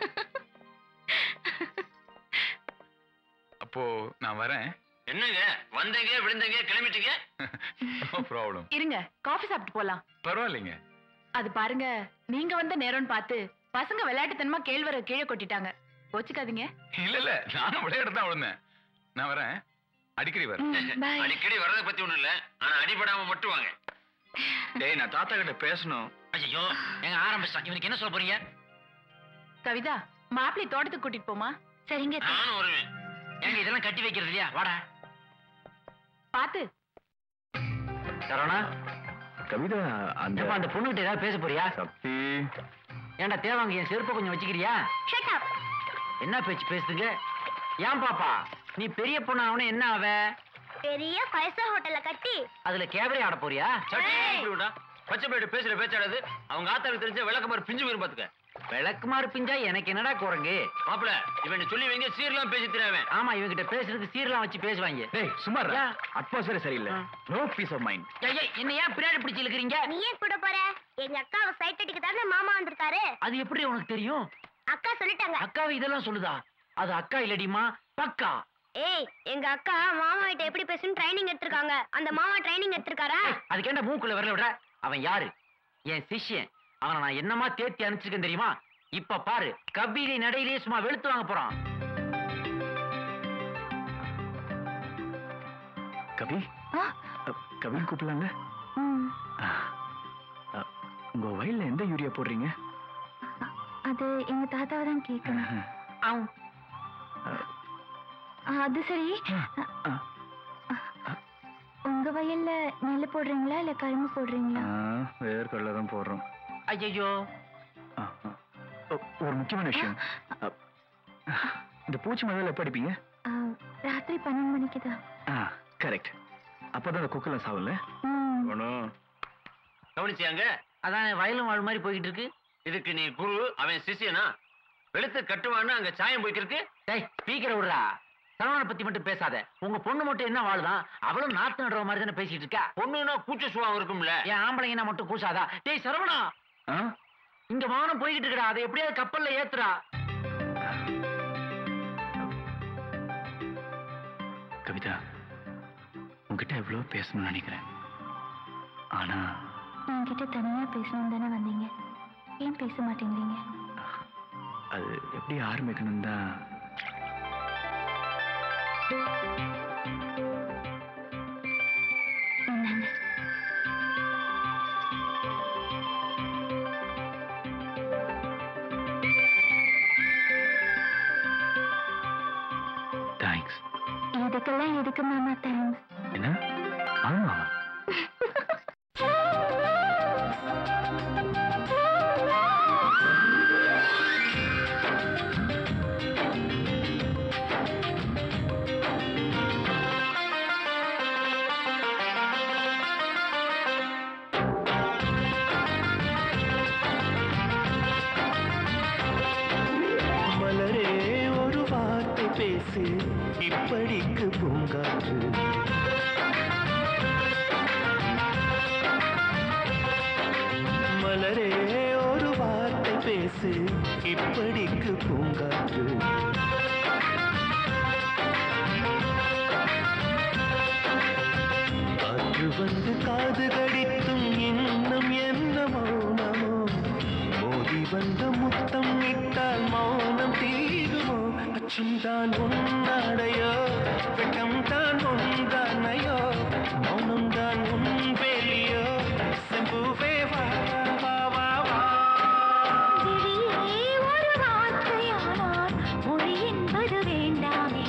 அப்போ நான் வரேன் என்னங்க வந்தீங்க விழுந்தீங்க கிளம்பிட்டீங்க நோ ப்ராப்ளம் இருங்க காஃபி சாப்பிட்டு போலாம் பரவாயில்லைங்க அது பாருங்க நீங்க வந்த நேரம்னு பார்த்து பசங்க விளையாட்டுத்தனமா கேழ்வரை கீழே கொட்டிட்டாங்க கோச்சுக்காதீங்க இல்ல இல்ல நானும் விளையாட தான் விழுந்தேன் நான் வரேன் அடிக்கடி வரேன் அடிக்கடி வரதை பத்தி ஒண்ணும் இல்ல ஆனா அடிபடாம மட்டும் வாங்க டேய் நான் தாத்தா கிட்ட பேசணும் ஐயோ எங்க ஆரம்பிச்சான் இவனுக்கு என்ன சொல்ல போறீங்க கவிதா மாப்பிள்ளை தோட்டத்துக்கு கூட்டிட்டு போமா சரிங்க நானும் வருவேன் ஏங்க இதெல்லாம் கட்டி வைக்கிறது இல்லையா வாடா பாத்து சரவணா கவிதா அந்த ஏப்பா அந்த பொண்ணுகிட்ட ஏதாவது பேச போறியா சக்தி ஏன்டா தேவாங்க என் செருப்பை கொஞ்சம் வச்சுக்கிறியா என்ன பேச்சு பேசுதுங்க ஏன் பாப்பா நீ பெரிய பொண்ணு அவனே என்ன ஆவ பெரிய ஃபைவ் ஸ்டார் ஹோட்டல்ல கட்டி அதுல கேபரே ஆட போறியா பச்சை பேட்டு பேசுற பேச்சாடாது அவங்க ஆத்தாருக்கு தெரிஞ்ச விளக்கமாறு பிஞ்சு போயிரும் பாத்துக்க விளக்குமாறு பிஞ்சா எனக்கு என்னடா குரங்கு மாப்பிள இவன் சொல்லி வைங்க சீர்லாம் பேசி திராவன் ஆமா இவங்கிட்ட பேசுறதுக்கு சீரெல்லாம் வச்சு பேசுவாங்க டேய் சும்மா ஏன்? அட்மாஸ்பியர் சரியில்லை நோ பீஸ் ஆஃப் மைண்ட் ஏய், ஏய், என்ன ஏன் பின்னாடி பிடிச்சு இழுக்கிறீங்க நீ ஏன் கூட போற எங்க அக்காவை சைட் அடிக்க தானே மாமா வந்திருக்காரு அது எப்படி உனக்கு தெரியும் அக்கா சொல்லிட்டாங்க அக்காவை இதெல்லாம் சொல்லுதா அது அக்கா இல்லடிமா பக்கா ஏய் எங்க அக்கா மாமா கிட்ட எப்படி பேசணும் ட்ரைனிங் எடுத்திருக்காங்க அந்த மாமா ட்ரைனிங் எடுத்திருக்காரா அதுக்கேண்ட மூக்குள்ள வரல விட அவன் யாரு என் சிஷ்யன் அவனை நான் என்னமா தேத்தி அனுப்பிச்சிருக்கேன் தெரியுமா இப்ப பாரு கபீரை நடையிலேயே சும்மா வெளுத்து வாங்க போறான் கவி கவின்னு கூப்பிடலாங்க உங்க வயல்ல எந்த யூரியா போடுறீங்க அது எங்க தாத்தாவை தான் கேட்கணும் அது சரி உங்க வயல்ல நெல் போடுறீங்களா இல்ல கரும்பு போடுறீங்களா வேர்க்கடலை தான் போடுறோம் ஐயோ ஒரு முக்கியமான விஷயம் அ, இந்த பூச்சி மழையில் எப்போ அடிப்பீங்க ஆ, ராத்திரி பன்னெண்டு மணிக்கு தான் ஆ கரெக்ட் அப்பதான் அந்த குக்கெல்லாம் சாவல ஒன்றும் கவனிச்சியாங்க அதான் வயலும் வாழ் மாதிரி போய்கிட்டு இருக்கு இதுக்கு நீ குரு அவன் சிஷியனா வெளுத்து கட்டுவான்னு அங்க சாயம் போய்க்கிருக்கு டேய் ஸ்பீக்கரை விடுறா சரவணனை பத்தி மட்டும் பேசாத உங்க பொண்ணு மட்டும் என்ன வாழுதான் அவளும் நாத்து நடுற மாதிரி தானே பேசிட்டு இருக்கா பொண்ணுன்னா கூச்ச சுவாவம் இருக்கும்ல என் ஆம்பளைங்கன்னா மட்டும் கூசாதா டேய் சரவணா இங்க வானம் போய்கிட்டு இருக்கடா அதை எப்படியாவது கப்பல்ல ஏத்துறா கவிதா உங்ககிட்ட எவ்வளோ பேசணும்னு நினைக்கிறேன் ஆனா என்கிட்ட தனியா பேசணும் தானே வந்தீங்க ஏன் பேச மாட்டேங்கிறீங்க அது எப்படி ஆரம்பிக்கணும் தான் என்னங்க தேங்க்ஸ் இதுக்கெல்லாம் எதுக்கு மாமா தேங்க்ஸ் என்ன ஆமா மலரே ஒரு வார்த்தை பேசு இப்படிக்கு பூங்காற்று மலரே ஒரு வார்த்தை பேசு இப்படிக்கு பூங்காற்று காற்று வந்து காது கடித்தும் இன்னும் என்ன மௌனமோ மோதி வந்த முத்தம் இட்டால் மௌனம் தீருமோ அச்சம் தான் உன்னாடையோ வெட்கம் தான் உந்தானையோ மௌனம் தான் உன் வேலியோ செம்புவே வா வா வா வா விழியே ஒரு வார்த்தையானால் மொழி என்பது வேண்டாமே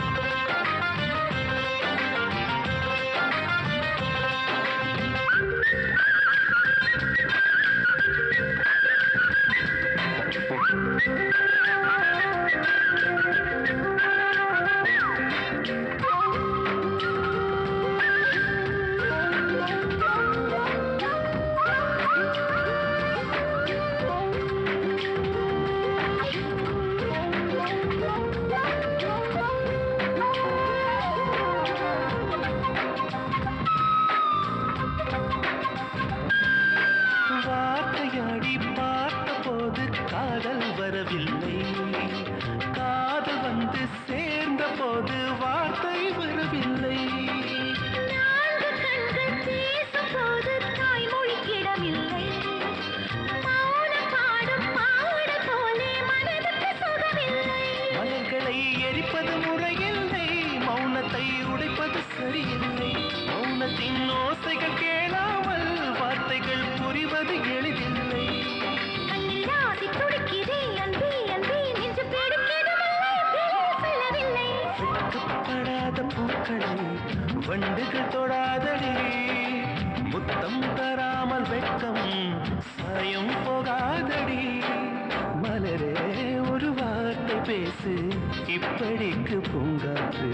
வார்த்தையாடி பார்த்த போது காதல் வரவில்லை காதல் வந்து சேர்ந்த போது வார்த்தை வரவில்லை நான்கு கண்கள் பேசும்போது தாய்மொழி கிடமில்லை மௌனம் பாடும் பாட போலே மனதுக்கு சுகமில்லை மலர்களை எரிப்பது முறையில்லை மௌனத்தை உடைப்பது சரியில்லை மௌனத்தின் ஓசைகள் கேளாமல் வார்த்தைகள் புரிவது எளிதில்லை கண்ணில் ஆசை துடிக்குதே அன்பே அன்பே நெஞ்சு பிடிக்குதுமில்லை வெளியில் சொல்லவில்லை வெட்கப்படாத பூக்களை வண்டுகள் தொடாதடி முத்தம் தராமல் வெட்கம் சாயம் போகாதடி மலரே ஒரு வார்த்தை பேசு இப்படிக்கு பூங்காற்று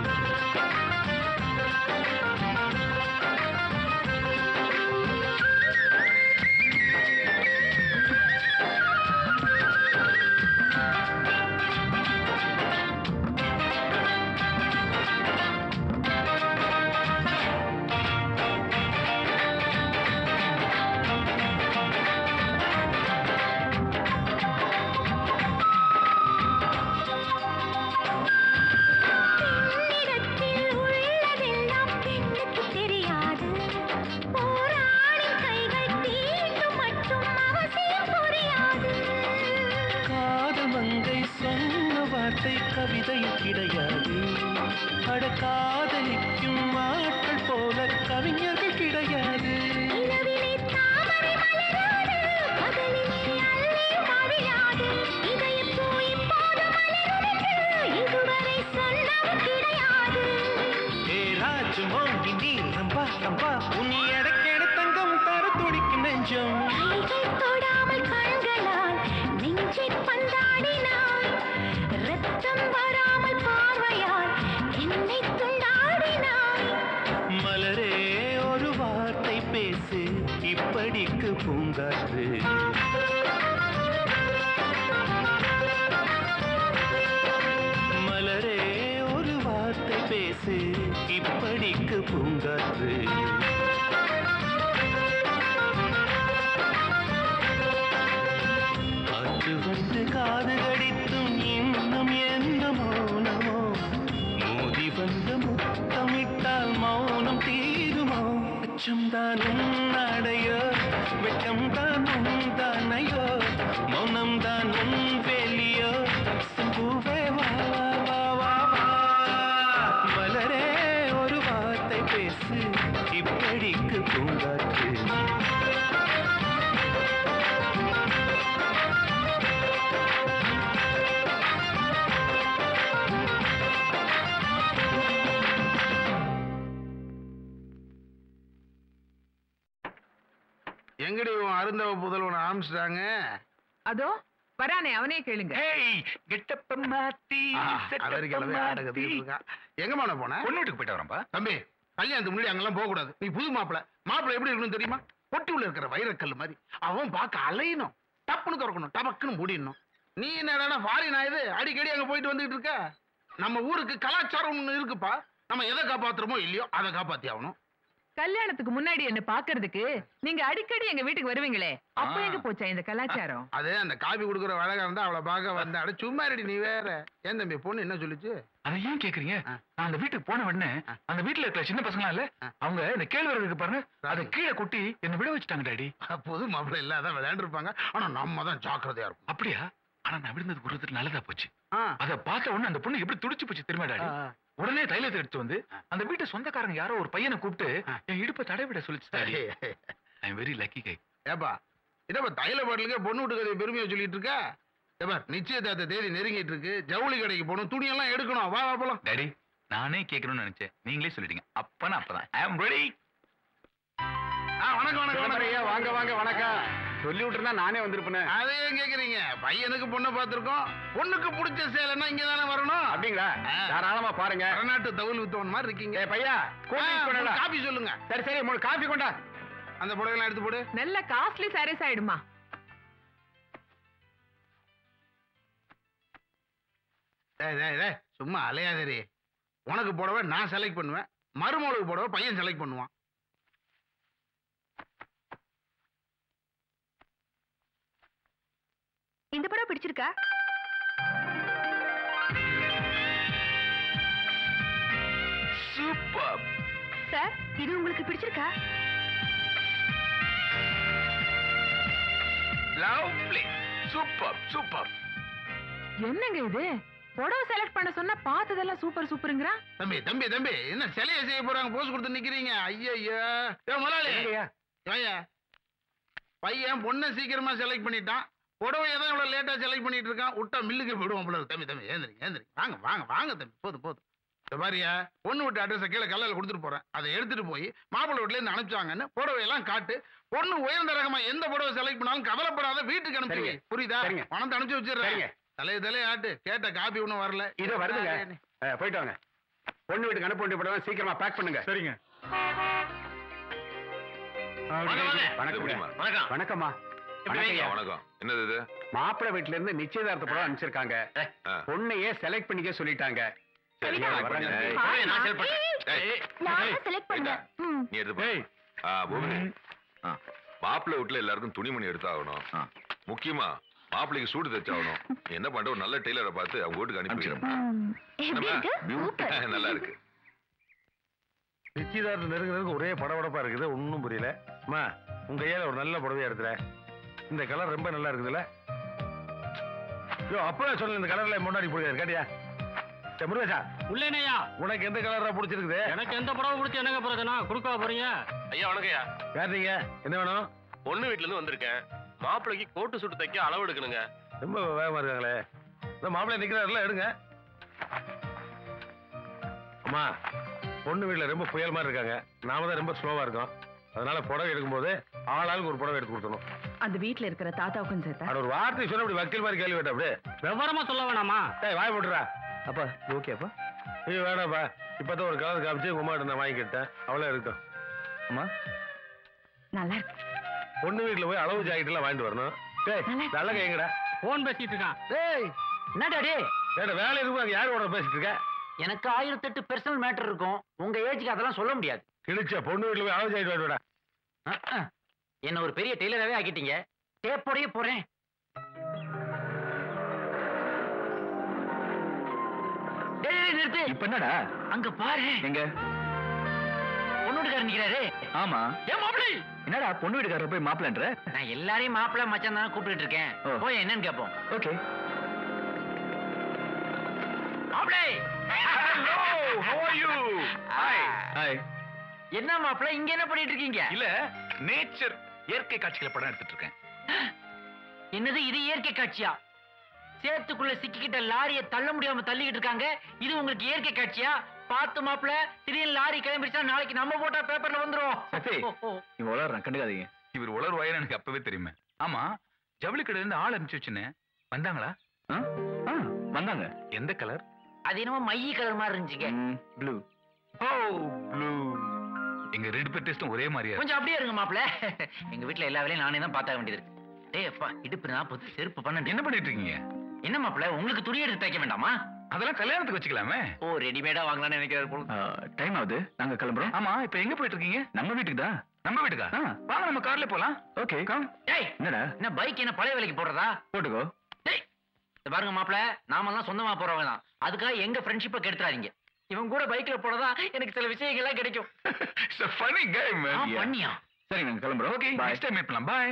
பெண்ணிடத்தில் உள்ளதெல்லாம் பெண்ணுக்கு தெரியாது போராடின் கைகள் தீண்டும் மட்டும் அவசியம் புரியாது காதல் மங்கை சொன்ன வார்த்தை கவிதை கிடையாது அட காதலிக்கும் ஆட்கள் போல கவிஞர்கள் கிடையாது நிலவிலே தாமரை மலராது பகலிலே அல்லி மழையாது கொஞ்சம் ஓங்கி நீ ரம்பா ரம்பா உன்னை எடக்கெடு தங்கம் தர துடிக்கும் நெஞ்சம் தொடாமல் கண்களால் நெஞ்சை பந்தாடினாய் ரத்தம் வராமல் பார்வையால் என்னை துண்டாடினாய் மலரே ஒரு வார்த்தை பேசு இப்படிக்கு பூங்காற்று மலரே ஒரு வார்த்தை பேசு இப்படிக்கு பூங்காற்று காற்று வந்து காது கடித்தும் இன்னும் எந்த மௌனமோ மோதி வந்த முத்தமிட்டால் மௌனம் தீருமோ அச்சம் தானும் நாடையோ வெட்கம் தானும் தானையோ மௌனம் தானும் வேலியோ பூவே வா வா வா வா வா மலரே ஒரு வார்த்தை பேசு இப்படிக்கு பூங்காற்று எங்கடி உன் அருந்தவ புதல்வன் ஆரம்பிச்சிட்டாங்க அதோ வரானே அவனே கேளுங்க கெட்டப்ப மாத்தி அவருக்கு ஆடகத்துக்கு இருக்கான் எங்க மாட போன பொண்ணு வீட்டுக்கு போயிட்டு வரேன்ப்பா தம்பி கல்யாணத்துக்கு முன்னாடி அங்கெல்லாம் போக கூடாது நீ புது மாப்பிள மாப்பிள எப்படி இருக்கணும் தெரியுமா பொட்டி உள்ள இருக்கிற வைரக்கல் மாதிரி அவன் பார்க்க அலையணும் டப்புன்னு திறக்கணும் டபக்குன்னு மூடிடணும் நீ என்னடா ஃபாரின் ஆயுது அடிக்கடி அங்க போயிட்டு வந்துட்டு இருக்க நம்ம ஊருக்கு கலாச்சாரம் ஒண்ணு இருக்குப்பா நம்ம எதை காப்பாத்துறோமோ இல்லையோ அதை காப்பாத்தி ஆகணும் கல்யாணத்துக்கு முன்னாடி என்ன பாக்குறதுக்கு நீங்க அடிக்கடி எங்க வீட்டுக்கு வருவீங்களே அப்ப எங்க போச்சா இந்த கலாச்சாரம் அது அந்த காபி கொடுக்குற வழக்கம் தான் அவளை பார்க்க வந்த அட சும்மா ரெடி நீ வேற ஏன் தம்பி பொண்ணு என்ன சொல்லுச்சு அதை ஏன் கேக்குறீங்க நான் அந்த வீட்டுக்கு போன உடனே அந்த வீட்டுல இருக்கிற சின்ன பசங்களா இல்ல அவங்க இந்த கேழ்வரகு இருக்கு பாருங்க அதை கீழே கொட்டி என்ன விட வச்சுட்டாங்க டாடி புது மாப்பிள்ளை இல்ல அதான் விளையாண்டுருப்பாங்க ஆனா நம்ம தான் ஜாக்கிரதையா இருக்கும் அப்படியா ஆனா நான் விழுந்தது குருத்துக்கு நல்லதா போச்சு அத பார்த்த உடனே அந்த பொண்ணு எப்படி துடிச்சு போச்சு தெரியுமா டாடி உடனே தைலத்தை எடுத்து வந்து அந்த வீட்டு சொந்தக்காரங்க யாரோ ஒரு பையனை கூப்பிட்டு என் இடுப்பை தடவிட சொல்லிச்சு daddy I am very lucky கை ஏப்பா என்னப்பா தைல பாட்டிலுக்கே பொண்ணு வீட்டு கதையை பெருமையா சொல்லிட்டு இருக்க ஏப்பா நிச்சயதார்த்த தேதி நெருங்கிட்டு இருக்கு ஜவுளி கடைக்கு போகணும் துணியெல்லாம் எடுக்கணும் வா வா போலாம் டாடி நானே கேட்கணும்னு நினைச்சேன் நீங்களே சொல்லிட்டீங்க அப்பனா அப்பதான் ஐ அம் ரெடி ஆ, வணக்கம் வணக்கம் வணக்கம் வாங்க வாங்க வணக்கம் சொல்லி விட்டுருந்தா நானே வந்திருப்பேன் அதே ஏன் கேக்குறீங்க பையனுக்கு பொண்ணை பார்த்திருக்கோம் பொண்ணுக்கு பிடிச்ச சேலைன்னா இங்க தானே வரணும் அப்படிங்களா தாராளமா பாருங்க வடநாட்டு தவுல் வித்தவன் மாதிரி இருக்கீங்க ஏய் பையா கூட்டி ஆ, கொண்டா மூணு காபி சொல்லுங்க சரி சரி மூணு காபி கொண்டா அந்த புடவைலாம் எடுத்து போடு நல்ல காஸ்ட்லி சாரீஸ் ஆயிடுமா டேய், டேய், டேய், சும்மா அலையாதரி உனக்கு புடவை நான் செலக்ட் பண்ணுவேன் மருமகளுக்கு புடவை பையன் செலக்ட் பண்ணுவான் இந்த படம் பிடிச்சிருக்கா சூப்பர் சார் இது உங்களுக்கு பிடிச்சிருக்கா லவ்லி சூப்பர் சூப்பர் என்னங்க இது புடவை செலக்ட் பண்ண சொன்னா பார்த்ததெல்லாம் சூப்பர் சூப்பருங்கிறா தம்பி தம்பி தம்பி என்ன சிலையை செய்ய போறாங்க போஸ் கொடுத்து நிக்கிறீங்க ஐயோ ஏ முதலாளி வாயா பையன் பொண்ணை சீக்கிரமா செலக்ட் பண்ணிட்டான் புடவையை தான் இவ்வளவு லேட்டா செலக்ட் பண்ணிட்டு இருக்கான் விட்டா மில்லுக்கு போயிடுவோம் போல இருக்கு. தம்பி தம்பி ஏந்திரிங்க ஏந்திரிங்க வாங்க வாங்க வாங்க தம்பி போதும் போதும் இந்த பாரியா பொண்ணு விட்டு அட்ரஸை கீழே கல்லில் கொடுத்துட்டு போறேன் அதை எடுத்துட்டு போய் மாப்பிள்ளை வீட்டுல இருந்து அனுப்பிச்சாங்கன்னு புடவையெல்லாம் காட்டு பொண்ணு உயர்ந்த ரகமா எந்த புடவை செலக்ட் பண்ணாலும் கவலைப்படாத வீட்டுக்கு அனுப்பி வை. சரிங்க. புரியுதா சரிங்க. பணத்தை அனுப்பிச்சு வச்சிடுறேன் சரிங்க. தலைய தலைய ஆட்டு கேட்ட காப்பி ஒன்றும் வரல இதோ வருதுங்க ஆ, போயிட்டு வாங்க பொண்ணு வீட்டுக்கு அனுப்ப வேண்டிய படம் சீக்கிரமா பேக் பண்ணுங்க சரிங்க வணக்கம் எப்படிம்மா? வணக்கம் வணக்கம்மா வணக்கம்யா. வணக்கம் என்னது இது மாப்பிள்ளை வீட்டுல இருந்து நிச்சயதார்த்த படம் அனுப்பிச்சிருக்காங்க பொண்ணையே செலக்ட் பண்ணிக்க சொல்லிட்டாங்க சரியா வர்றாங்க நான் select ஏய், நான் செலக்ட் பண்ணேன் ம் நீ எடுத்து போ. ஆ, பூமி. மாப்பிள்ளை வீட்டுல எல்லாருக்கும் துணிமணி எடுத்தாகணும் முக்கியமா மாப்பிள்ளைக்கு சூடு தைச்சாகணும் நீ என்ன பண்ற ஒரு நல்ல டெய்லரை பார்த்து அவங்க வீட்டுக்கு அனுப்பிச்சிடும் எப்படி இருக்கு சூப்பர் நல்லா இருக்கு நிச்சயதார்த்தம் நெருங்குறதுக்கு ஒரே படபடப்பா இருக்குது ஒன்றும் புரியல அம்மா உங்க கையால ஒரு நல்ல புடவையா எடுத்துல இந்த கலர் ரொம்ப நல்லா இருக்குதுல்ல ஐயோ அப்பவே சொன்ன இந்த கலர்ல முன்னாடி பிடிக்காது கேட்டியா சரி, முருகேசா உள்ளேனையா உனக்கு எந்த கலரா பிடிச்சிருக்குது எனக்கு எந்த படம் பிடிச்சி என்னங்க பிரச்சனை கொடுக்க போறீங்க ஐயா வணக்கம்யா யார் நீங்க என்ன வேணும் பொண்ணு வீட்டுல இருந்து வந்திருக்கேன் மாப்பிள்ளைக்கு கோட்டு சுட்டு தைக்க அளவு எடுக்கணுங்க ரொம்ப வேகமா இருக்காங்களே இந்த மாப்பிள்ளை நிக்கிறாருல எடுங்க அம்மா பொண்ணு வீட்டுல ரொம்ப புயல் மாதிரி இருக்காங்க நாம தான் ரொம்ப ஸ்லோவா இருக்கோம் அதனால புடவை எடுக்கும்போது ஆளாளுக்கு ஒரு புடவை எடுத்து கொடுத்தணும் அந்த வீட்ல இருக்கிற தாத்தாவுக்கும் சேர்த்தா அது ஒரு வார்த்தை சொன்ன அப்படி வக்கீல் மாதிரி கேள்வி கேட்ட அப்படியே விவரமா சொல்ல வேணாமா ஏய் வாய் போட்டுறா அப்பா ஓகே அப்பா நீ வேணாப்பா இப்பதான் ஒரு கலர் காமிச்சு உங்க அம்மாட்ட நான் வாங்கிக்கிட்டேன் அவ்வளோ இருக்கும் அம்மா நல்லா இருக்கு பொண்ணு வீட்டுல போய் அளவு ஜாக்கெட் எல்லாம் வாங்கிட்டு வரணும் டேய் நல்ல கைங்கடா போன் பேசிட்டு இருக்கான் டேய் என்னடா டேய் வேற வேலை இருக்கும் அங்க யாரோட பேசிட்டு இருக்க எனக்கு ஆயிரத்தெட்டு பர்சனல் மேட்டர் இருக்கும் உங்க ஏஜுக்கு அதெல்லாம் சொல்ல முடியாது கிழிச்ச பொண்ணு வீட்டுல போய் அளவு ஜாக்கெட் வாங்கிட்டு வாடா அஹ், அஹ். என்ன ஒரு பெரிய டெய்லராகவே ஆக்கிட்டீங்க டேப்போடயே போறேன் டேய், டேய், நிறுத்து இப்ப என்னடா அங்க பாரு எங்க பொண்ணுக்காரர் நிக்கிறாரு ஆமா ஏன் மாப்பிளை என்னடா பொண்ணு வீட்டுக்காரர் போய் மாப்பிளன்ற நான் எல்லாரையும் மாப்பிள மச்சான் தான் கூப்பிட்டு இருக்கேன் ஓ. போய் என்னன்னு கேட்போம் ஓகே மாப்பிளை hello how are you hi hi என்ன மாப்பிள இங்க என்ன பண்ணிட்டு இருக்கீங்க இல்ல நேச்சர் இயற்கை காட்சிகளை படம் எடுத்துட்டு இருக்கேன் என்னது இது இயற்கை காட்சியா சேத்துக்குள்ள சிக்கிக்கிட்ட லாரியை தள்ள முடியாம தள்ளிக்கிட்டு இருக்காங்க இது உங்களுக்கு இயற்கை காட்சியா பார்த்து மாப்பிள திடீர்னு லாரி கிளம்பிடுச்சா நாளைக்கு நம்ம போட்டா பேப்பர்ல வந்துரும் சத்தி. ஓ, ஓ. நீ வளர்றான் கண்டுக்காதீங்க இவர் உளர்வாயின்னு எனக்கு அப்பவே தெரியுமே ஆமா ஜவுளி கடையில இருந்து ஆள் அனுப்பிச்சு வச்சுன்னு வந்தாங்களா ஆ? ஆ, வந்தாங்க எந்த கலர் அது என்னமோ மைய கலர் மாதிரி இருந்துச்சுங்க ப்ளூ ஓ ப்ளூ எங்க ரெண்டு பேர் டேஸ்டும் ஒரே மாதிரியா இருக்கு. கொஞ்சம் அப்படியே இருங்க மாப்பிள எங்க வீட்ல எல்லா வேலையும் நானே தான் பார்த்தாக வேண்டியது இருக்கு டேய் அப்பா இடுப்பு நாற்பது செருப்பு பன்னெண்டு என்ன பண்ணிட்டு இருக்கீங்க என்ன மாப்பிள உங்களுக்கு துணி எடுத்து தைக்க வேண்டாமா அதெல்லாம் கல்யாணத்துக்கு வச்சுக்கலாமே ஓ ரெடிமேடா வாங்கலாம்னு நினைக்கிறாரு போல டைம் ஆகுது நாங்க கிளம்புறோம் ஆமா இப்ப எங்க போயிட்டு இருக்கீங்க நம்ம வீட்டுக்கு தான் நம்ம வீட்டுக்கா வாங்க நம்ம கார்ல போலாம் ஓகே கம் டேய் என்னடா என்ன பைக் என்ன பழைய வேலைக்கு போடுறதா போட்டுக்கோ இத பாருங்க மாப்பிள நாமெல்லாம் சொந்தமா போறவங்க தான் அதுக்காக எங்க ஃப்ரெண்ட்ஷிப்பை கெடுத்துறாதீங்க இவன் கூட பைக்ல போனதா எனக்கு சில விஷயங்கள்லாம் கிடைக்கும் it's a funny game man ஆ, பண்ணியா சரி நாங்க கிளம்புறோம் ஓகே நெக்ஸ்ட் டைம் மீட் பண்ணலாம் பை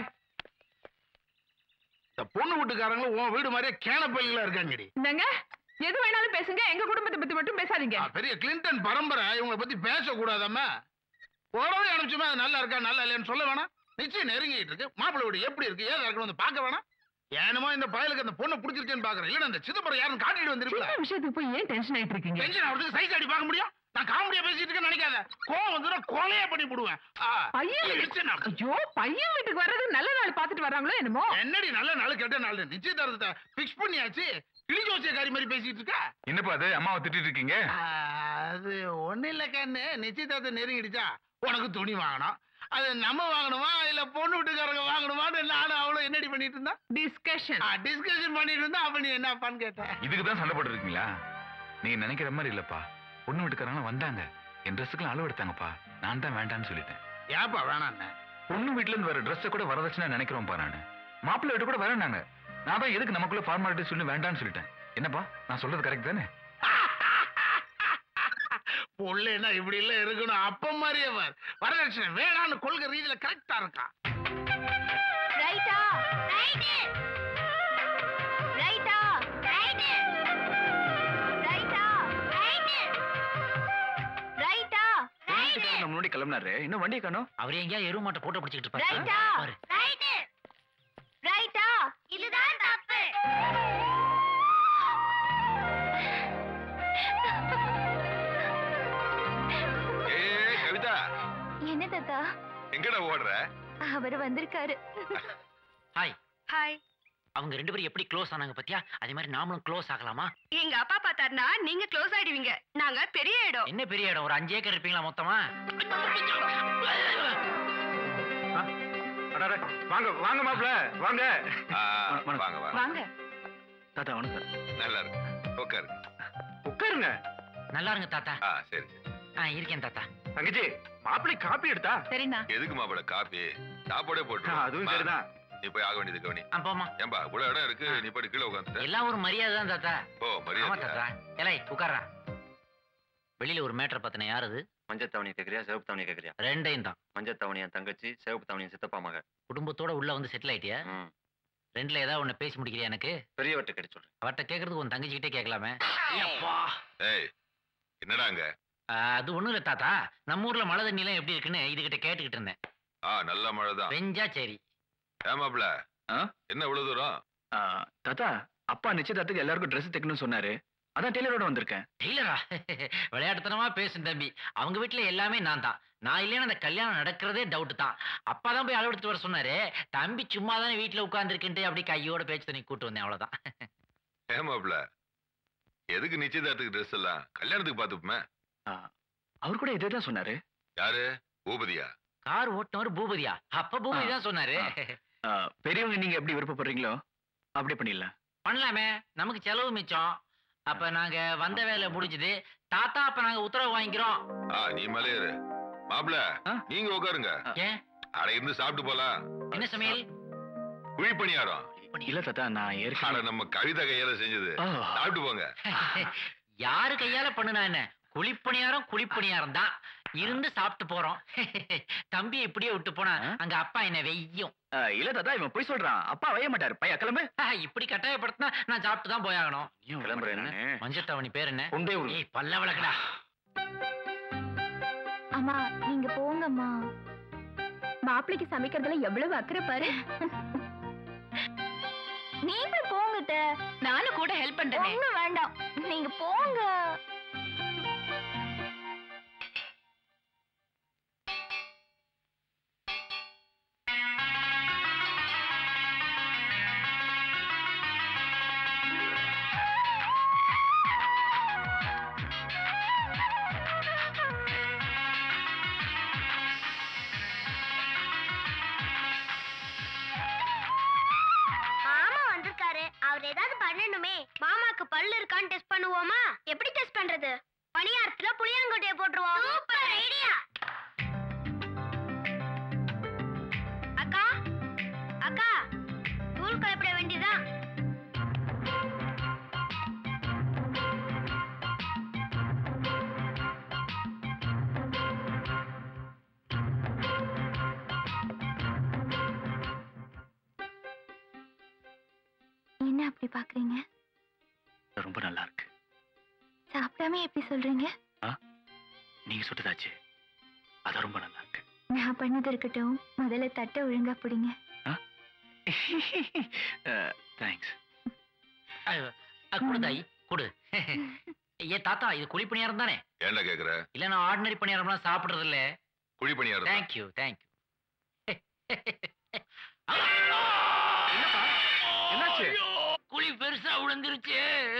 இந்த பொண்ணு வீட்டுக்காரங்களும் உன் வீடு மாதிரியே கேனப்பையில இருக்காங்கடி என்னங்க எது வேணாலும் பேசுங்க எங்க குடும்பத்தை பத்தி மட்டும் பேசாதீங்க ஆ, பெரிய கிளின்டன் பரம்பரை இவங்களை பத்தி பேசக்கூடாதாம்மா உடனே அனுப்பிச்சுமே அது நல்லா இருக்கா நல்லா இல்லையான்னு சொல்ல வேணாம் நிச்சயம் நெருங்கிட்டு இருக்கு மாப்பிள்ளை வீடு எப்படி இருக்கு ஏதா இருக்கணும் வந்து பார்க்க வேணாம் ஏனுமோ இந்த பயலுக்கு அந்த பொண்ணை பிடிச்சிருக்கேன்னு பாக்குறேன் இல்ல இந்த சிதம்பரம் யாருன்னு காட்டிட்டு வந்திருக்கல சின்ன விஷயத்துக்கு போய் ஏன் டென்ஷன் ஆயிட்டு இருக்கீங்க டென்ஷன் ஆகுறதுக்கு சைஸ் அடி பார்க்க முடியும் நான் காமெடியா பேசிட்டு இருக்கேன்னு நினைக்காத கோவம் வந்துடும் கொலையே பண்ணி போடுவேன் ஆ, பையன் வீட்டு- இடிச்சேன்னா. ஐயோ பையன் வீட்டுக்கு வர்றது நல்ல நாள் பார்த்துட்டு வர்றாங்களோ என்னமோ என்னடி நல்ல நாள் கெட்ட நாள் நிச்சயதார்த்தத்தை பிக்ஸ் பண்ணியாச்சு கிளி ஜோசியக்காரி மாதிரி பேசிட்டு இருக்க என்னப்பா அது அம்மாவை திட்டிட்டு இருக்கீங்க அது ஒண்ணு இல்ல கண்ணு நிச்சயதார்த்தம் நெருங்கிடுச்சா உனக்கு துணி வாங்கணும் அது நம்ம வாங்கணுமா இல்ல பொண்ணு வீட்டுக்காரங்க வாங்கணுமான்னு நானும் அவளும் என்னடி பண்ணிட்டு இருந்தா டிஸ்கஷன் டிஸ்கஷன் பண்ணிட்டு இருந்தா அப்ப நீ என்னப்பான்னு கேட்டேன் இதுக்கு தான் சண்டை போட்டு இருக்கீங்களா நீங்க நினைக்கிற மாதிரி இல்லப்பா பொண்ணு வீட்டுக்காரங்க வந்தாங்க என் ட்ரெஸ்ஸுக்குலாம் அளவு எடுத்தாங்கப்பா நான் தான் வேண்டாம்னு சொல்லிட்டேன் ஏப்பா வேணாம் பொண்ணு வீட்டுல இருந்து வர ட்ரெஸ்ஸை கூட வரதட்சணை நினைக்கிறோம்ப்பா நானு மாப்பிள்ளை வீட்டு கூட வரேன்னாங்க நான் தான் எதுக்கு நமக்குள்ள ஃபார்மாலிட்டி சொல்லி வேண்டாம்னு சொல்லிட்டேன் என்னப்பா நான் சொல்றது கரெக்ட் தானே பொள்ளைன்னா இப்படி எல்லாம் இருக்கணும் அப்ப மாதிரியே வர் வரதட்சணை வேணான்னு கொள்கை ரீதியில கரெக்டா இருக்கா ரைட்டா ரைட்டு ரைட்டா ரைட்டு ரைட்டா ரைட்டு ரைட்டா ரைட்டு நம்ம முன்னாடி கிளம்பினாரு இன்னும் வண்டியை காணோம் அவர் எங்கேயா எருவு மாட்டை போட்டோ பிடிச்சிட்டு ரைட்டா பாரு ரைட்டு ரைட்டா இதுதான் தப்பு ஏய் கவிதா என்ன தாத்தா எங்கடா ஓடுற அவர் வந்திருக்காரு ஹாய் ஹாய் அவங்க ரெண்டு பேரும் எப்படி க்ளோஸ் ஆனாங்க பத்தியா அதே மாதிரி நாமளும் க்ளோஸ் ஆகலாமா எங்க அப்பா பார்த்தாருன்னா நீங்க க்ளோஸ் ஆயிடுவீங்க நாங்க பெரிய இடம் என்ன பெரிய இடம் ஒரு அஞ்சு ஏக்கர் இருப்பீங்களா மொத்தமா அடடே, வாங்க வாங்க மாப்ள வாங்க வாங்க வாங்க வாங்க தாத்தா வணக்கம் நல்லா இருக்கு உட்காரு உட்காருங்க நல்லா இருங்க தாத்தா ஆ சரி சரி ஆ இருக்கேன் தாத்தா தங்கச்சி மாப்பிள்ளை காப்பி எடுத்தா சரிண்ணா எதுக்கு மாப்பிள காப்பி சாப்பாடே போட்டு அதுவும் சரிதான். நீ போய் ஆக வேண்டியது கவனி ஆ போமா ஏன்பா இவ்வளவு இடம் இருக்கு நீ போய் கீழே உட்காந்துட்ட எல்லாம் ஒரு மரியாதை தான் தாத்தா ஓ ஆமா மரியாதை தாத்தா எலை உட்கார்றா வெளியில ஒரு மேட்டர் பத்தின யாரது மஞ்சள் தவணி கேக்குறியா சிவப்பு தவணி கேக்குறியா ரெண்டையும் தான் மஞ்சள் தவணி என் தங்கச்சி சிவப்பு தவணி என் சித்தப்பா மக குடும்பத்தோட உள்ள வந்து செட்டில் ஆயிட்டியா ரெண்டுல ஏதாவது ஒண்ணு பேசி முடிக்கிறியா எனக்கு பெரியவர்கிட்ட கிடைச்சு சொல்றேன் அவட்ட கேக்குறதுக்கு உன் தங்கச்சிக்கிட்டே கேட்கலாமே அப்பா ஏய் என்னடா அங்க ஆ, அது ஒண்ணும் இல்ல தாத்தா நம்ம ஊர்ல மழை தண்ணி எல்லாம் எப்படி இருக்குன்னு இதுகிட்ட கேட்டுக்கிட்டு இருந்தேன் ஆ நல்ல மழை தான் பெஞ்சா சரி ஏமாப்ல என்ன இவ்வளவு தூரம் தாத்தா அப்பா நிச்சயதார்த்தத்துக்கு எல்லாருக்கும் Dress தைக்கணும்னு சொன்னாரு அதான் டெய்லரோட வந்திருக்கேன் டெய்லரா விளையாட்டுத்தனமா பேசும் தம்பி அவங்க வீட்டுல எல்லாமே நான் தான் நான் இல்லைன்னா அந்த கல்யாணம் நடக்கிறதே டவுட் தான் அப்பா தான் போய் அளவெடுத்து வர சொன்னாரு தம்பி சும்மா தானே வீட்டுல உட்காந்துருக்குன்ட்டு அப்படி கையோட பேச்சு தண்ணி கூட்டு வந்தேன் அவ்வளவுதான் ஏமாப்ல எதுக்கு நிச்சயதார்த்துக்கு ட்ரெஸ் எல்லாம் கல்யாணத்துக்கு பார்த்துப்போமே அவர் கூட இதே தான் சொன்னாரு யாரு பூபதியா கார் ஓட்டுனவர் பூபதியா அப்ப பூபதி தான் சொன்னாரு ஆ, பெரியவங்க நீங்க எப்படி விருப்பப்படுறீங்களோ அப்படி பண்ணிடலாம் பண்ணலாமே நமக்கு செலவு மிச்சம் அப்ப நாங்க வந்த வேலை முடிஞ்சது தாத்தா அப்ப நாங்க உத்தரவு வாங்கிக்கிறோம் ஆ நீ மேலே இரு மாப்பிள நீங்க உட்காருங்க ஏன் அட இருந்து சாப்பிட்டு போலாம் என்ன சமையல் குழி பணியாரம் இல்ல தாத்தா நான் ஏற்கனவே அட நம்ம கவிதா கையால செஞ்சது ஆ. சாப்பிட்டு போங்க யாரு கையால பண்ணுனா என்ன குழிப்பணியாரம் குழிப்பணியாரம் தான் இருந்து சாப்பிட்டு போறோம் தம்பி இப்படியே விட்டு போனா அங்க அப்பா என்ன வெய்யும் ஆ, இல்ல தாத்தா இவன் போய் சொல்றான் அப்பா வைய மாட்டாரு பையா கிளம்பு இப்படி கட்டாயப்படுத்தினா நான் சாப்பிட்டு தான் போயாகணும் கிளம்புறேன் நானு. மஞ்சத்தவணி பேர் என்ன கொண்டே விடு. ஏய் பல்ல விளக்கடா அம்மா நீங்க போங்கம்மா மாப்பிளைக்கு சமைக்கிறதுல எவ்வளவு அக்கறை பாரு நீங்களும் போங்கட்ட நானும் கூட ஹெல்ப் பண்றேன் ஒண்ணும் வேண்டாம் நீங்க போங்க மாமா வந்திருக்காரு அவர் ஏதாவது பண்ணணுமே மாமாக்கு பல்லு இருக்கான்னு டெஸ்ட் பண்ணுவோமா எப்படி டெஸ்ட் பண்றது பணியாரத்துல புளியாங்கொட்டைய போட்டுருவோம் சூப்பர் ஐடியா அக்கா அக்கா தூள் கலப்பிட வேண்டியதுதான் என்ன அப்படி பாக்குறீங்க ரொம்ப நல்லா இருக்கு சாப்பிடாம எப்படி சொல்றீங்க நீங்க சுட்டதாச்சு அது ரொம்ப நல்லா இருக்கு நான் பண்ணது இருக்கட்டும் முதல்ல தட்டை ஒழுங்கா பிடிங்க தேங்க்ஸ் குடு தாய் குடு ஏ தாத்தா இது குழி பணியாரம் தானே ஏன்டா கேக்குற இல்ல நான் ஆர்டினரி பணியாரம்லாம் சாப்பிடுறது இல்ல குழி பணியாரம் தான். தேங்க்யூ தேங்க்யூ என்னாச்சு குழி பெருசா விழுந்துருச்சு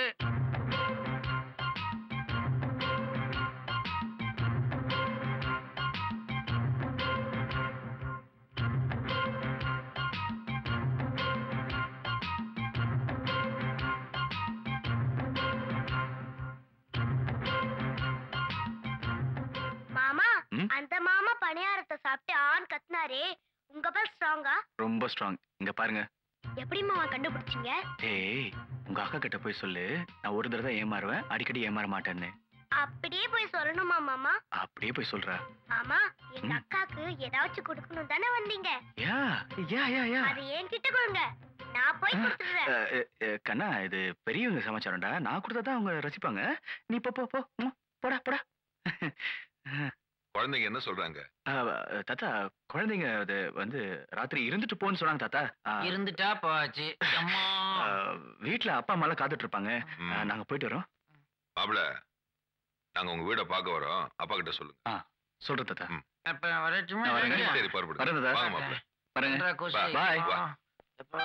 மாமா ம்? அந்த மாமா பணியாரத்தை சாப்பிட்டு ஆண் கத்துனாரே உங்க பல் ஸ்ட்ராங்கா ரொம்ப ஸ்ட்ராங் இங்க பாருங்க எப்படி மாமா கண்டுபிடிச்சீங்க ஏய் உங்க அக்கா கிட்ட போய் சொல்லு நான் ஒரு தடவை ஏமாறுவேன் அடிக்கடி ஏமாற மாட்டேன்னு அப்படியே போய் சொல்லணுமா மாமா அப்படியே போய் சொல்ற மாமா எங்க அக்காக்கு ஏதாச்சும் கொடுக்கணும் தானே வந்தீங்க யா யா யா யா அது என்கிட்ட கொடுங்க நான் போய் கொடுத்துடுறேன் அஹ், அஹ், அஹ், கண்ணா இது பெரியவங்க சமாச்சாரம்டா நான் கொடுத்தா தான் அவங்க ரசிப்பாங்க நீ போ போ போ ம், போடா போடா குழந்தைங்க என்ன சொல்றாங்க அஹ், அஹ், தாத்தா குழந்தைங்க அது வந்து ராத்திரி இருந்துட்டு போன்னு சொன்னாங்க தாத்தா அஹ், இருந்துட்டா போச்சு அம்மா அஹ், வீட்ல அப்பா அம்மா எல்லாம் காத்துட்டு இருப்பாங்க அஹ், நாங்க போயிட்டு வரோம் மாப்பிள நாங்க உங்க வீட பார்க்க வரோம் அப்பா கிட்ட சொல்லுங்க ஆ சொல்றேன் தாத்தா அப்ப வரட்டுமா நான் வரேங்க. சரி புறப்படுங்க வரேன் தாத்தா. வாங்க மாப்பிள வரேங்க நன்றா, கோசி. பாய் வா. அப்பா.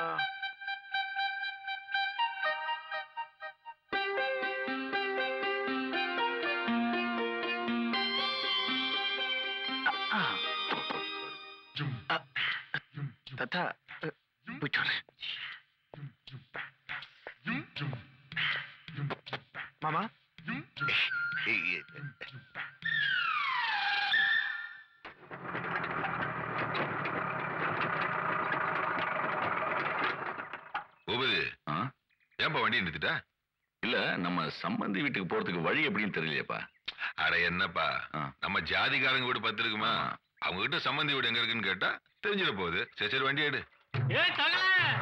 தாத்தா அஹ், போயிட்டு வரேன் மாமா பூபதி ஏன்பா வண்டி நிறுத்திட்ட இல்ல நம்ம சம்பந்தி வீட்டுக்கு போறதுக்கு வழி எப்படின்னு தெரியலையேப்பா அட என்னப்பா நம்ம ஜாதிக்காரங்க வீடு பத்து இருக்குமா அவங்க கிட்ட சம்பந்தி வீடு எங்க இருக்குன்னு கேட்டா தெரிஞ்சிட போகுது சரி சரி வண்டி எடு ஏ சகல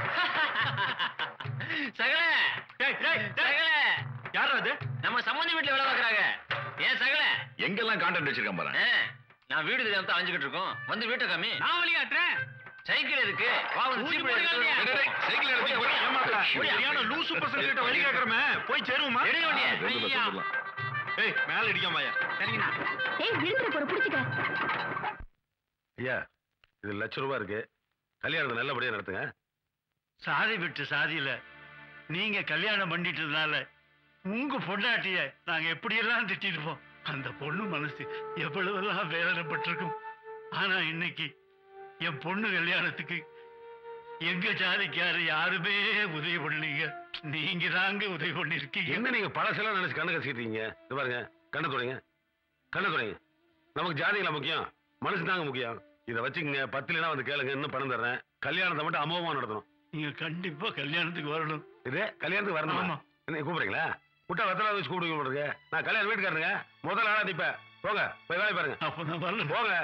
சகல சகல யாரா அது நம்ம சம்பந்தி வீட்டுல வேலை பார்க்கறாங்க ஏன் சகல எங்கெல்லாம் கான்ட்ராக்ட் வச்சிருக்கான் பாரு ஆ, நான் வீடு தெரியாம தான் அலைஞ்சுக்கிட்டு இருக்கோம் வந்து வீட்டை காமி நான் வழிகாட்டுறேன் சைக்கிள் இருக்கு வா வந்து சீப்பு எடுத்து டேய், டேய், சைக்கிள் எடுத்து போய் ஏமாத்தல. சரியான லூசு பசங்க கிட்ட வழி கேக்குறமே போய் சேருவோமா எடுங்க வண்டியை. ஐயா. ஏய் மேல இடிக்காம ஐயா சரிங்கண்ணா ஏய் விழுந்துற போற பிடிச்சிக்க ஐயா இது லட்ச ரூபாய் இருக்கு கல்யாணத்தை நல்லபடியா நடத்துங்க சாதி விட்டு சாதியில நீங்க கல்யாணம் பண்ணிட்டதுனால உங்க பொண்டாட்டிய நாங்க எப்படியெல்லாம் திட்டிருப்போம் அந்த பொண்ணு மனசு எவ்வளவெல்லாம் வேதனைப்பட்டிருக்கும் ஆனா இன்னைக்கு என் பொண்ணு கல்யாணத்துக்கு எங்க ஜாதிக்காரு யாருமே உதவி பண்ணலீங்க நீங்க தாங்க உதவி பண்ணிருக்கீங்க என்ன நீங்க பழசெல்லாம் நினைச்சு கண்ணு கசிக்கிறீங்க இது பாருங்க கண்ணு துறைங்க கண்ணு துறைங்க நமக்கு ஜாதிகளா முக்கியம் மனசு தாங்க முக்கியம் இதை வச்சுக்கங்க பத்துலனா வந்து கேளுங்க இன்னும் பணம் தர்றேன் கல்யாணத்தை மட்டும் அமோகமா நடத்தணும் நீங்க கண்டிப்பா கல்யாணத்துக்கு வரணும் இது கல்யாணத்துக்கு வரணுமா ஆமா. என்ன கூப்பிடுறீங்களா விட்டா வெத்தலை வச்சு கூப்பிடுங்க போடுங்க நான் கல்யாணம் வீட்டுக்காரனுங்க முதல் ஆளா நிப்பேன் போங்க போய் வேலை பாருங்க அப்ப நான் வரல போங்க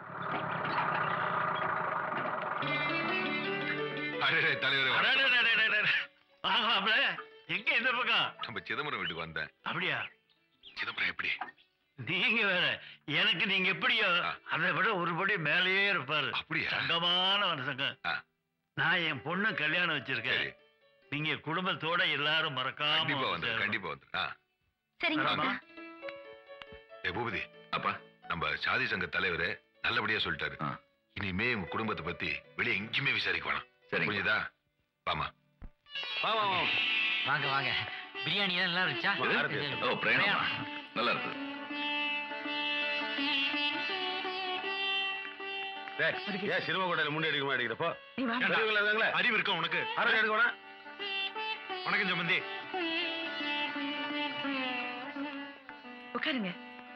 அடடே தலைவரே அடடடடடடட. வாங்க மாப்ள. எங்க இந்த பக்கம் நம்ம சிதம்பரம் வீட்டுக்கு வந்தேன் அப்படியா சிதம்பரம் எப்படி நீங்க வேற எனக்கு நீங்க எப்படியோ அதை விட ஒரு படி மேலேயே இருப்பாரு அப்படியா தங்கமான மனுஷங்க நான் என் பொண்ணு கல்யாணம் வச்சிருக்கேன் நீங்க குடும்பத்தோட எல்லாரும் மறக்காம கண்டிப்பா வந்து சேரணும். கண்டிப்பா வந்து ஆ சரிங்க ஆமா. தாத்தா ஏ பூபதி அப்பா நம்ம சாதி சங்க தலைவர் நல்லபடியா சொல்லிட்டாரு இனிமே உங்க குடும்பத்தை பத்தி வெளியே எங்கேயுமே விசாரிக்க வேணாம் சரி புரியுதா வாமா வா வா வா வாங்க வாங்க பிரியாணி எல்லாம் நல்லா இருந்துச்சா நல்லா இருக்கு. இது- ஓ பிரயாணமா நல்லா இருக்கு டேய், ஏன் சினிமா கோட்டையில முன்னாடி அடிக்க மாட்டேங்கிறப்போ நீ வா. அறிவு இருக்கா உனக்கு அரசு எடுக்க வேணா வணக்கம் சம்பந்தி உட்காருங்க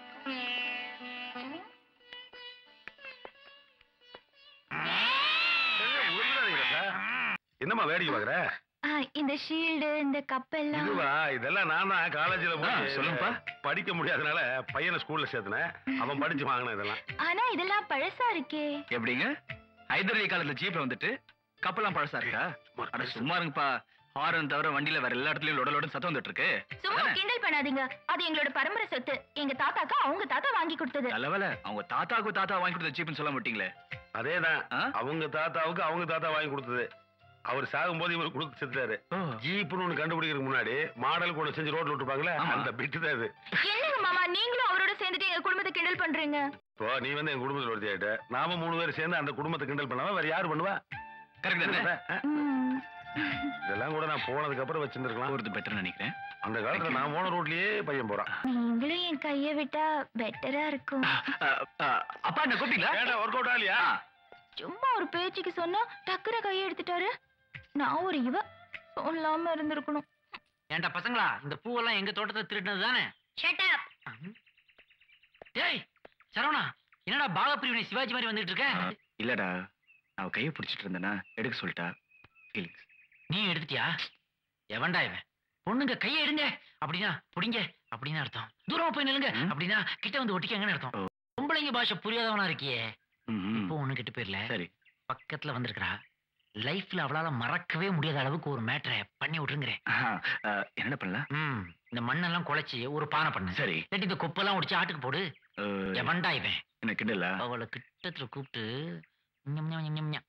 என்னம்மா வேடிக்கை பாக்குற இந்த ஷீல்டு இந்த கப்பெல்லாம் இதுவா இதெல்லாம் நான் தான் காலேஜ்ல போய் ஆ, சொல்லுங்கப்பா. படிக்க முடியாதனால பையனை ஸ்கூல்ல சேர்த்துனேன் அவன் படிச்சு வாங்கின இதெல்லாம் ஆனா இதெல்லாம் பழசா இருக்கே எப்படிங்க ஹைதராலி காலத்துல ஜீப்ல வந்துட்டு கப்பலாம் பழசா இருக்கா அட சும்மா இருங்கப்பா ஹாரன் தவிர வண்டியில வேற எல்லா இடத்துலயும் லொட லொடன்னு சத்தம் வந்துட்டு இருக்கு சும்மா கிண்டல் பண்ணாதீங்க அது எங்களோட பரம்பரை சொத்து எங்க தாத்தாக்கு அவங்க தாத்தா வாங்கி கொடுத்தது நல்ல வேலை அவங்க தாத்தாவுக்கு தாத்தா வாங்கி கொடுத்த ஜீப்னு சொல்ல மாட்டீங்களே அதேதான் அவங்க தாத்தாவுக்கு அவங்க தாத்தா வாங்கி கொடுத்தது அவர் சாகும்போது இவர் கொடுத்து செத்துட்டாரு ஜீப்னு ஒண்ணு கண்டுபிடிக்கிறதுக்கு முன்னாடி மாடல் கூட செஞ்சு ரோட்ல விட்டுப்பாங்களே அந்த பிட்டு தான் இது என்னங்க மாமா நீங்களும் அவரோட சேர்ந்துட்டு எங்க குடும்பத்தை கிண்டல் பண்றீங்க இப்போ நீ வந்து என் குடும்பத்துல ஒருத்தி ஆயிட்ட நாம மூணு பேர் சேர்ந்து அந்த குடும்பத்தை கிண்டல் பண்ணாம வேற யாரு பண்ணுவா கரெக்ட் இதெல்லாம் கூட நான் போனதுக்கு அப்புறம் வச்சிருந்திருக்கலாம் ஒரு பெட்டர் நினைக்கிறேன் அந்த காலத்துல நான் போன ரோட்லயே பையன் போறான் நீங்களும் என் கைய விட்டா பெட்டரா இருக்கும் அப்பா என்ன கூப்பிட்டீங்களா ஏடா ஒர்க் அவுட் ஆலியா சும்மா ஒரு பேச்சுக்கு சொன்னா டக்குற கையை எடுத்துட்டாரு நான் ஒரு இவ சொல்லாம இருந்திருக்கணும் ஏன்டா பசங்களா இந்த பூவெல்லாம் எங்க தோட்டத்தை திருடினது தானே ஷட் அப் டேய் சரவணா என்னடா பாலப்பிரிவினை சிவாஜி மாதிரி வந்துட்டு இருக்க இல்லடா அவ கையை பிடிச்சிட்டு இருந்தேனா எடுக்க சொல்லிட்டா ஃபீலிங்ஸ் நீ எடுத்துட்டியா எவன்டா இவன் பொண்ணுங்க கையை எடுங்க அப்படின்னா புடிங்க அப்படின்னு அர்த்தம் தூரமா போய் நில்லுங்க அப்படின்னா கிட்ட வந்து ஒட்டிக்கங்கன்னு அர்த்தம் பொம்பளைங்க பாஷை புரியாதவனா இருக்கியே இப்போ ஒண்ணு கிட்ட போயிரல சரி பக்கத்துல வந்திருக்கிறா லைஃப்ல அவளால மறக்கவே முடியாத அளவுக்கு ஒரு மேட்டரை பண்ணி விட்டுருங்கிறேன் என்ன பண்ணலாம் ம் இந்த மண்ணெல்லாம் குழைச்சி ஒரு பானை பண்ணு சரி இல்லாட்டி இந்த குப்பெல்லாம் உடைச்சு ஆட்டுக்கு போடு எவன்டா இவன் என்ன கிண்டலா அவளை கிட்டத்துல கூப்பிட்டு ஞம் ஞம் ஞம் ஞம் ஞம்.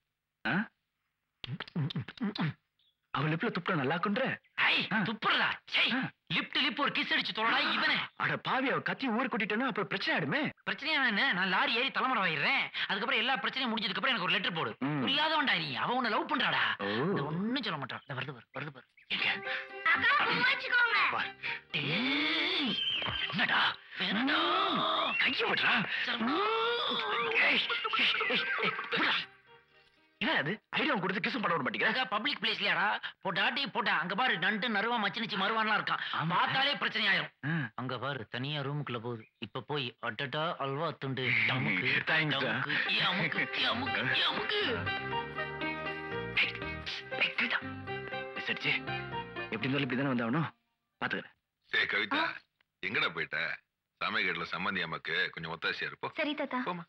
அவள் லிப்ல துப்புல நல்லா குன்ற ஐ துப்புறதா சை லிப்ட் லிப் ஒரு கிஸ் அடிச்சு தொலைடா இவனே அட பாவி அவ கத்தி ஊர் கூட்டிட்டேன்னா அப்புறம் பிரச்சனை ஆயிடுமே பிரச்சனையா என்ன நான் லாரி ஏறி தலைமுறை வாங்கிடுறேன் அதுக்கப்புறம் எல்லா பிரச்சனையும் முடிஞ்சதுக்கு அப்புறம் எனக்கு ஒரு லெட்டர் போடு ம். புரியாதவன்டா நீ அவ உன்னை லவ் பண்றாடா ஓ. இந்த ஒண்ணும் சொல்ல மாட்டான் இந்த வருது பாரு, வருது பாரு எங்க வச்சுக்கோங்க டேய், என்னடா வேணடா கைய விடுறா என்ன அது ஐடியா கொடுத்து கிஸ் பண்ண விட மாட்டேங்கிற பப்ளிக் பிளேஸ்லயாடா போட்டாட்டி போட்டா அங்க பாரு நண்டு நறுவா மச்சினிச்சு மறுவான்லாம் இருக்கான் பார்த்தாலே பிரச்சனை ஆயிரும் அங்க பாரு தனியா ரூமுக்குள்ள போகுது இப்ப போய் அட்டட்டா அல்வா துண்டு டமுக்கு Thanks, sir. டமுக்கு, ஏ அமுக்கு ஏ அமுக்கு ஏ அமுக்கு சரிச்சு எப்படி இருந்தாலும் இப்படி தானே வந்தாகணும் பாத்துக்கிறேன் சரி கவிதா எங்கடா போயிட்ட சமயக்கேட்டில் சம்மந்தி அம்மாக்கு கொஞ்சம் ஒத்தாசியா இருப்போம் சரி தாத்தா போமா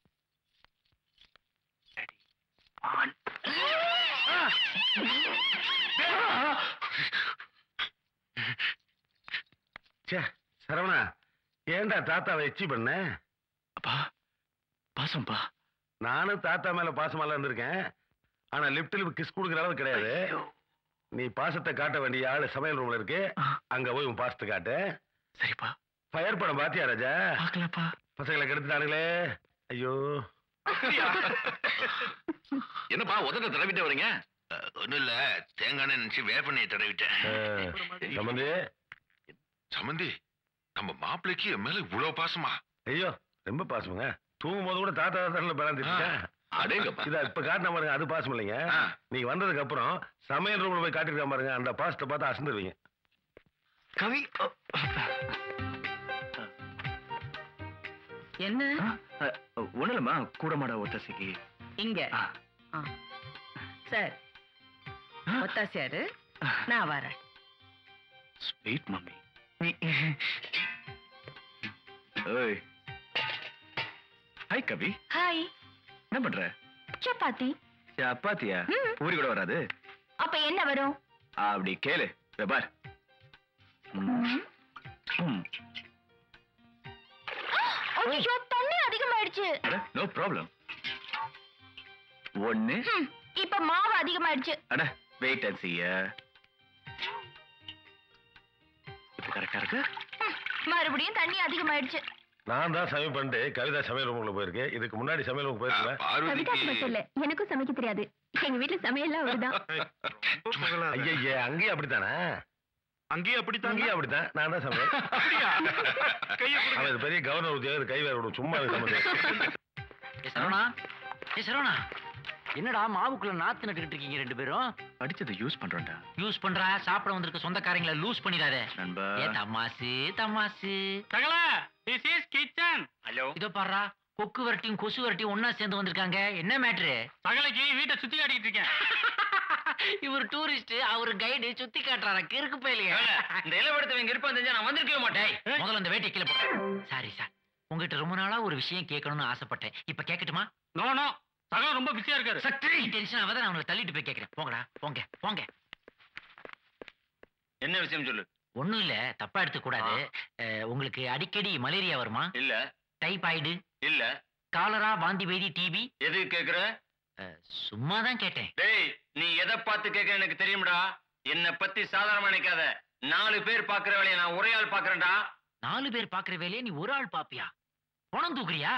ச்சே சரவணா ஏன்டா தாத்தாவை எச்சி பண்ண அப்பா பாசம்பா நானும் தாத்தா மேல பாசமாலாம் இருந்திருக்கேன் ஆனா லிப்டில் கிஸ் கொடுக்குற அளவுக்கு கிடையாது நீ பாசத்தை காட்ட வேண்டிய ஆளு சமையல் ரூம்ல இருக்கு அங்க போய் உன் பாசத்தை காட்டு சரிப்பா ஃபயர் படம் பாத்தியா ராஜா பார்க்கலப்பா பசங்களை கெடுத்துட்டானுங்களே ஐயோ என்னப்பா உதட்ட தடவிட்டு வரீங்க ஒன்றும் இல்ல தேங்காய் நினைச்சு வேப்பெண்ணெயை தடவிட்டேன் சம்பந்தி சமந்தி நம்ம மாப்பிள்ளைக்கு என் மேல இவ்வளவு பாசமா ஐயோ ரொம்ப பாசமுங்க தூங்கும் போது கூட தாத்தா தாத்தா பிறந்துட்டேன் அடேங்கப்பா. இதா இப்ப காட்டின பாருங்க அது பாசம் இல்லைங்க நீங்க வந்ததுக்கு அப்புறம் சமையல் ரூம்ல போய் காட்டிருக்க பாருங்க அந்த பாசத்தை பார்த்து அசந்துருவீங்க கவி என்ன ஒண்ணுலமா கூடமாட ஒத்தசைக்கு இங்க ஆ. சரி ஒத்தாசியாரு நான் வரேன் ஸ்வீட் மம்மி ஏய் ஹாய் கவி ஹாய் என்ன பண்ற சப்பாத்தி சப்பாத்தியா பூரி கூட வராது அப்ப என்ன வரும் அப்படி கேளு இதோ பார் ம். ம். ஐயோ தண்ணி அதிகமாயிடுச்சு அட நோ ப்ராப்ளம் ஒன்னு ஹம், இப்ப மாவு அதிகமாயிடுச்சு அட வெயிட் அண்ட் see இப்போ கரெக்டா இருக்கு மறுபடியும் தண்ணி அதிகமாயிடுச்சு நான் தான் சமையல் பண்ணிட்டு கவிதா சமையல் ரூமுக்குள்ள போயிருக்கேன் இதுக்கு முன்னாடி சமையல் ரூமுக்கு போயிருக்கல கவிதாக்கு மட்டும் இல்ல எனக்கும் சமைக்க தெரியாது எங்க வீட்டுல சமையல்லாம் அவர்தான் ஐயா அங்கேயும் அப்படித்தானே அங்கேயும் அப்படித்தான் அங்கேயும் அப்படித்தான் நான் தான் சமையல் அவன் இது பெரிய கவர்னர் உத்தியோகம் கை வேற விடும் சும்மா இருக்கு சமையல் ஏ சரவணா ஏ சரவணா என்னடா மாவுக்குள்ள நாத்து நட்டுக்கிட்டு இருக்கீங்க ரெண்டு பேரும் அடிச்சதை யூஸ் பண்றோம்டா யூஸ் பண்றா சாப்பிட வந்திருக்க சொந்தக்காரங்களை லூஸ் பண்ணிடாத நண்பா ஏ தமாசு தமாசு சகல திஸ் இஸ் கிச்சன் ஹலோ இதோ பாருடா கொக்கு வரட்டியும் கொசு வரட்டியும் ஒண்ணா சேர்ந்து வந்திருக்காங்க என்ன மேட்ரு சகலைக்கு வீட்டை சுத்தி காட்டிட்டு இருக்கேன் இவர் டூரிஸ்ட் அவர் கைடு சுத்தி காட்டுறாரா கிறுக்கு போயிலையே இந்த இளவெடுத்து இங்க இருப்பான் தெரிஞ்சா நான் வந்திருக்கவே மாட்டேன் முதல்ல இந்த வேட்டியை கீழே போடு சாரி சார் உங்ககிட்ட ரொம்ப நாளா ஒரு விஷயம் கேட்கணும்னு ஆசைப்பட்டேன் இப்ப கேட்கட்டுமா நோ நோ சகல ரொம்ப பிஸியா இருக்காரு சக்தி டென்ஷன் ஆகாத நான் உங்களை தள்ளிட்டு போய் கேட்கறேன் போங்கடா போங்க போங்க என்ன விஷயம் சொல்லு ஒண்ணும் இல்ல தப்பா எடுத்துக்க கூடாது அஹ், உங்களுக்கு அடிக்கடி மலேரியா வருமா இல்ல டைபாய்டு இல்ல காலரா வாந்தி பேதி டிபி எது கேக்குற சும்மா தான் கேட்டேன் டேய் நீ எதை பார்த்து கேட்க எனக்கு தெரியும்டா என்ன பத்தி சாதாரணமா நினைக்காத நாலு பேர் பாக்குற வேலையை நான் ஒரே ஆள் பாக்குறேன்டா நாலு பேர் பாக்குற வேலையை நீ ஒரு ஆள் பாப்பியா பணம் தூக்குறியா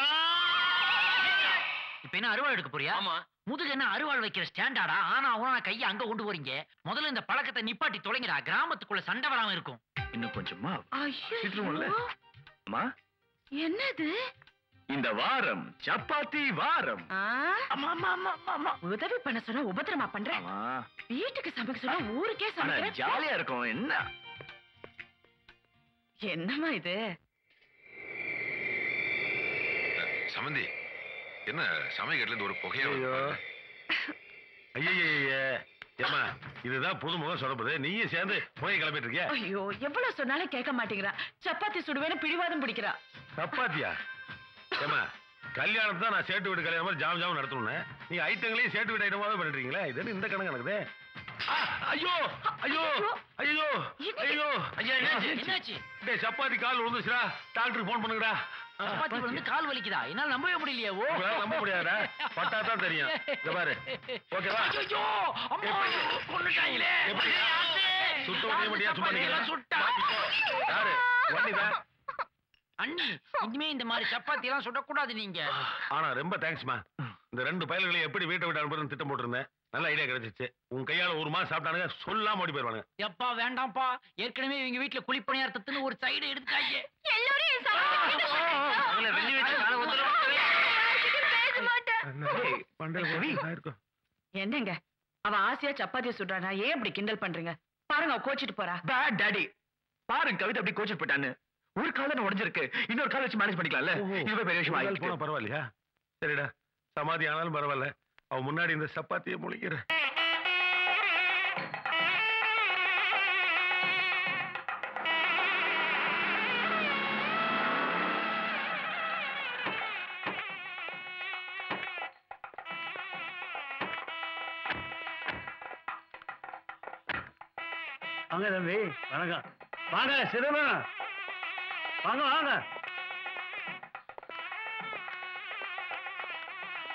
இப்ப என்ன அருவாள் எடுக்க போறியா ஆமா முதுகு என்ன அருவாள் வைக்கிற ஸ்டாண்டாடா ஆனா அவனா கையை அங்க கொண்டு போறீங்க முதல்ல இந்த பழக்கத்தை நிப்பாட்டி தொலைங்கடா கிராமத்துக்குள்ள சண்டை வராம இருக்கும் இன்னும் கொஞ்சமா ஐயோ விட்டுருவோம்ல அம்மா என்னது இந்த வாரம் சப்பாத்தி வாரம் ஆ? உதவி பண்ண சொன்னா உபத்திரமா பண்ற ஆமா வீட்டுக்கு சமைக்க சொன்னா ஊருக்கே ஆனா சமைக்கிற ஜாலியா இருக்கும் என்ன என்னம்மா இது சமந்தி என்ன சமையல்ல இருந்து ஒரு புகையா ஐயோ ஐயய்யே ஏமா இதுதான் புதுமுகம் சொல்லப்படுது நீயும் சேர்ந்து போய் கிளம்பிட்டு இருக்கியா ஐயோ எவ்வளவு சொன்னாலும் கேட்க மாட்டேங்கிறா சப்பாத்தி சுடுவேன்னு பிடிவாதம் பிடிக்கிறா சப்பாத்தியா ஏமா கல்யாணம் தான் நான் சேட்டு வீட்டு கல்யாணம் மாதிரி ஜாம் ஜாம் நடத்தணும்னு நீங்க ஐட்டங்களையும் சேட்டு வீட்டு ஐட்டமாவே பண்ணிட்டீங்களா இது என்ன இந்த கணக்கு நடக்குது ஆ, ஐயோ ஐயோ ஐயோ ஐயோ ஐயா என்னாச்சு என்னாச்சு டேய் சப்பாத்தி கால் விழுந்துச்சுடா டாக்டருக்கு ஃபோன் பண்ணுங்கடா சப்பாத்தி வந்து கால் வலிக்குதா என்னால நம்பவே முடியலையே ஓ உங்களால நம்ப முடியாதா பட்டா தான் தெரியும் இந்த பாரு ஓகேவா ஐயோ அம்மா கொன்னுட்டாங்களே எப்படி? சுத்த உடனே மட்டும் ஏன் சும்மா நிக்கிறேன்? சுட்டா யாரு வண்டிதான் அண்ணி இனிமே இந்த மாதிரி சப்பாத்தி எல்லாம் சுடக்கூடாது நீங்க ஆனா ரொம்ப தேங்க்ஸ்மா இந்த ரெண்டு பயல்களையும் எப்படி வீட்டை விட்டு அனுப்புறதுன்னு திட்டம் போட்டிருந்தேன் நல்ல ஐடியா கிடைச்சிச்சு உன் கையால ஒரு மாசம் சாப்பிட்டானுங்க சொல்லாம ஓடி போயிருவானுங்க எப்பா வேண்டாம்ப்பா ஏற்கனவே இவங்க வீட்டுல குழிப்பணியாரத்துன்னு ஒரு சைடு எடுத்துட்டாங்க எல்லாரும் என் சமையல் அவங்கள வெள்ளி வச்சு மேல வந்துடும். பேச மாட்டேன் இருக்கும் என்னங்க அவ ஆசையா சப்பாத்தி சுடுறானா ஏன் இப்படி கிண்டல் பண்றீங்க பாருங்க அவ கோச்சிட்டு போறா பேட் டாடி பாருங்க கவிதை அப்படி கோச்சு போயிட்டான்னு ஒரு காலம் உடஞ்சிருக்கு இன்னொரு கால் வச்சு மேனேஜ் பண்ணிக்கலாம்ல இதுவே பெரிய விஷயம் போனா ஆயிடுச்சு பரவாயில்லையா சரிடா சமாதி ஆனாலும் பரவாயில்ல அவன் முன்னாடி இந்த சப்பாத்தியை முழிக்கிற வாங்க தம்பி வணக்கம் வாங்க சிதமா வாங்க வாங்க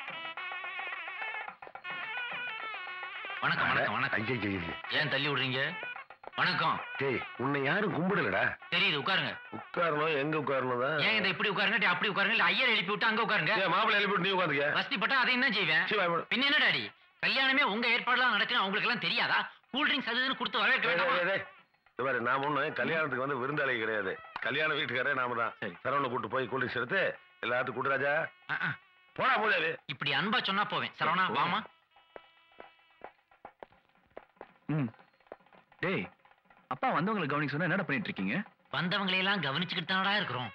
வணக்கம் வணக்கம் வணக்கம் ஐயோ ஏன் தள்ளி விடுறீங்க வணக்கம் டேய் உன்னை யாரும் கும்பிடலடா தெரியுது உட்காருங்க உட்காரணும் எங்க உட்காரணும் தான் ஏன் இந்த இப்படி உட்காருங்க டேய், அப்படி உட்காருங்க இல்ல ஐயர் எழுப்பி விட்டு அங்க உட்காருங்க மாப்பிள்ளை எழுப்பி விட்டு நீ உட்காந்துக்க வசதி பட்டா அதையும் தான் செய்வேன் பின்ன என்ன டாடி கல்யாணமே உங்க ஏற்பாடுலாம் நடக்குன்னு அவங்களுக்கு எல்லாம் தெரியாதா கூல் ட்ரிங்க்ஸ் அது இதுன்னு கொடுத்து வரவேற்க வேண்டாமா பாரு நான் ஒண்ணு கல்யாணத்துக்கு வந்து விருந்தாளி கிடையாது கல்யாண வீட்டுக்காரே நாம தான் சரவணை கூட்டு போய் கூலிங்ஸ் எடுத்து எல்லாத்துக்கும் கூட்டு ராஜா போடா போதாது இப்படி அன்பா சொன்னா போவேன் சரவணா வாமா ம் டேய் அப்பா வந்தவங்களை கவனிக்க சொன்னா என்ன பண்ணிட்டு இருக்கீங்க வந்தவங்களை எல்லாம் கவனிச்சுக்கிட்டு தானடா இருக்கிறோம்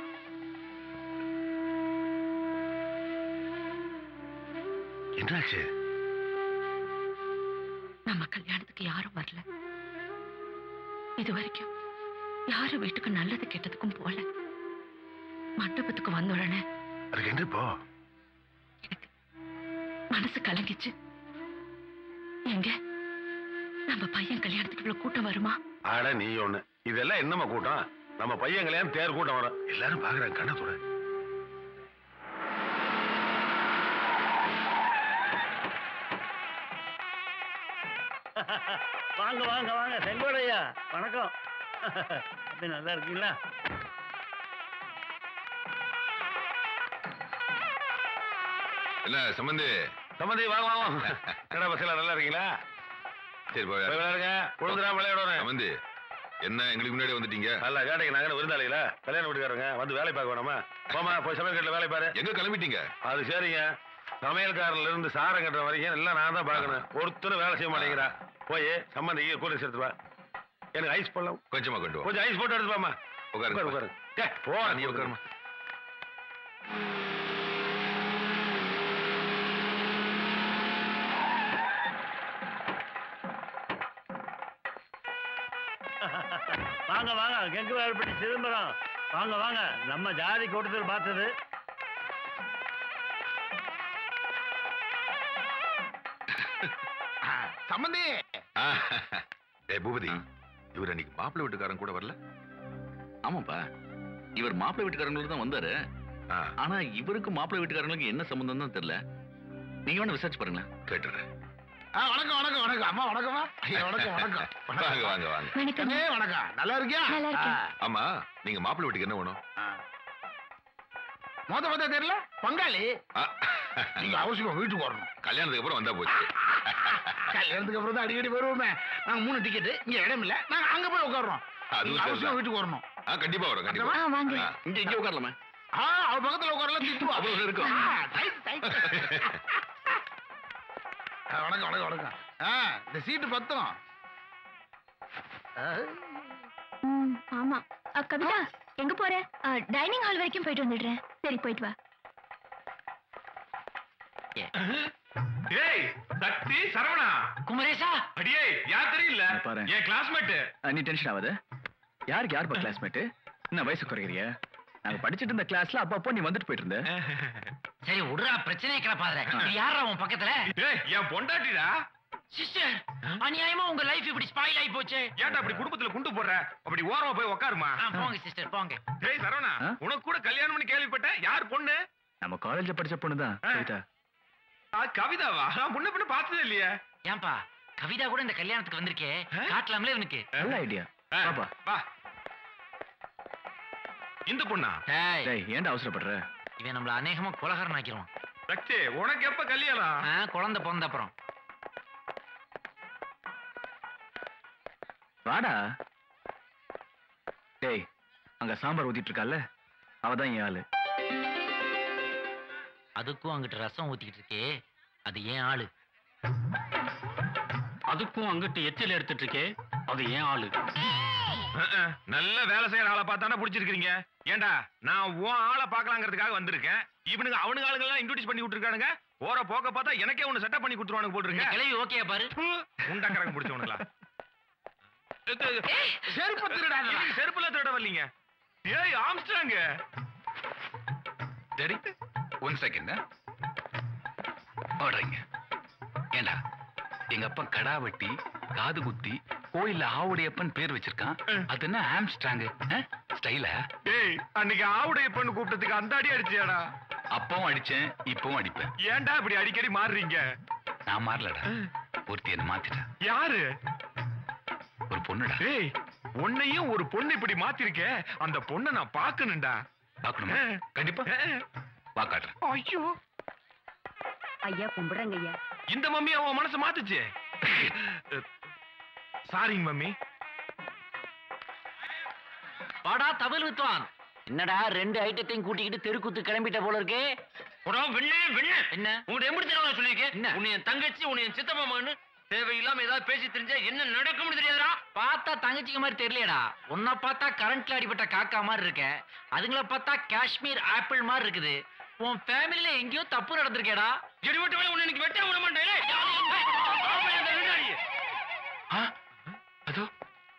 என்னாச்சு நம்ம கல்யாணத்துக்கு யாரும் வரல இது வரைக்கும் யாரும் வீட்டுக்கு நல்லது கெட்டதுக்கும் போல மண்டபத்துக்கு வந்த உடனே அதுக்கு என்ன இப்போ மனசு கலங்கிச்சு எங்க நம்ம பையன் கல்யாணத்துக்கு இவ்வளவு கூட்டம் வருமா ஆட நீ ஒண்ணு இதெல்லாம் என்னம்மா கூட்டம் நம்ம பையன் கல்யாணம் தேர் கூட்டம் வரும் எல்லாரும் பாக்குறாங்க கண்ணத்தோட வாங்க வாங்க வாங்க செங்கோடையா வணக்கம் அப்படி நல்லா இருக்கீங்களா என்ன சம்பந்தி சம்பந்தி வாங்க வாங்க கடை பசங்களா நல்லா இருக்கீங்களா சரி போய் போய் விளையாடுங்க விழுந்துடா விளையாடுறேன் சம்பந்தி என்ன எங்களுக்கு முன்னாடி வந்துட்டீங்க நல்லா கேட்டீங்க நாங்க என்ன விருந்தாளிகளா கல்யாண வீட்டுக்காரங்க வந்து வேலை பார்க்க வேணாமா போமா போய் சமையல் கட்டில வேலை பாரு எங்க கிளம்பிட்டீங்க அது சரிங்க சமையல்காரர்ல இருந்து சாரம் கட்டுற வரைக்கும் எல்லாம் நான் தான் பார்க்கணும் ஒருத்தரும் வேலை செய்ய மாட்டேங்கிறா போய் சம்பந்தி கூலிங்ஸ் எடுத்து வா எனக்கு ஐஸ் போடலாம் கொஞ்சமா கொண்டு வா கொஞ்சம் ஐஸ் போட்டு எடுத்து வாமா உட்காருங்க. உட்காரு உட்காரு டேய், போ நீ உட்காருமா வாங்க வாங்க கெங்குவாழ்பட்டி சிதம்பரம் வாங்க வாங்க நம்ம ஜாதி கூட்டத்தில் பார்த்தது சம்பந்தி ஏ பூபதி இவர் அன்னைக்கு மாப்பிள்ளை வீட்டுக்காரன் கூட வரல ஆமாப்பா இவர் மாப்பிள்ளை வீட்டுக்காரங்களுக்கு தான் வந்தாரு ஆனா இவருக்கு மாப்பிள்ளை வீட்டுக்காரங்களுக்கு என்ன சம்பந்தம் தான் தெரியல நீங்க வேணா விசாரிச்சு பாருங்களேன் கேட்டுறேன் ஆ, வணக்கம் வணக்கம் வணக்கம் அம்மா வணக்கம்மா ஐயா வணக்கம் வணக்கம் வாங்க வாங்க வாங்க வணக்கம் வணக்கம் நல்லா இருக்கியா நல்லா ஆமா நீங்க மாப்பிள்ளை வீட்டுக்கு என்ன வேணும் மொத மொத தெரியல பங்காளி ஆ, நீங்க அவசியம் வீட்டுக்கு வரணும் கல்யாணத்துக்கு அப்புறம் வந்தா போச்சு கல்யாணத்துக்கு அப்புறம் தான் அடிக்கடி வருவோமே நாங்க மூணு டிக்கெட் இங்க இடம் இல்ல நாங்க அங்க போய் உட்கார்றோம் அதுவும் நீங்க அவசியம் சரிதான். வீட்டுக்கு வரணும் ஆ கண்டிப்பா வரும் கண்டிப்பா ஆ, வாங்க. ஆ. இங்க இங்க உட்காரலாமே ஆ அவ பக்கத்துல உட்காரலாம் திட்டுவா அவ்வளவு இருக்கும். ஆ, டைட், டைட். ஆ, வணக்கம் வணக்கம் வணக்கம் ஆ இந்த சீட்டு பத்தம் ம், ஆமா அ, கவிதா எங்க போற டைனிங் ஹால் வரைக்கும் போயிட்டு வந்துடுறேன் சரி போயிட்டு வா ஏய் சக்தி சரவணா குமரேசா அடியே யார் தெரியல பாரு என் கிளாஸ்மேட் நீ டென்ஷன் ஆகாத யாருக்கு யாருப்பா கிளாஸ்மேட் என்ன வயசு குறைக்கிறிய நாங்க படிச்சிட்டு இருந்த கிளாஸ்ல அப்பப்போ நீ வந்துட்டு போயிட்டு இருந்த சரி விடுறா பிரச்சனையை கிளப்பாத இது யாரா உன் பக்கத்துல ஏய் என் பொண்டாட்டிடா சிஸ்டர் அநியாயமா உங்க லைஃப் இப்படி ஸ்பாயில் ஆகி போச்சு ஏன்டா அப்படி குடும்பத்துல குண்டு போடுற அப்படி ஓரமா போய் உட்காருமா ஆ, போங்க சிஸ்டர் போங்க ஏய் சரவணா உனக்கு கூட கல்யாணம் பண்ணி கேள்விப்பட்டேன் யார் பொண்ணு நம்ம காலேஜ்ல படிச்ச பொண்ணுதான் கவிதா ஆ, கவிதாவா நான் முன்ன பின்ன பார்த்ததே இல்லையே ஏன்பா கவிதா கூட இந்த கல்யாணத்துக்கு வந்திருக்கே காட்டலாம்ல இவனுக்கு நல்ல ஐடியா பாப்பா வா இந்த பொண்ணா டேய் ஏன்டா அவசரப்படுற இவன் நம்மள அநேகமா கொலகாரன் ஆக்கிடுவான் சக்தி உனக்கு எப்ப கல்யாணம் ஆ, குழந்தை பிறந்த அப்புறம் வாடா டேய் அங்க சாம்பார் ஊத்திட்டு இருக்கால அவதான் என் ஆளு அதுக்கும் அங்கிட்டு ரசம் ஊத்திக்கிட்டு இருக்கே அது ஏன் ஆளு அதுக்கும் அங்கிட்டு எச்சில் எடுத்துட்டு இருக்கே அது ஏன் ஆளு அஹ், அஹ், நல்ல வேலை செய்யற ஆளை பார்த்தானே பிடிச்சிருக்கீங்க ஏன்டா நான் உன் ஆளை பார்க்கலாங்கிறதுக்காக வந்திருக்கேன் இவனுங்க அவனுங்க ஆளுங்கெல்லாம் இன்ட்ரோடியூஸ் பண்ணி விட்டுருக்கானுங்க போற போக்க பார்த்தா எனக்கே ஒண்ணு செட்டப் பண்ணி கொடுத்துருவானுங்க போட்டுருக்கேன் கிளவி ஓகே பாரு உண்டாக்கறங்க பிடிச்சவனுங்களா செருப்பு திருடாத செருப்புல திருட வரலீங்க ஏய் ஆம்ஸ்டாங்க சரி ஒன் செகண்ட் ஓடுறீங்க ஏண்டா எங்க அப்பா கடா வெட்டி காது குத்தி கோயில்ல ஆவுடையப்பன் பேர் வச்சிருக்கான் அது என்ன ஆம்ஸ்ட்ராங் ஸ்டைலா ஏய் அன்னைக்கு ஆவுடைய பொண்ணு கூப்பிட்டதுக்கு அந்த அடி அடிச்சியாடா அப்பவும் அடிச்சேன் இப்பவும் அடிப்பேன் ஏன்டா இப்படி அடிக்கடி மாறுறீங்க நான் மாறலடா ஒருத்தி என்ன மாத்திட்டா யாரு ஒரு பொண்ணுடா ஏய் உன்னையும் ஒரு பொண்ணு இப்படி மாத்திருக்க அந்த பொண்ணை நான் பார்க்கணும்டா பார்க்கணுமா கண்டிப்பா வா காட்டுறேன் ஐயோ ஐயா கும்பிடுறேங்க ஐயா இந்த மம்மி அவன் மனசு மாத்துச்சு சாரிங்க மம்மி வாடா தமிழ் வித்வான் என்னடா ரெண்டு ஐட்டத்தையும் கூட்டிக்கிட்டு தெருக்கூத்து கிளம்பிட்ட போல இருக்கே வெண்ணே வெண்ணே என்ன உங்கள்ட்ட எப்படி தெரியும் சொல்லியிருக்கேன் என்ன உன்னை என் தங்கச்சி உன்னை என் சித்தப்பா மகன்னு தேவையில்லாம ஏதாவது பேசி தெரிஞ்சா என்ன நடக்கும்னு தெரியாதா பார்த்தா தங்கச்சிக்கு மாதிரி தெரியலடா உன்னை பார்த்தா கரண்ட்ல அடிபட்ட காக்கா மாதிரி இருக்க அதுங்கள பார்த்தா காஷ்மீர் ஆப்பிள் மாதிரி இருக்குது உன் ஃபேமிலில எங்கேயோ தப்பு நடந்திருக்கேடா எடி விட்டு உன்னை எனக்கு வெட்ட விட மாட்டேன் அதோ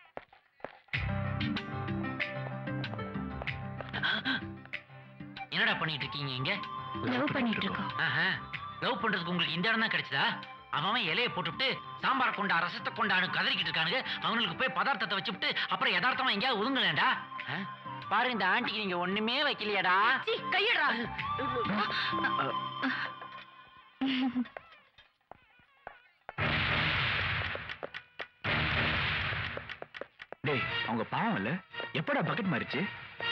என்னடா பண்ணிட்டு இருக்கீங்க இங்க லவ் பண்ணிட்டு இருக்கோம் லவ் பண்றதுக்கு உங்களுக்கு இந்த இடம் தான் கிடைச்சதா அவன் அவன் இலையை போட்டுவிட்டு சாம்பார் கொண்டா ரசத்தை கொண்டான்னு கதறிக்கிட்டு இருக்கானுங்க அவங்களுக்கு போய் பதார்த்தத்தை வச்சுவிட்டு அப்புறம் யதார்த்தமா எங்கேயாவது ஒதுங்கலேண்டா பாரு இந்த ஆண்டிக்கு நீங்க ஒண்ணுமே வைக்கலையாடா கையடா டேய் அவங்க பாவம் இல்ல எப்படா பக்கெட் மாறிச்சு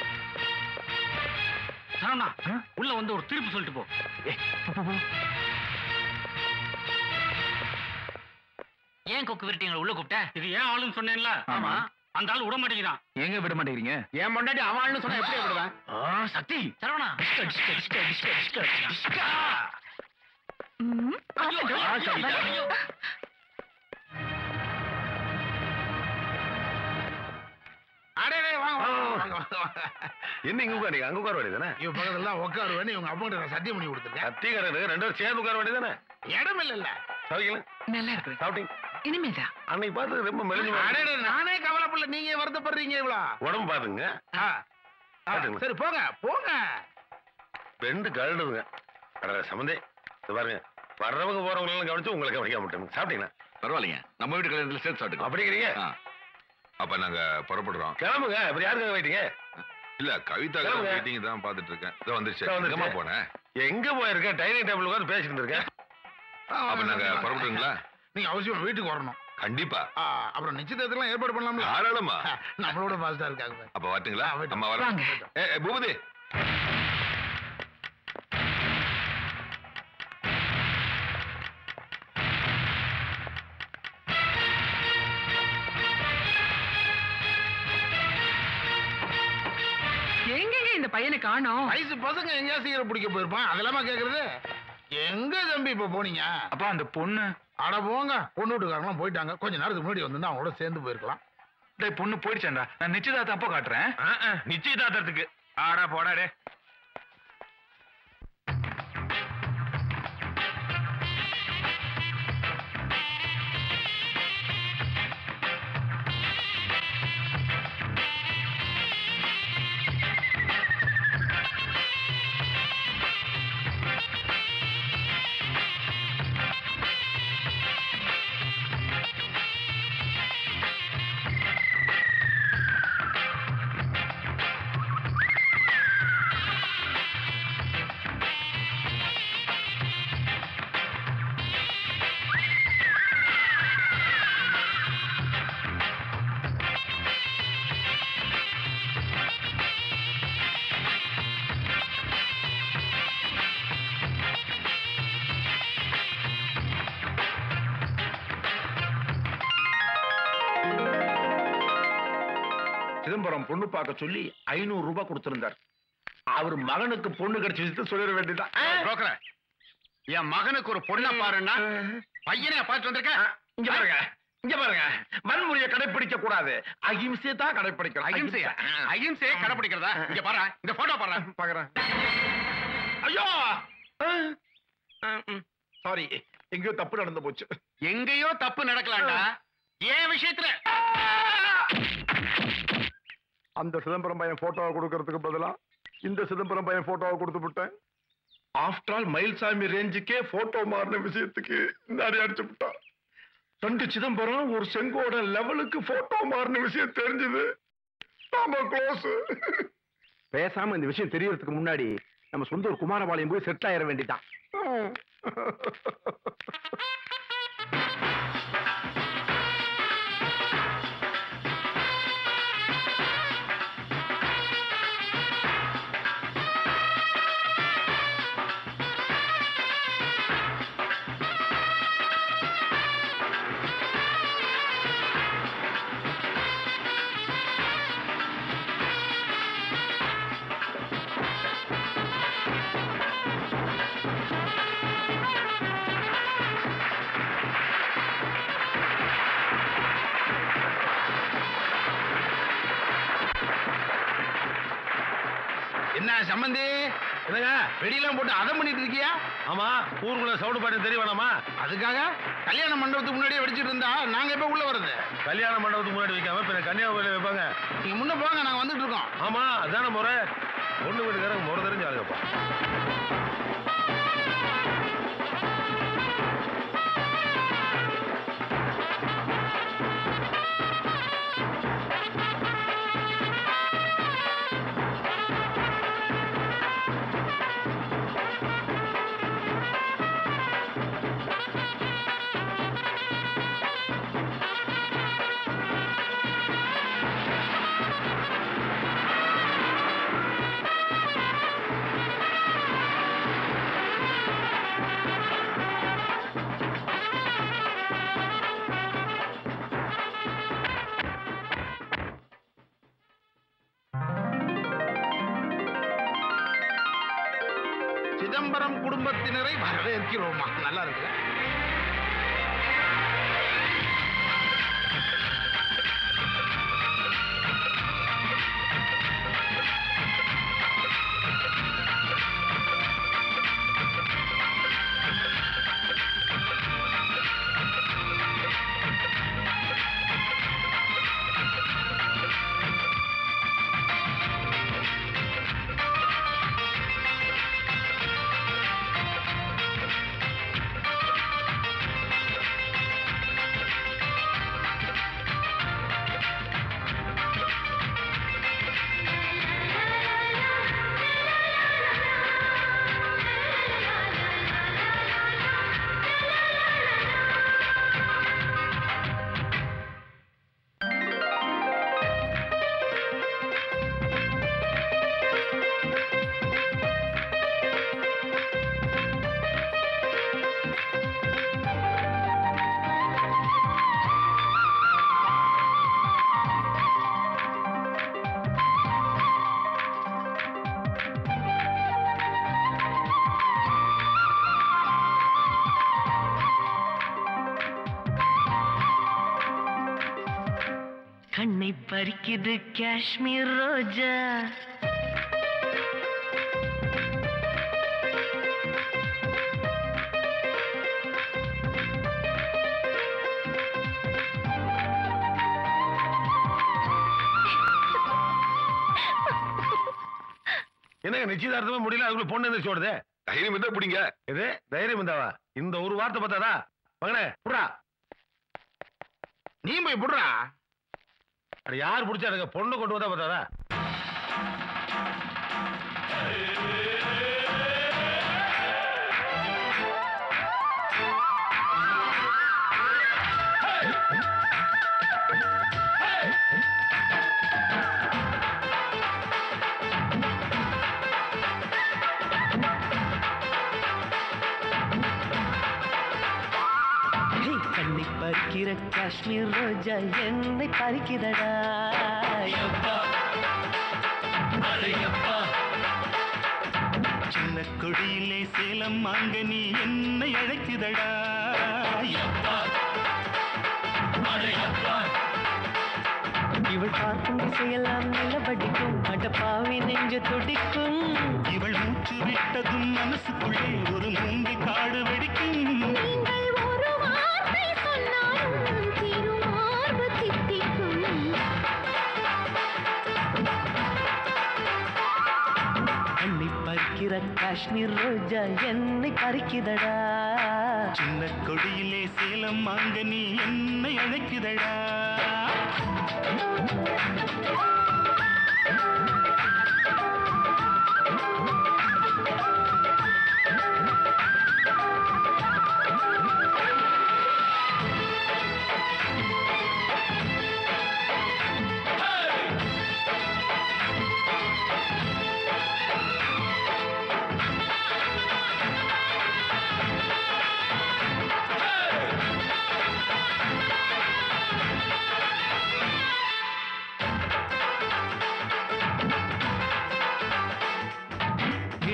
சரவணா உள்ள வந்து ஒரு திருப்பி சொல்லிட்டு போ ஏன் கொக்கு விரட்டிங்களை உள்ள கூப்பிட்ட இது ஏன் ஆளுன்னு சொன்னேன்ல ஆமா. அந்த ஆள் விட மாட்டேங்கிறான் எங்க விட மாட்டேங்கிறீங்க என் பொண்டாட்டி அவன் ஆளுன்னு சொன்னா எப்படி விடுவேன் ஆ சக்தி சரவணா ஆ, சரிடா. அடே டேய், வாங்க வாங்க, வாங்க, வாங்க, வாங்க. என்ன இங்க உட்காரு அங்க உட்கார வேண்டியதானே இவ பக்கத்துல தான் உட்காருவேன்னு இவங்க அப்பா நான் சத்தியம் பண்ணி கொடுத்துருக்கேன் கத்திக்காரரு ரெண்டு பேரும் சேர்ந்து உட்கார வேண்டியதானே இடம் இல்ல சாப்பிட்டீங்களா நல்லா இருக்கு சாப்பிட்டீங்க இனிமேதான் அன்னைக்கு பார்த்து ரொம்ப மெலிஞ்சு அடே டேய், நானே கவலைப்படல நீங்க வருத்தப்படுறீங்க இவ்வளோ உடம்பு பாத்துங்க ஆ. ஆ, பாத்துங்க. சரி போங்க போங்க ரெண்டு கழுடுங்க அட சம்பந்தே இது பாருங்க வர்றவங்க போறவங்க எல்லாம் கவனிச்சு உங்களை கவனிக்க மாட்டேங்க சாப்பிட்டீங்களா பரவாயில்லைங்க நம்ம வீட்டு கல்யாணத்துல சேர்த்து சாப்பிட்டு அப்படிங்கிறீங்க அப்ப நாங்க புறப்படுறோம் கிளம்புங்க இப்ப யாருக்காக வெயிட்டீங்க இல்ல கவிதா கிளம்புங்க. மீட்டிங் தான் பாத்துட்டு இருக்கேன் இதோ வந்துருச்சு இதோ வந்துருச்சு. எங்கம்மா போனேன் எங்க போயிருக்க டைனிங் டேபிள் உட்காந்து பேசிட்டு இருந்திருக்கேன் அப்ப நாங்க புறப்படுங்களா நீங்க அவசியம் வீட்டுக்கு வரணும் கண்டிப்பா ஆ, அப்புறம் நிச்சயதார்த்தம்லாம் ஏற்பாடு பண்ணலாம்ல தாராளமா நம்மளோட ஃபாஸ்டா இருக்காங்க அப்ப வரட்டுங்களா நம்ம வரோம் வாங்க. ஏ ஏ, பூபதி எங்கெங்க இந்த பையனை காணோம் வயசு பசங்க எங்கேயா சீக்கிரம் பிடிக்க போயிருப்பான் அதெல்லாமா கேக்குறது எங்க தம்பி இப்ப போனீங்க அப்பா அந்த பொண்ணு அட போங்க பொண்ணு வீட்டுக்காரங்களாம் போயிட்டாங்க கொஞ்ச நேரத்துக்கு முன்னாடி வந்து அவங்களோட சேர்ந்து போயிருக்கலாம் டேய் பொண்ணு போயிடுச்சாண்டா நான் நிச்சயதார்த்தம் அப்போ காட்டுறேன் நிச்சயதார்த்தத்துக்கு ஆடா போடா டே சிதம்பரம் பொண்ணு பார்க்க சொல்லி ஐநூறு ரூபாய் கொடுத்திருந்தார் அவர் மகனுக்கு பொண்ணு கிடைச்சு சொல்லிட வேண்டியதான் புரோக்கர என் மகனுக்கு ஒரு பொண்ணை பாருன்னா பையனை பார்த்து வந்திருக்கேன் இங்க பாருங்க இங்க பாருங்க வன்முறையை கடைபிடிக்க கூடாது அகிம்சை தான் கடைபிடிக்கணும் அகிம்சையா அகிம்சையை கடைபிடிக்கிறதா இங்க பாரு இந்த போட்டோ பாரு பாக்குறேன் ஐயோ சாரி எங்கேயோ தப்பு நடந்து போச்சு எங்கேயோ தப்பு நடக்கலாம்டா ஏன் விஷயத்துல அந்த சிதம்பரம் பையன் போட்டோவை கொடுக்கறதுக்கு பதிலா இந்த சிதம்பரம் பையன் போட்டோவை கொடுத்து விட்டேன் ஆஃப்டர் ஆல் மயில்சாமி ரேஞ்சுக்கே போட்டோ மாறின விஷயத்துக்கு நிறைய அடிச்சு விட்டான் ரெண்டு சிதம்பரம் ஒரு செங்கோட லெவலுக்கு போட்டோ மாறின விஷயம் தெரிஞ்சது நாம க்ளோஸ் பேசாம இந்த விஷயம் தெரியறதுக்கு முன்னாடி நம்ம சொந்த ஒரு குமாரபாளையம் போய் செட் ஆயிட வேண்டியதான் என்ன சம்பந்தி என்னங்க வெடியெல்லாம் போட்டு அதம் பண்ணிட்டு இருக்கியா ஆமா ஊருக்குள்ள சவுண்டு பாட்டு தெரிய வேணாமா அதுக்காக கல்யாண மண்டபத்துக்கு முன்னாடியே வெடிச்சிட்டு இருந்தா நாங்க எப்ப உள்ள வர்றது கல்யாண மண்டபத்துக்கு முன்னாடி வைக்காம பின்ன கன்னியாகுமரியில வைப்பாங்க நீங்க முன்ன போங்க நாங்க வந்துட்டு இருக்கோம் ஆமா அதான முறை பொண்ணு வீட்டுக்காரங்க முறை தெரிஞ்சு ஆளுங்கப்பா சிதம்பரம் குடும்பத்தினரை வரவேற்கிறோமா நல்லா இருக்கு கண்ணை பறிக்குது காஷ்மீர் ரோஜா என்னங்க நிச்சயதார்த்தமே முடியல அதுக்குள்ள பொண்ணு எந்திரிச்சு ஓடுது தைரியம் இருந்தா பிடிங்க இது தைரியம் இருந்தாவா இந்த ஒரு வார்த்தை பார்த்தாதா மகனே புடா நீ போய் புடுறா அட யார் பிடிச்சா எனக்கு பொண்ணு கொண்டு வந்தா பார்த்தாதா ஹே, கண்ணை பறிக்கிற காஷ்மீர் ரோஜா என்னை பறிக்கிறடா யப்பா. அடையப்பா. சின்ன கொடியிலே சேலம் மாங்க நீ என்னை அழைக்குதடா யப்பா. அடையப்பா. இவள் பார்க்கும் திசையெல்லாம் நிலபடிக்கும் அடப்பாவி நெஞ்சு துடிக்கும் இவள் மூச்சு விட்டதும் மனசுக்குள்ளே ஒரு மூங்கி காடு வெடிக்கும் ஒரு வார்த்தை சொன்னாலும் திருமார்பு தித்திக்கும் கண்ணை பறிக்கிற காஷ்மீர் ரோஜா என்னை பறிக்குதடா சின்ன கொடியிலே சேலம் மாங்க நீ என்னை அழைக்குதடா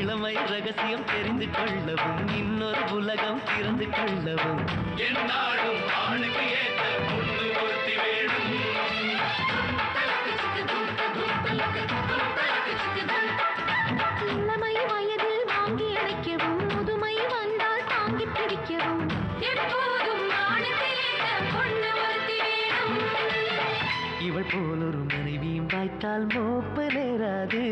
இளமை ரகசியம் தெரிந்து கொள்ளவும் இன்னொரு உலகம் திறந்து கொள்ளவும் என்னாலும் ஆணுக்கு ஏற்ற பொண்ணு ஒருத்தி வேணும் இளமை வயதில் வாங்கி அணைக்கவும் முதுமை வந்தால் தாங்கி பிடிக்கவும் எப்போதும் ஆணுக்கு ஏற்ற பொண்ணு ஒருத்தி வேணும் இவள் போல் ஒரு மனைவியும் வாய்த்தால் மோப்ப நேராது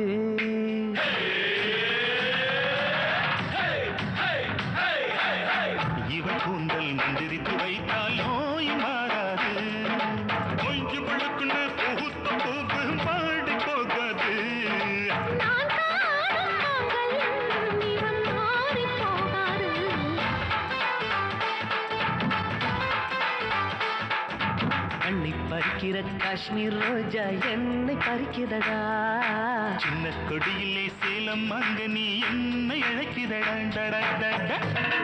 இவள் கூந்தல் மந்திரித்து வைத்தால் நோய் மாறாது கொஞ்சு பழுக்குன்னு பூத்த பூப்பு பாடி போகாது நான் காணும் மாங்கல்யம் நிறம் மாறிப் போகாது அள்ளி பறிக்கிற காஷ்மீர் ரோஜா என்னை பறிக்கிறதா சின்ன கொடியிலே சேலம் அங்க நீ என்னை அழைக்கிறடா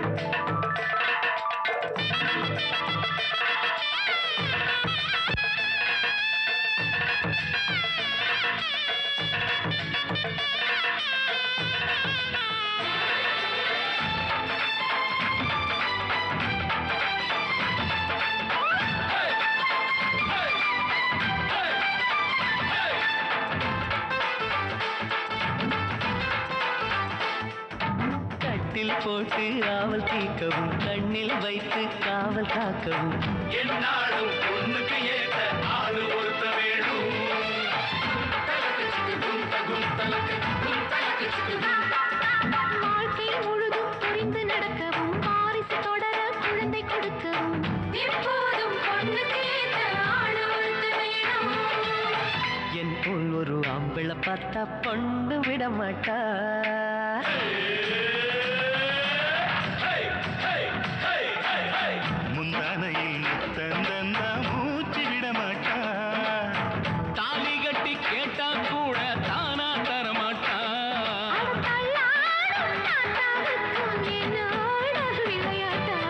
கட்டில் போட்டு ஆவல் தீர்க்கவும் கண்ணில் வைத்து காவல் காக்கவும் என்னாலும் பொண்ணுக்கு ஏற்ற ஆளு ஒருத்த வேணும் வாழ்க்கை முழுதும் புரிந்து நடக்கவும் வாரிசு தொடர குழந்தை கொடுக்கவும் எப்போதும் பொண்ணுக்கு ஏற்ற ஆளு ஒருத்தி வேணும் என் போல் ஒரு ஆம்பிள பார்த்தா பொண்ணு விட மாட்டா முந்தானையில் முத்தந்தந்த மூச்சு விட மாட்டா தாலி கட்டி கேட்டா கூட தானா தர மாட்டா என்னோட விளையாட்டா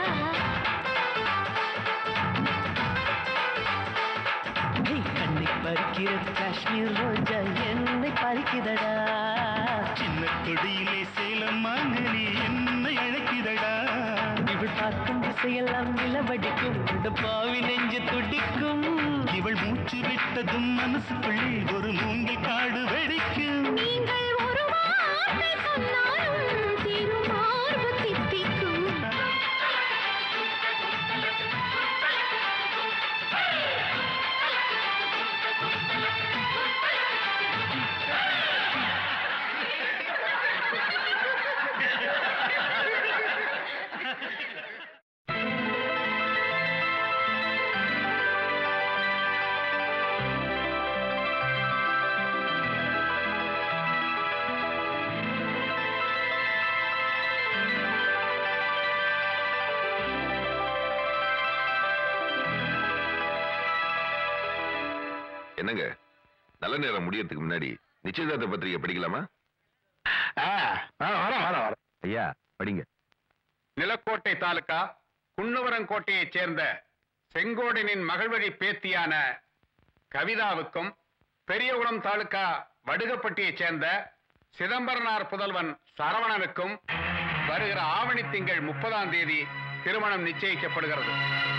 கண்ணை பறிக்கிற காஷ்மீர் ரோஜா என்னை பறிக்கிறதா சின்ன கொடியிலே சேலம் மாங்கனி என்னை அழைக்கிறடா இவள் பார்க்கும் திசையெல்லாம் நிலவடிக்கும் இந்த பாவி நெஞ்சு துடிக்கும் இவள் மூச்சு விட்டதும் மனசுக்குள்ளே ஒரு மூங்கில் காடு வெடிக்கும் நீங்கள் ஒரு வார்த்தை சொன்னாலும் திருமார்பு தித்திக்கும் என்னங்க நல்ல நேரம் முடியறதுக்கு முன்னாடி நிச்சயதார்த்த பத்திரிகை படிக்கலாமா வர வர வர ஐயா படிங்க நிலக்கோட்டை தாலுகா குன்னவரங்கோட்டையைச் சேர்ந்த செங்கோடனின் மகள்வழி பேத்தியான கவிதாவுக்கும் பெரியகுளம் தாலுகா வடுகப்பட்டியைச் சேர்ந்த சிதம்பரனார் புதல்வன் சரவணனுக்கும் வருகிற ஆவணி திங்கள் முப்பதாம் தேதி திருமணம் நிச்சயிக்கப்படுகிறது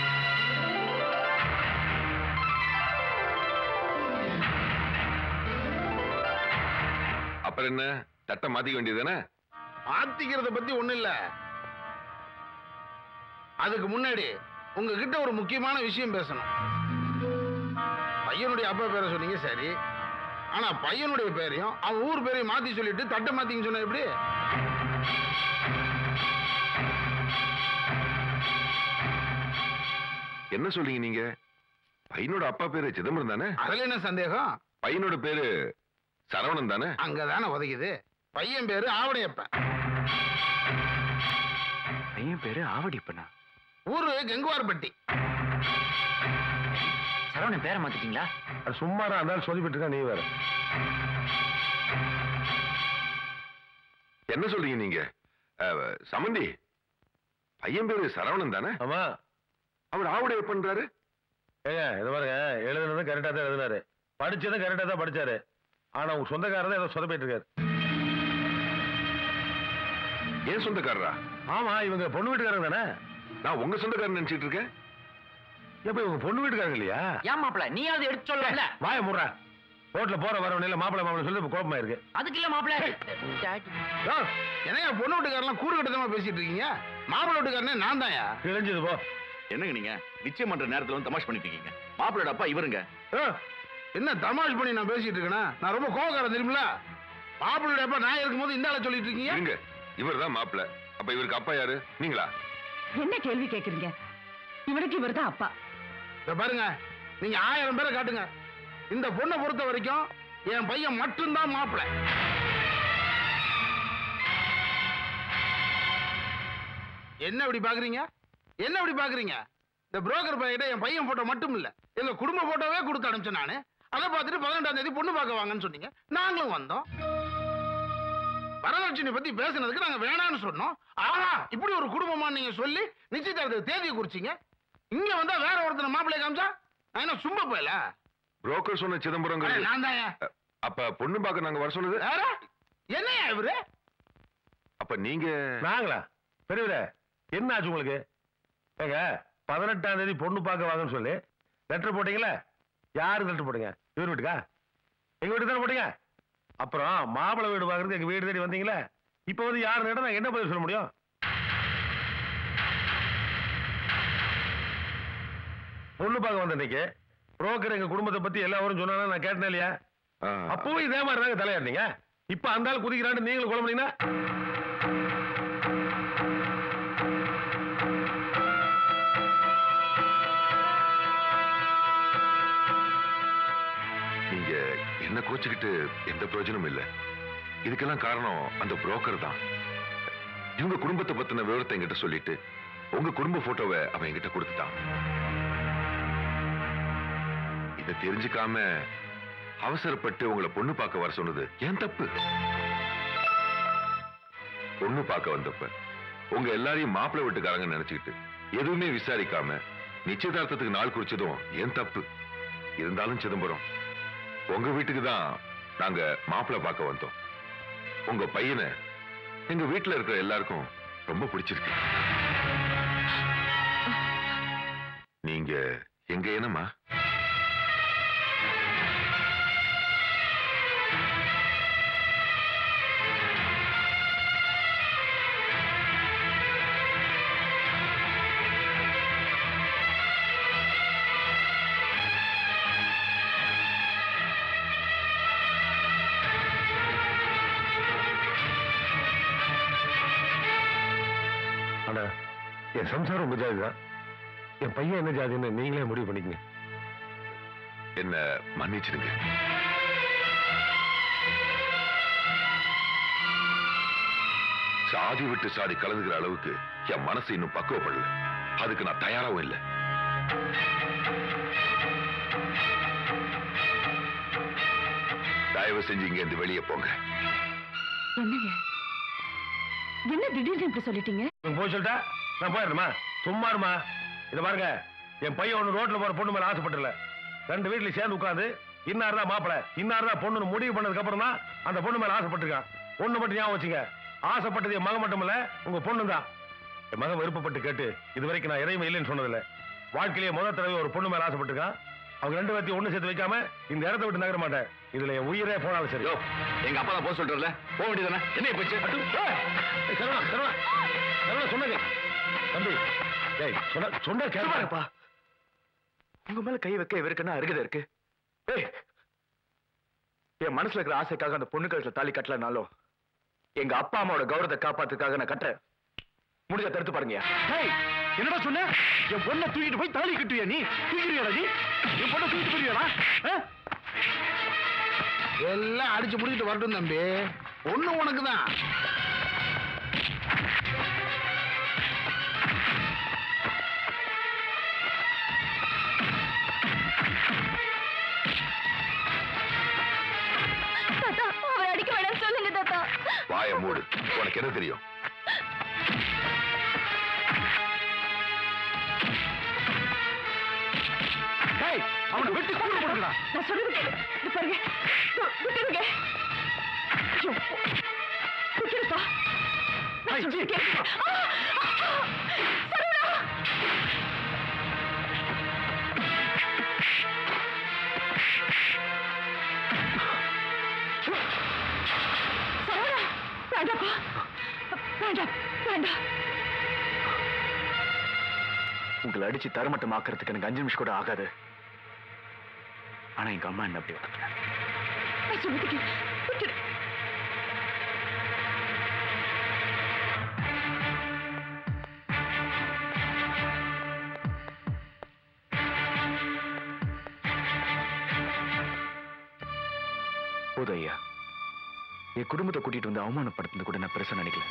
அப்புறம் என்ன தட்டை மாத்திக்க வேண்டியதுதானே மாத்திக்கிறத பத்தி ஒண்ணு இல்ல அதுக்கு முன்னாடி உங்ககிட்ட ஒரு முக்கியமான விஷயம் பேசணும் பையனுடைய அப்பா பேரை சொன்னீங்க சரி ஆனா பையனுடைய பேரையும் அவன் ஊர் பேரையும் மாத்தி சொல்லிட்டு தட்டை மாத்திங்க சொன்ன எப்படி என்ன சொல்றீங்க நீங்க பையனோட அப்பா பேரு சிதம்பரம் தானே அதுல என்ன சந்தேகம் பையனோட பேரு சரவணன் தானே அங்கதானே உதைக்குது பையன் பேரு ஆவடையப்பன் பையன் பேரு ஆவடிப்பண்ணா ஊரு கங்குவார்பட்டி சரவணன் பேரை மாத்திட்டீங்களா சும்மாரா இருந்தாலும் சொல்லிவிட்டு இருக்கா நீ வேற என்ன சொல்றீங்க நீங்க அஹ், சமந்தி பையன் பேரு சரவணன் தானே ஆமா அவர் ஆவுடைய பண்றாரு ஏங்க இது பாருங்க எழுதுனதும் கரெக்டா தான் எழுதினாரு படிச்சதும் கரெக்டா தான் படிச்சாரு ஆனா உங்க சொந்தக்காரர் தான் ஏதோ சொதப்பிட்டு இருக்காரு ஏன் சொந்தக்காரரா ஆமா இவங்க பொண்ணு வீட்டுக்காரங்க தானே நான் உங்க சொந்தக்காரன் நினைச்சிட்டு இருக்கேன் எப்ப இவங்க பொண்ணு வீட்டுக்காரங்க இல்லையா ஏன் மாப்பிள நீயாவது எடுத்து சொல்லல வாய முடுறா ரோட்ல போற வரவன் இல்ல மாப்பிள மாப்பிள சொல்லி இப்ப குழப்பமா இருக்கு அதுக்கு இல்ல மாப்பிள என்னையா பொண்ணு வீட்டுக்காரெல்லாம் கூறு கட்டமா பேசிட்டு இருக்கீங்க மாப்பிள்ளை வீட்டுக்காரனே நான் தான்யா கிழிஞ்சது போ என்னங்க நீங்க நிச்சயம் பண்ற நேரத்துல வந்து தமாஷ் பண்ணிட்டு இருக்கீங்க மாப்பிளோட அப்பா இவருங்க என்ன தமாஷ் பண்ணி நான் பேசிட்டு இருக்கேனா நான் ரொம்ப கோவக்காரன் தெரியுமில மாப்பிள்ளை அப்பா நான் இருக்கும்போது இந்த ஆளை சொல்லிட்டு இருக்கீங்க இருங்க இவர் தான் மாப்பிள்ள அப்ப இவருக்கு அப்பா யாரு நீங்களா என்ன கேள்வி கேக்குறீங்க இவனுக்கு இவர் தான் அப்பா இத பாருங்க நீங்க ஆயிரம் பேரை காட்டுங்க இந்த பொண்ணை பொறுத்த வரைக்கும் என் பையன் மட்டும்தான் மாப்பிள்ளை என்ன இப்படி பாக்குறீங்க என்ன இப்படி பாக்குறீங்க இந்த புரோக்கர் பையிட்ட என் பையன் போட்டோ மட்டும் இல்ல எங்க குடும்ப போட்டோவே கொடுத்து அனுப்பிச்சேன் நானு அதை பார்த்துட்டு பதினெட்டாம் தேதி பொண்ணு பார்க்க வாங்கன்னு சொன்னீங்க நாங்களும் வந்தோம் வரதட்சணை பத்தி பேசுனதுக்கு நாங்க வேணாம்னு சொன்னோம் ஆஹா இப்படி ஒரு குடும்பமா நீங்க சொல்லி நிச்சயதார்த்தத்துக்கு தேதியை குறிச்சீங்க இங்க வந்தா வேற ஒருத்தனை மாப்பிள்ளைய காமிச்சா நான் என்ன சும்மா போயல புரோக்கர் சொன்ன சிதம்பரம் நான் தான் அப்ப பொண்ணு பார்க்க நாங்க வர சொன்னது வேற என்னையா இவரு அப்ப நீங்க நாங்களா பெரியவரே என்ன ஆச்சு உங்களுக்கு ஏங்க பதினெட்டாம் தேதி பொண்ணு பார்க்க வாங்கன்னு சொல்லி லெட்டர் போட்டீங்களா யாருக்கு லெட்டர் போட்டீங்க இவர் வீட்டுக்கா எங்க வீட்டுக்கு தானே போட்டீங்க அப்புறம் மாப்பிள்ளை வீடு பார்க்கறதுக்கு எங்க வீடு தேடி வந்தீங்களா இப்போ வந்து யாரு கேட்டா நான் என்ன பதில் சொல்ல முடியும் பொண்ணு பார்க்க வந்த இன்னைக்கு புரோக்கர் எங்க குடும்பத்தை பத்தி எல்லாரும் சொன்னா நான் கேட்டேன் இல்லையா அப்பவும் இதே மாதிரி தாங்க தலையாடுனீங்க இப்ப அந்த ஆள் குதிக்கிறான்னு நீங்களும் குழம்புனீங்கன்னா நீங்க என்ன கோச்சுக்கிட்டு எந்த பிரயோஜனமும் இல்ல இதுக்கெல்லாம் காரணம் அந்த புரோக்கர் தான் இவங்க குடும்பத்தை பத்தின விவரத்தை என்கிட்ட சொல்லிட்டு உங்க குடும்ப போட்டோவை அவன் என்கிட்ட கொடுத்துட்டான் இதை தெரிஞ்சுக்காம அவசரப்பட்டு உங்களை பொண்ணு பார்க்க வர சொன்னது ஏன் தப்பு பொண்ணு பார்க்க வந்தப்ப உங்க எல்லாரையும் மாப்பிள்ளை வீட்டுக்காரங்க நினைச்சுக்கிட்டு எதுவுமே விசாரிக்காம நிச்சயதார்த்தத்துக்கு நாள் குறிச்சதும் ஏன் தப்பு இருந்தாலும் சிதம்பரம் உங்க வீட்டுக்கு தான் நாங்க மாப்பிள்ளை பார்க்க வந்தோம் உங்க பையனை எங்க வீட்டுல இருக்கிற எல்லாருக்கும் ரொம்ப பிடிச்சிருக்கு நீங்க எங்க என்னம்மா ஆனா என் சம்சாரம் உங்க ஜாதி தான் என் பையன் என்ன ஜாதின்னு நீங்களே முடிவு பண்ணிக்கங்க என்ன மன்னிச்சிடுங்க சாதி விட்டு சாதி கலந்துக்கிற அளவுக்கு என் மனசு இன்னும் பக்குவப்படல அதுக்கு நான் தயாராகவும் இல்லை தயவு செஞ்சு இங்க இருந்து வெளியே போங்க என்னங்க என்ன திடீர்னு இப்படி சொல்லிட்டீங்க இவங்க போய் சொல்லிட்டா நான் போயிடுமா சும்மா இருமா இதை பாருங்க என் பையன் ஒன்று ரோட்ல போற பொண்ணு மேல ஆசைப்பட்டல ரெண்டு வீட்ல சேர்ந்து உட்காந்து இன்னார் தான் மாப்பிள இன்னார் தான் பொண்ணு முடிவு பண்ணதுக்கு அப்புறம் தான் அந்த பொண்ணு மேல ஆசைப்பட்டிருக்கான் ஒண்ணு மட்டும் ஞாபகம் வச்சுங்க ஆசைப்பட்டது என் மகன் மட்டும் இல்ல உங்க பொண்ணு தான் என் மகன் விருப்பப்பட்டு கேட்டு இது வரைக்கும் நான் எதையுமே இல்லைன்னு சொன்னதில்ல வாழ்க்கையிலேயே முதல் தடவை ஒரு பொண்ணு மேல ஆசைப்பட்டிருக்கான் அவங்க ரெண்டு பேர்த்தையும் ஒண்ணு சேர்த்து வைக்காம இந்த இடத்த விட்டு நகர மாட்டேன் இதுல என் உயிரே போனாலும் சரி எங்க அப்பா தான் போக சொல்றல போக வேண்டியதானே என்ன போச்சு சரவணா சரவணா சரவணா சொன்னது தம்பி ஏய் சொன்ன சொன்ன கேட்பாப்பா உங்க மேல கை வைக்க இவருக்குன்னா அருகதை இருக்கு ஏய் என் மனசுல இருக்கிற ஆசைக்காக அந்த பொண்ணு கழுத்துல தாலி கட்டலனாலும் எங்க அப்பா அம்மாவோட கௌரவத்தை காப்பாத்துக்காக நான் கட்டுறேன் முடிஞ்ச தடுத்து பாருங்கயா ஏய், என்னடா சொன்ன என் பொண்ணை தூக்கிட்டு போய் தாலி கட்டுவியா நீ தூக்கிடுவியாடா நீ என் பொண்ணை தூக்கிட்டு போயிருவியாடா ஆ? எல்லாம் அடிச்சு முடிக்கிட்டு வரட்டும் தம்பி ஒண்ணு உனக்கு தான் தாத்தா அவர் அடிக்க வேணாம்னு சொல்லுங்க தாத்தா வாய மூடு உனக்கு என்ன தெரியும் ஏய், அவனை வெட்டி கூறு போடுங்கடா நான் சொல்றது கேளு இது பாருங்க இதோ, விட்டுருங்க ஐயோ, விட்டுருப்பா நான் சொல்றது சொல்லி கேட்க வேண்டாப்பா வேண்டாம் வேண்டாம் உங்களை அடிச்சு தரமட்டம் ஆக்கிறதுக்கு எனக்கு அஞ்சு நிமிஷம் கூட ஆகாது ஆனா எங்க அம்மா என்ன அப்படி வளர்க்கல. நான் சொல்லிட்டு விட்டுடு போதும் ஐயா என் குடும்பத்தை கூட்டிட்டு வந்து அவமானப்படுத்துறது கூட நான் பெருசா நினைக்கல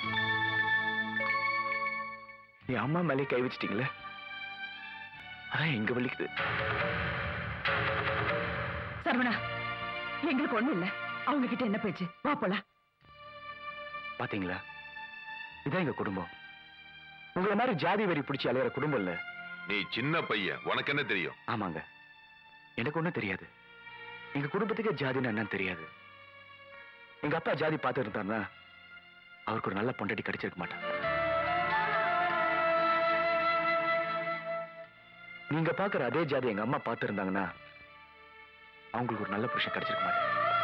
என் அம்மா மேலே கை வச்சிட்டீங்களே அதான் எங்க வலிக்குது சரவணா எங்களுக்கு ஒண்ணும் இல்ல அவங்க கிட்ட என்ன பேச்சு வா போலாம் பாத்தீங்களா இதான் எங்க குடும்பம் உங்களை மாதிரி ஜாதி வரி பிடிச்சி அலையிற குடும்பம் இல்ல நீ சின்ன பையன் உனக்கு என்ன தெரியும் ஆமாங்க எனக்கு ஒண்ணும் தெரியாது எங்க குடும்பத்துக்கே ஜாதின்னு என்னன்னு தெரியாது எங்க அப்பா ஜாதி பார்த்து இருந்தாருன்னா அவருக்கு ஒரு நல்ல பொண்டாட்டி கிடைச்சிருக்க மாட்டாங்க நீங்க பாக்குற அதே ஜாதி எங்க அம்மா பார்த்து இருந்தாங்கன்னா அவங்களுக்கு ஒரு நல்ல புருஷன் கிடைச்சிருக்க மாட்டாங்க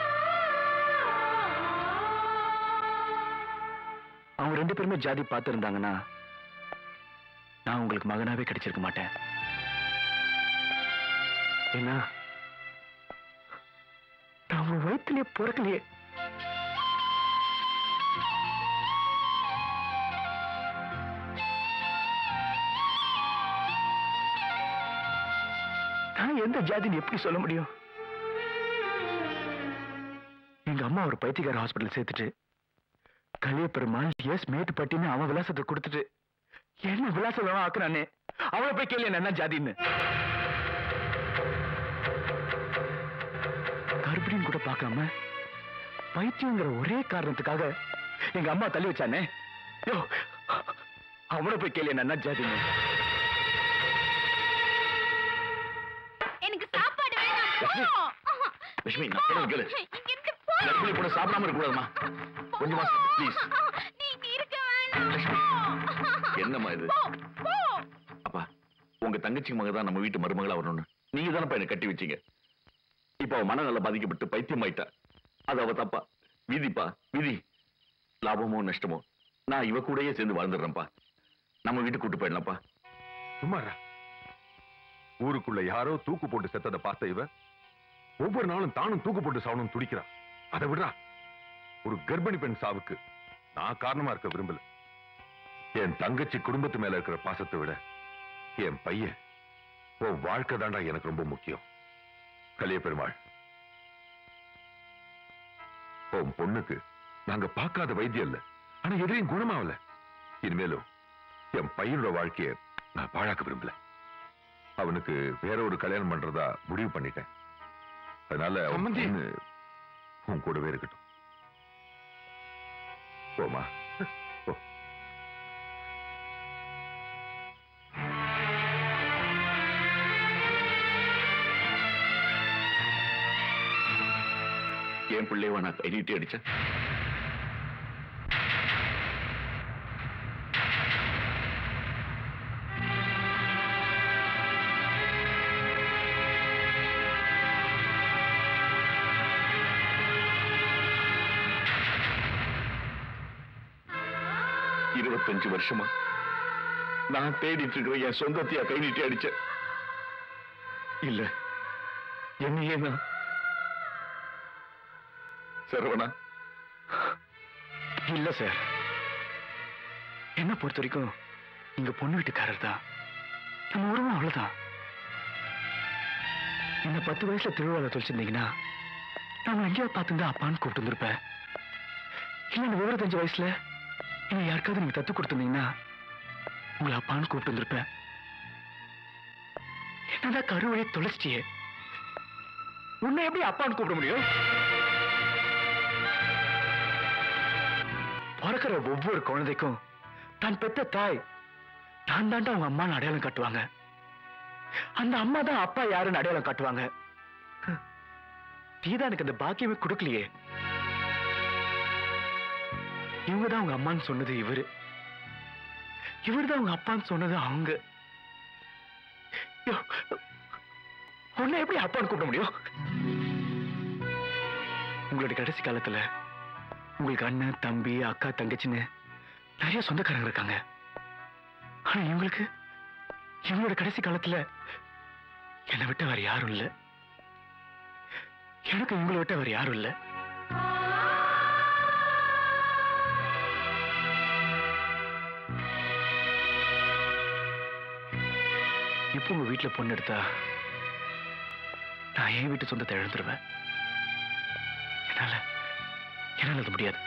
அவங்க ரெண்டு பேருமே ஜாதி பார்த்து இருந்தாங்கன்னா நான் உங்களுக்கு மகனாவே கிடைச்சிருக்க மாட்டேன் ஏன்னா நான் உங்க வயிற்றுலயே பிறக்கலையே நான் எந்த ஜாதின்னு எப்படி சொல்ல முடியும் எங்க அம்மா ஒரு பைத்தியக்கார ஹாஸ்பிட்டல் சேர்த்துட்டு கலிய பெருமாள் எஸ் மேட்டுப்பட்டின்னு அவன் விலாசத்தை கொடுத்துட்டு என்ன விலாசம் ஆக்குறானே அவளை போய் கேள்வி என்ன ஜாதின்னு கர்ப்பிணின்னு கூட பார்க்காம பைத்தியங்கிற ஒரே காரணத்துக்காக எங்க அம்மா தள்ளி வச்சானே யோ அவனை போய் கேள்வி என்ன ஜாதின்னு எனக்கு சாப்பாடு வேணாம் போ. லட்சுமி நான் சொல்றது கேளு இங்கிருந்து போ. கர்ப்பிணி பொண்ணு சாப்பிடாம இருக்கக்கூடாதுமா கொஞ்சமா ப்ளீஸ் நீங்க இருக்க வேணாம் லட்சுமி என்னம்மா இது போ, போ. அப்பா உங்க தங்கச்சி மக தான் நம்ம வீட்டு மருமகளா வரணும்னு நீங்க தானப்பா என்ன கட்டி வச்சீங்க இப்ப அவ மனநல பாதிக்கப்பட்டு பைத்தியம் ஆயிட்டா அது அவ தப்பா விதிப்பா விதி லாபமோ நஷ்டமோ நான் இவ கூடயே சேர்ந்து வாழ்ந்துடுறேன்ப்பா நம்ம வீட்டுக்கு கூட்டு போயிடலாம்ப்பா சும்மாரா ஊருக்குள்ள யாரோ தூக்கு போட்டு செத்ததை பார்த்த இவ ஒவ்வொரு நாளும் தானும் தூக்கு போட்டு சாவணும் துடிக்கிறா அதை விடுறா ஒரு கர்ப்பிணி பெண் சாவுக்கு நான் காரணமா இருக்க விரும்பல என் தங்கச்சி குடும்பத்து மேல இருக்கிற பாசத்தை விட என் பையன் உன் வாழ்க்கை தாண்டா எனக்கு ரொம்ப முக்கியம் கலிய பெருமாள் உன் பொண்ணுக்கு நாங்க பார்க்காத வைத்தியம் இல்ல ஆனா எதிரையும் குணமாவல இனிமேலும் என் பையனோட வாழ்க்கைய நான் பாழாக்க விரும்பல அவனுக்கு வேற ஒரு கல்யாணம் பண்றதா முடிவு பண்ணிட்டேன் அதனால அவன் பொண்ணு உன் கூடவே இருக்கட்டும் போமா போ என் பிள்ளையவா நான் கை நீட்டி அடிச்சேன் இருபத்தஞ்சு வருஷமா நான் தேடிட்டு இருக்கிற என் சொந்தத்தையா கை நீட்டி அடிச்சேன் இல்ல என்னையே நான் சரவணா இல்ல சார் என்ன பொறுத்த வரைக்கும் நீங்க பொண்ணு வீட்டுக்காரர் தான் நம்ம உறவும் அவ்வளவுதான் என்ன பத்து வயசுல திருவிழாவில் தொலைச்சிருந்தீங்கன்னா நான் உங்களை எங்கேயோ பார்த்துருந்தா அப்பான்னு கூப்பிட்டு வந்திருப்பேன் இல்ல இந்த விவரத்தஞ்சு வயசுல என்ன யாருக்காவது நீங்க தத்து கொடுத்துருந்தீங்கன்னா உங்களை அப்பான்னு கூப்பிட்டு வந்திருப்பேன் என்னதான் கருவழியை தொலைச்சிட்டியே உன்னை எப்படி அப்பான்னு கூப்பிட முடியும் பிறக்கிற ஒவ்வொரு குழந்தைக்கும் தான் பெத்த தாய் நான் தாண்டா அவங்க அம்மான்னு அடையாளம் காட்டுவாங்க அந்த அம்மா தான் அப்பா யாருன்னு அடையாளம் காட்டுவாங்க நீதான் எனக்கு அந்த பாக்கியமே கொடுக்கலையே இவங்க தான் உங்க அம்மான்னு சொன்னது இவரு இவர்தான் உங்க அப்பான்னு சொன்னது அவங்க ஐயோ, உன்னை எப்படி அப்பான்னு கூப்பிட முடியும் உங்களுடைய கடைசி காலத்துல உங்களுக்கு அண்ணன் தம்பி அக்கா தங்கச்சின்னு நிறைய சொந்தக்காரங்க இருக்காங்க ஆனா இவங்களுக்கு இவங்களோட கடைசி காலத்துல என்னை விட்ட வேற யாரும் இல்ல எனக்கு இவங்களை விட்ட வேற யாரும் இல்ல இப்போ உங்க வீட்டுல பொண்ணு எடுத்தா நான் என் வீட்டு சொந்தத்தை இழந்துருவேன் என்னால என்னால அது முடியாது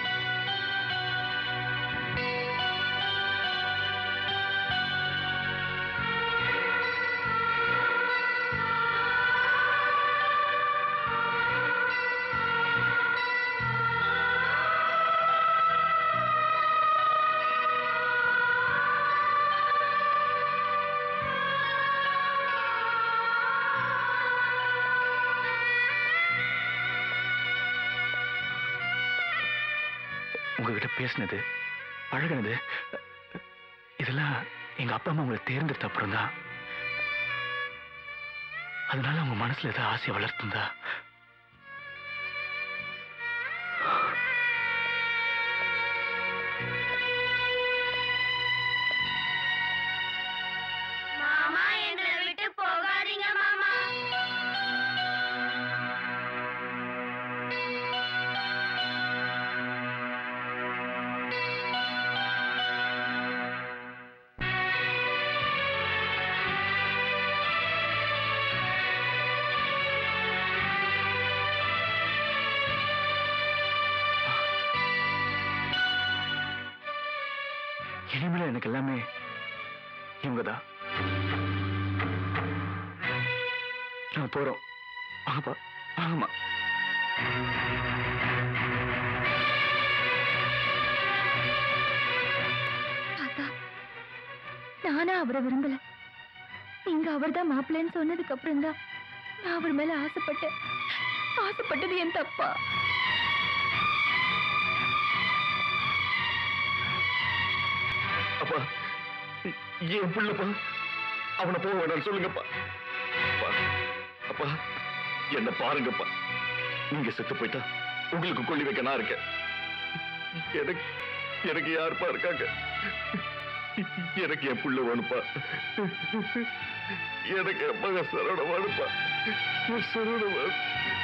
உங்ககிட்ட பேசினது பழகினது இதெல்லாம் எங்க அப்பா அம்மா உங்களை தேர்ந்தெடுத்த அப்புறம் தான் அதனால உங்க மனசுல ஏதாவது ஆசையை வளர்த்துந்தா மாமா எங்களை விட்டு போகாதீங்க மாமா இனிமேல எனக்கு எல்லாமே இவங்க தான் நாங்க போறோம் வாங்கப்பா வாங்கம்மா தாத்தா நானா அவரை விரும்பல நீங்க அவர்தான் மாப்பிள்ளைன்னு சொன்னதுக்கு அப்புறம் தான் நான் அவர் மேல ஆசைப்பட்டேன் ஆசைப்பட்டது என் தப்பா அப்பா என் பிள்ளைப்பா அவனை போக வேணாம்னு சொல்லுங்கப்பா அப்பா, அப்பா என்ன பாருங்கப்பா நீங்க செத்து போயிட்டா உங்களுக்கு கொள்ளி வைக்க நான் இருக்கேன் எனக்கு எனக்கு யாருப்பா இருக்காங்க எனக்கு என் புள்ள வேணுப்பா எனக்கு என் மக சரவண வேணுப்பா சரவண வேணும்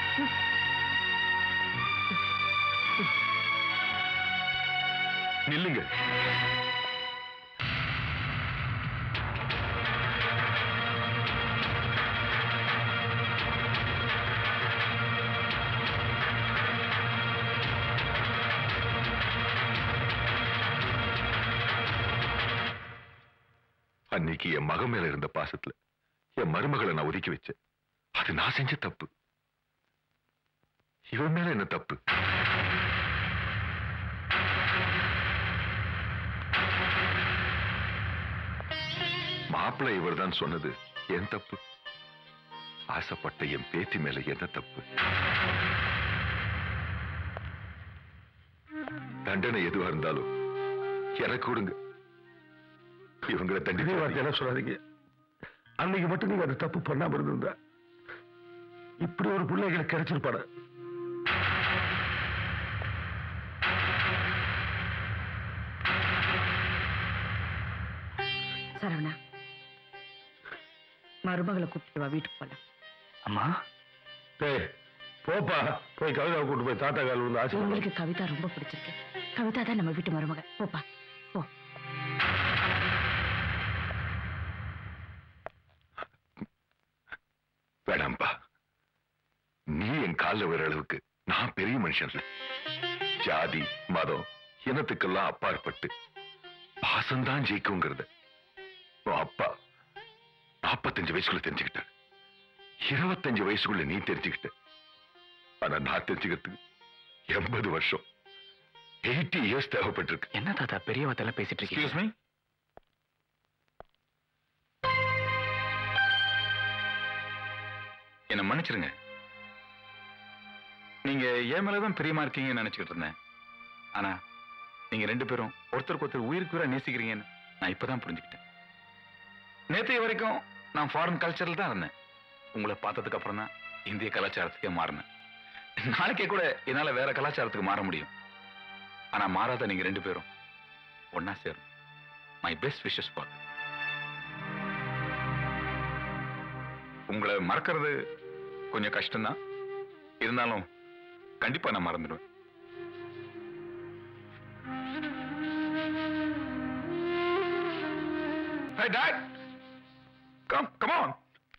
நில்லுங்க அன்னைக்கு என் மகன் மேல இருந்த பாசத்துல என் மருமகளை நான் ஒதுக்கி வச்சேன் அது நான் செஞ்ச தப்பு இவன் மேல என்ன தப்பு மாப்பிள்ளை இவர்தான் சொன்னது என் தப்பு ஆசைப்பட்ட என் பேத்தி மேல என்ன தப்பு தண்டனை எதுவா இருந்தாலும் எனக்கு கொடுங்க இவங்களை இதே தண்டி வார்த்தையெல்லாம் சொல்லாதீங்க அன்னைக்கு மட்டும் நீங்க அந்த தப்பு பண்ணாம இருந்திருந்தா இப்படி ஒரு பிள்ளைகளுக்கு கிடைச்சிருப்பாட சரவணா மருமகளை கூப்பிட்டு வா வீட்டுக்கு போலாம் அம்மா டேய் போப்பா போய் கவிதாவை கூட்டு போய் தாத்தா கால் வந்து ஆசை உங்களுக்கு கவிதா ரொம்ப பிடிச்சிருக்கு கவிதா தான் நம்ம வீட்டு மருமக போப்பா போ வேணாம்பா நீ என் காலில் வர அளவுக்கு நான் பெரிய மனுஷன் இல்ல ஜாதி மதம் இனத்துக்கெல்லாம் அப்பாற்பட்டு பாசம்தான் ஜெயிக்குங்கிறத உன் அப்பா நாற்பத்தஞ்சு வயசுக்குள்ள தெரிஞ்சுக்கிட்டார் இருபத்தஞ்சு வயசுக்குள்ள நீ தெரிஞ்சுக்கிட்ட ஆனா நான் தெரிஞ்சுக்கிறதுக்கு எண்பது வருஷம் எயிட்டி இயர்ஸ் தேவைப்பட்டிருக்கு என்ன தாத்தா பெரிய வார்த்தையெல்லாம் பேசிட்டு இருக்கீங்க என்ன மன்னிச்சிருங்க நீங்க என் மேலதான் பிரியமா இருக்கீங்கன்னு நினைச்சுக்கிட்டு இருந்தேன் ஆனா நீங்க ரெண்டு பேரும் ஒருத்தருக்கு ஒருத்தர் உயிருக்கு உயிரா நேசிக்கிறீங்கன்னு நான் இப்பதான் புரிஞ்சுக்கிட்டேன் நேற்றைய வரைக்கும் நான் ஃபாரின் கல்ச்சரில் தான் இருந்தேன் உங்களை பார்த்ததுக்கு அப்புறம் தான் இந்திய கலாச்சாரத்துக்கே மாறினேன் நாளைக்கே கூட என்னால வேற கலாச்சாரத்துக்கு மாற முடியும் ஆனா மாறாத நீங்க ரெண்டு பேரும் ஒன்னா சேரும் மை பெஸ்ட் விஷஸ் ஃபார் உங்களை மறக்கிறது கொஞ்சம் கஷ்டம்தான் இருந்தாலும் கண்டிப்பா நான் மறந்துடுவேன் Hey, Dad. Come, come on.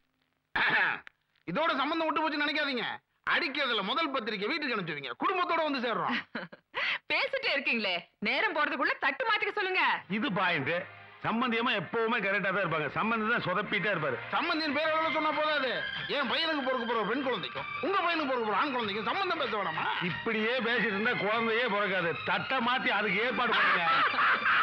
இதோட சம்பந்தம் விட்டு போச்சு நினைக்காதீங்க அடிக்கிறதுல முதல் பத்திரிக்கை வீட்டுக்கு அனுப்பிச்சுவீங்க குடும்பத்தோட வந்து சேர்றோம் பேசிட்டே இருக்கீங்களே நேரம் போறதுக்குள்ள தட்டு மாத்திக்க சொல்லுங்க இது பாயிண்ட் சம்பந்தியமா எப்பவுமே கரெக்டா தான் இருப்பாங்க சம்பந்தி தான் சொதப்பிட்டே இருப்பாரு சம்பந்தியின் பேர் எவ்வளவு சொன்னா போதாது என் பையனுக்கு பொறுக்க போற பெண் குழந்தைக்கும் உங்க பையனுக்கு பொறுக்க போற ஆண் குழந்தைக்கும் சம்பந்தம் பேச வேணாமா இப்படியே பேசிட்டு இருந்தா குழந்தையே பிறக்காது தட்டை மாத்தி அதுக்கு ஏற்பாடு பண்ணுங்க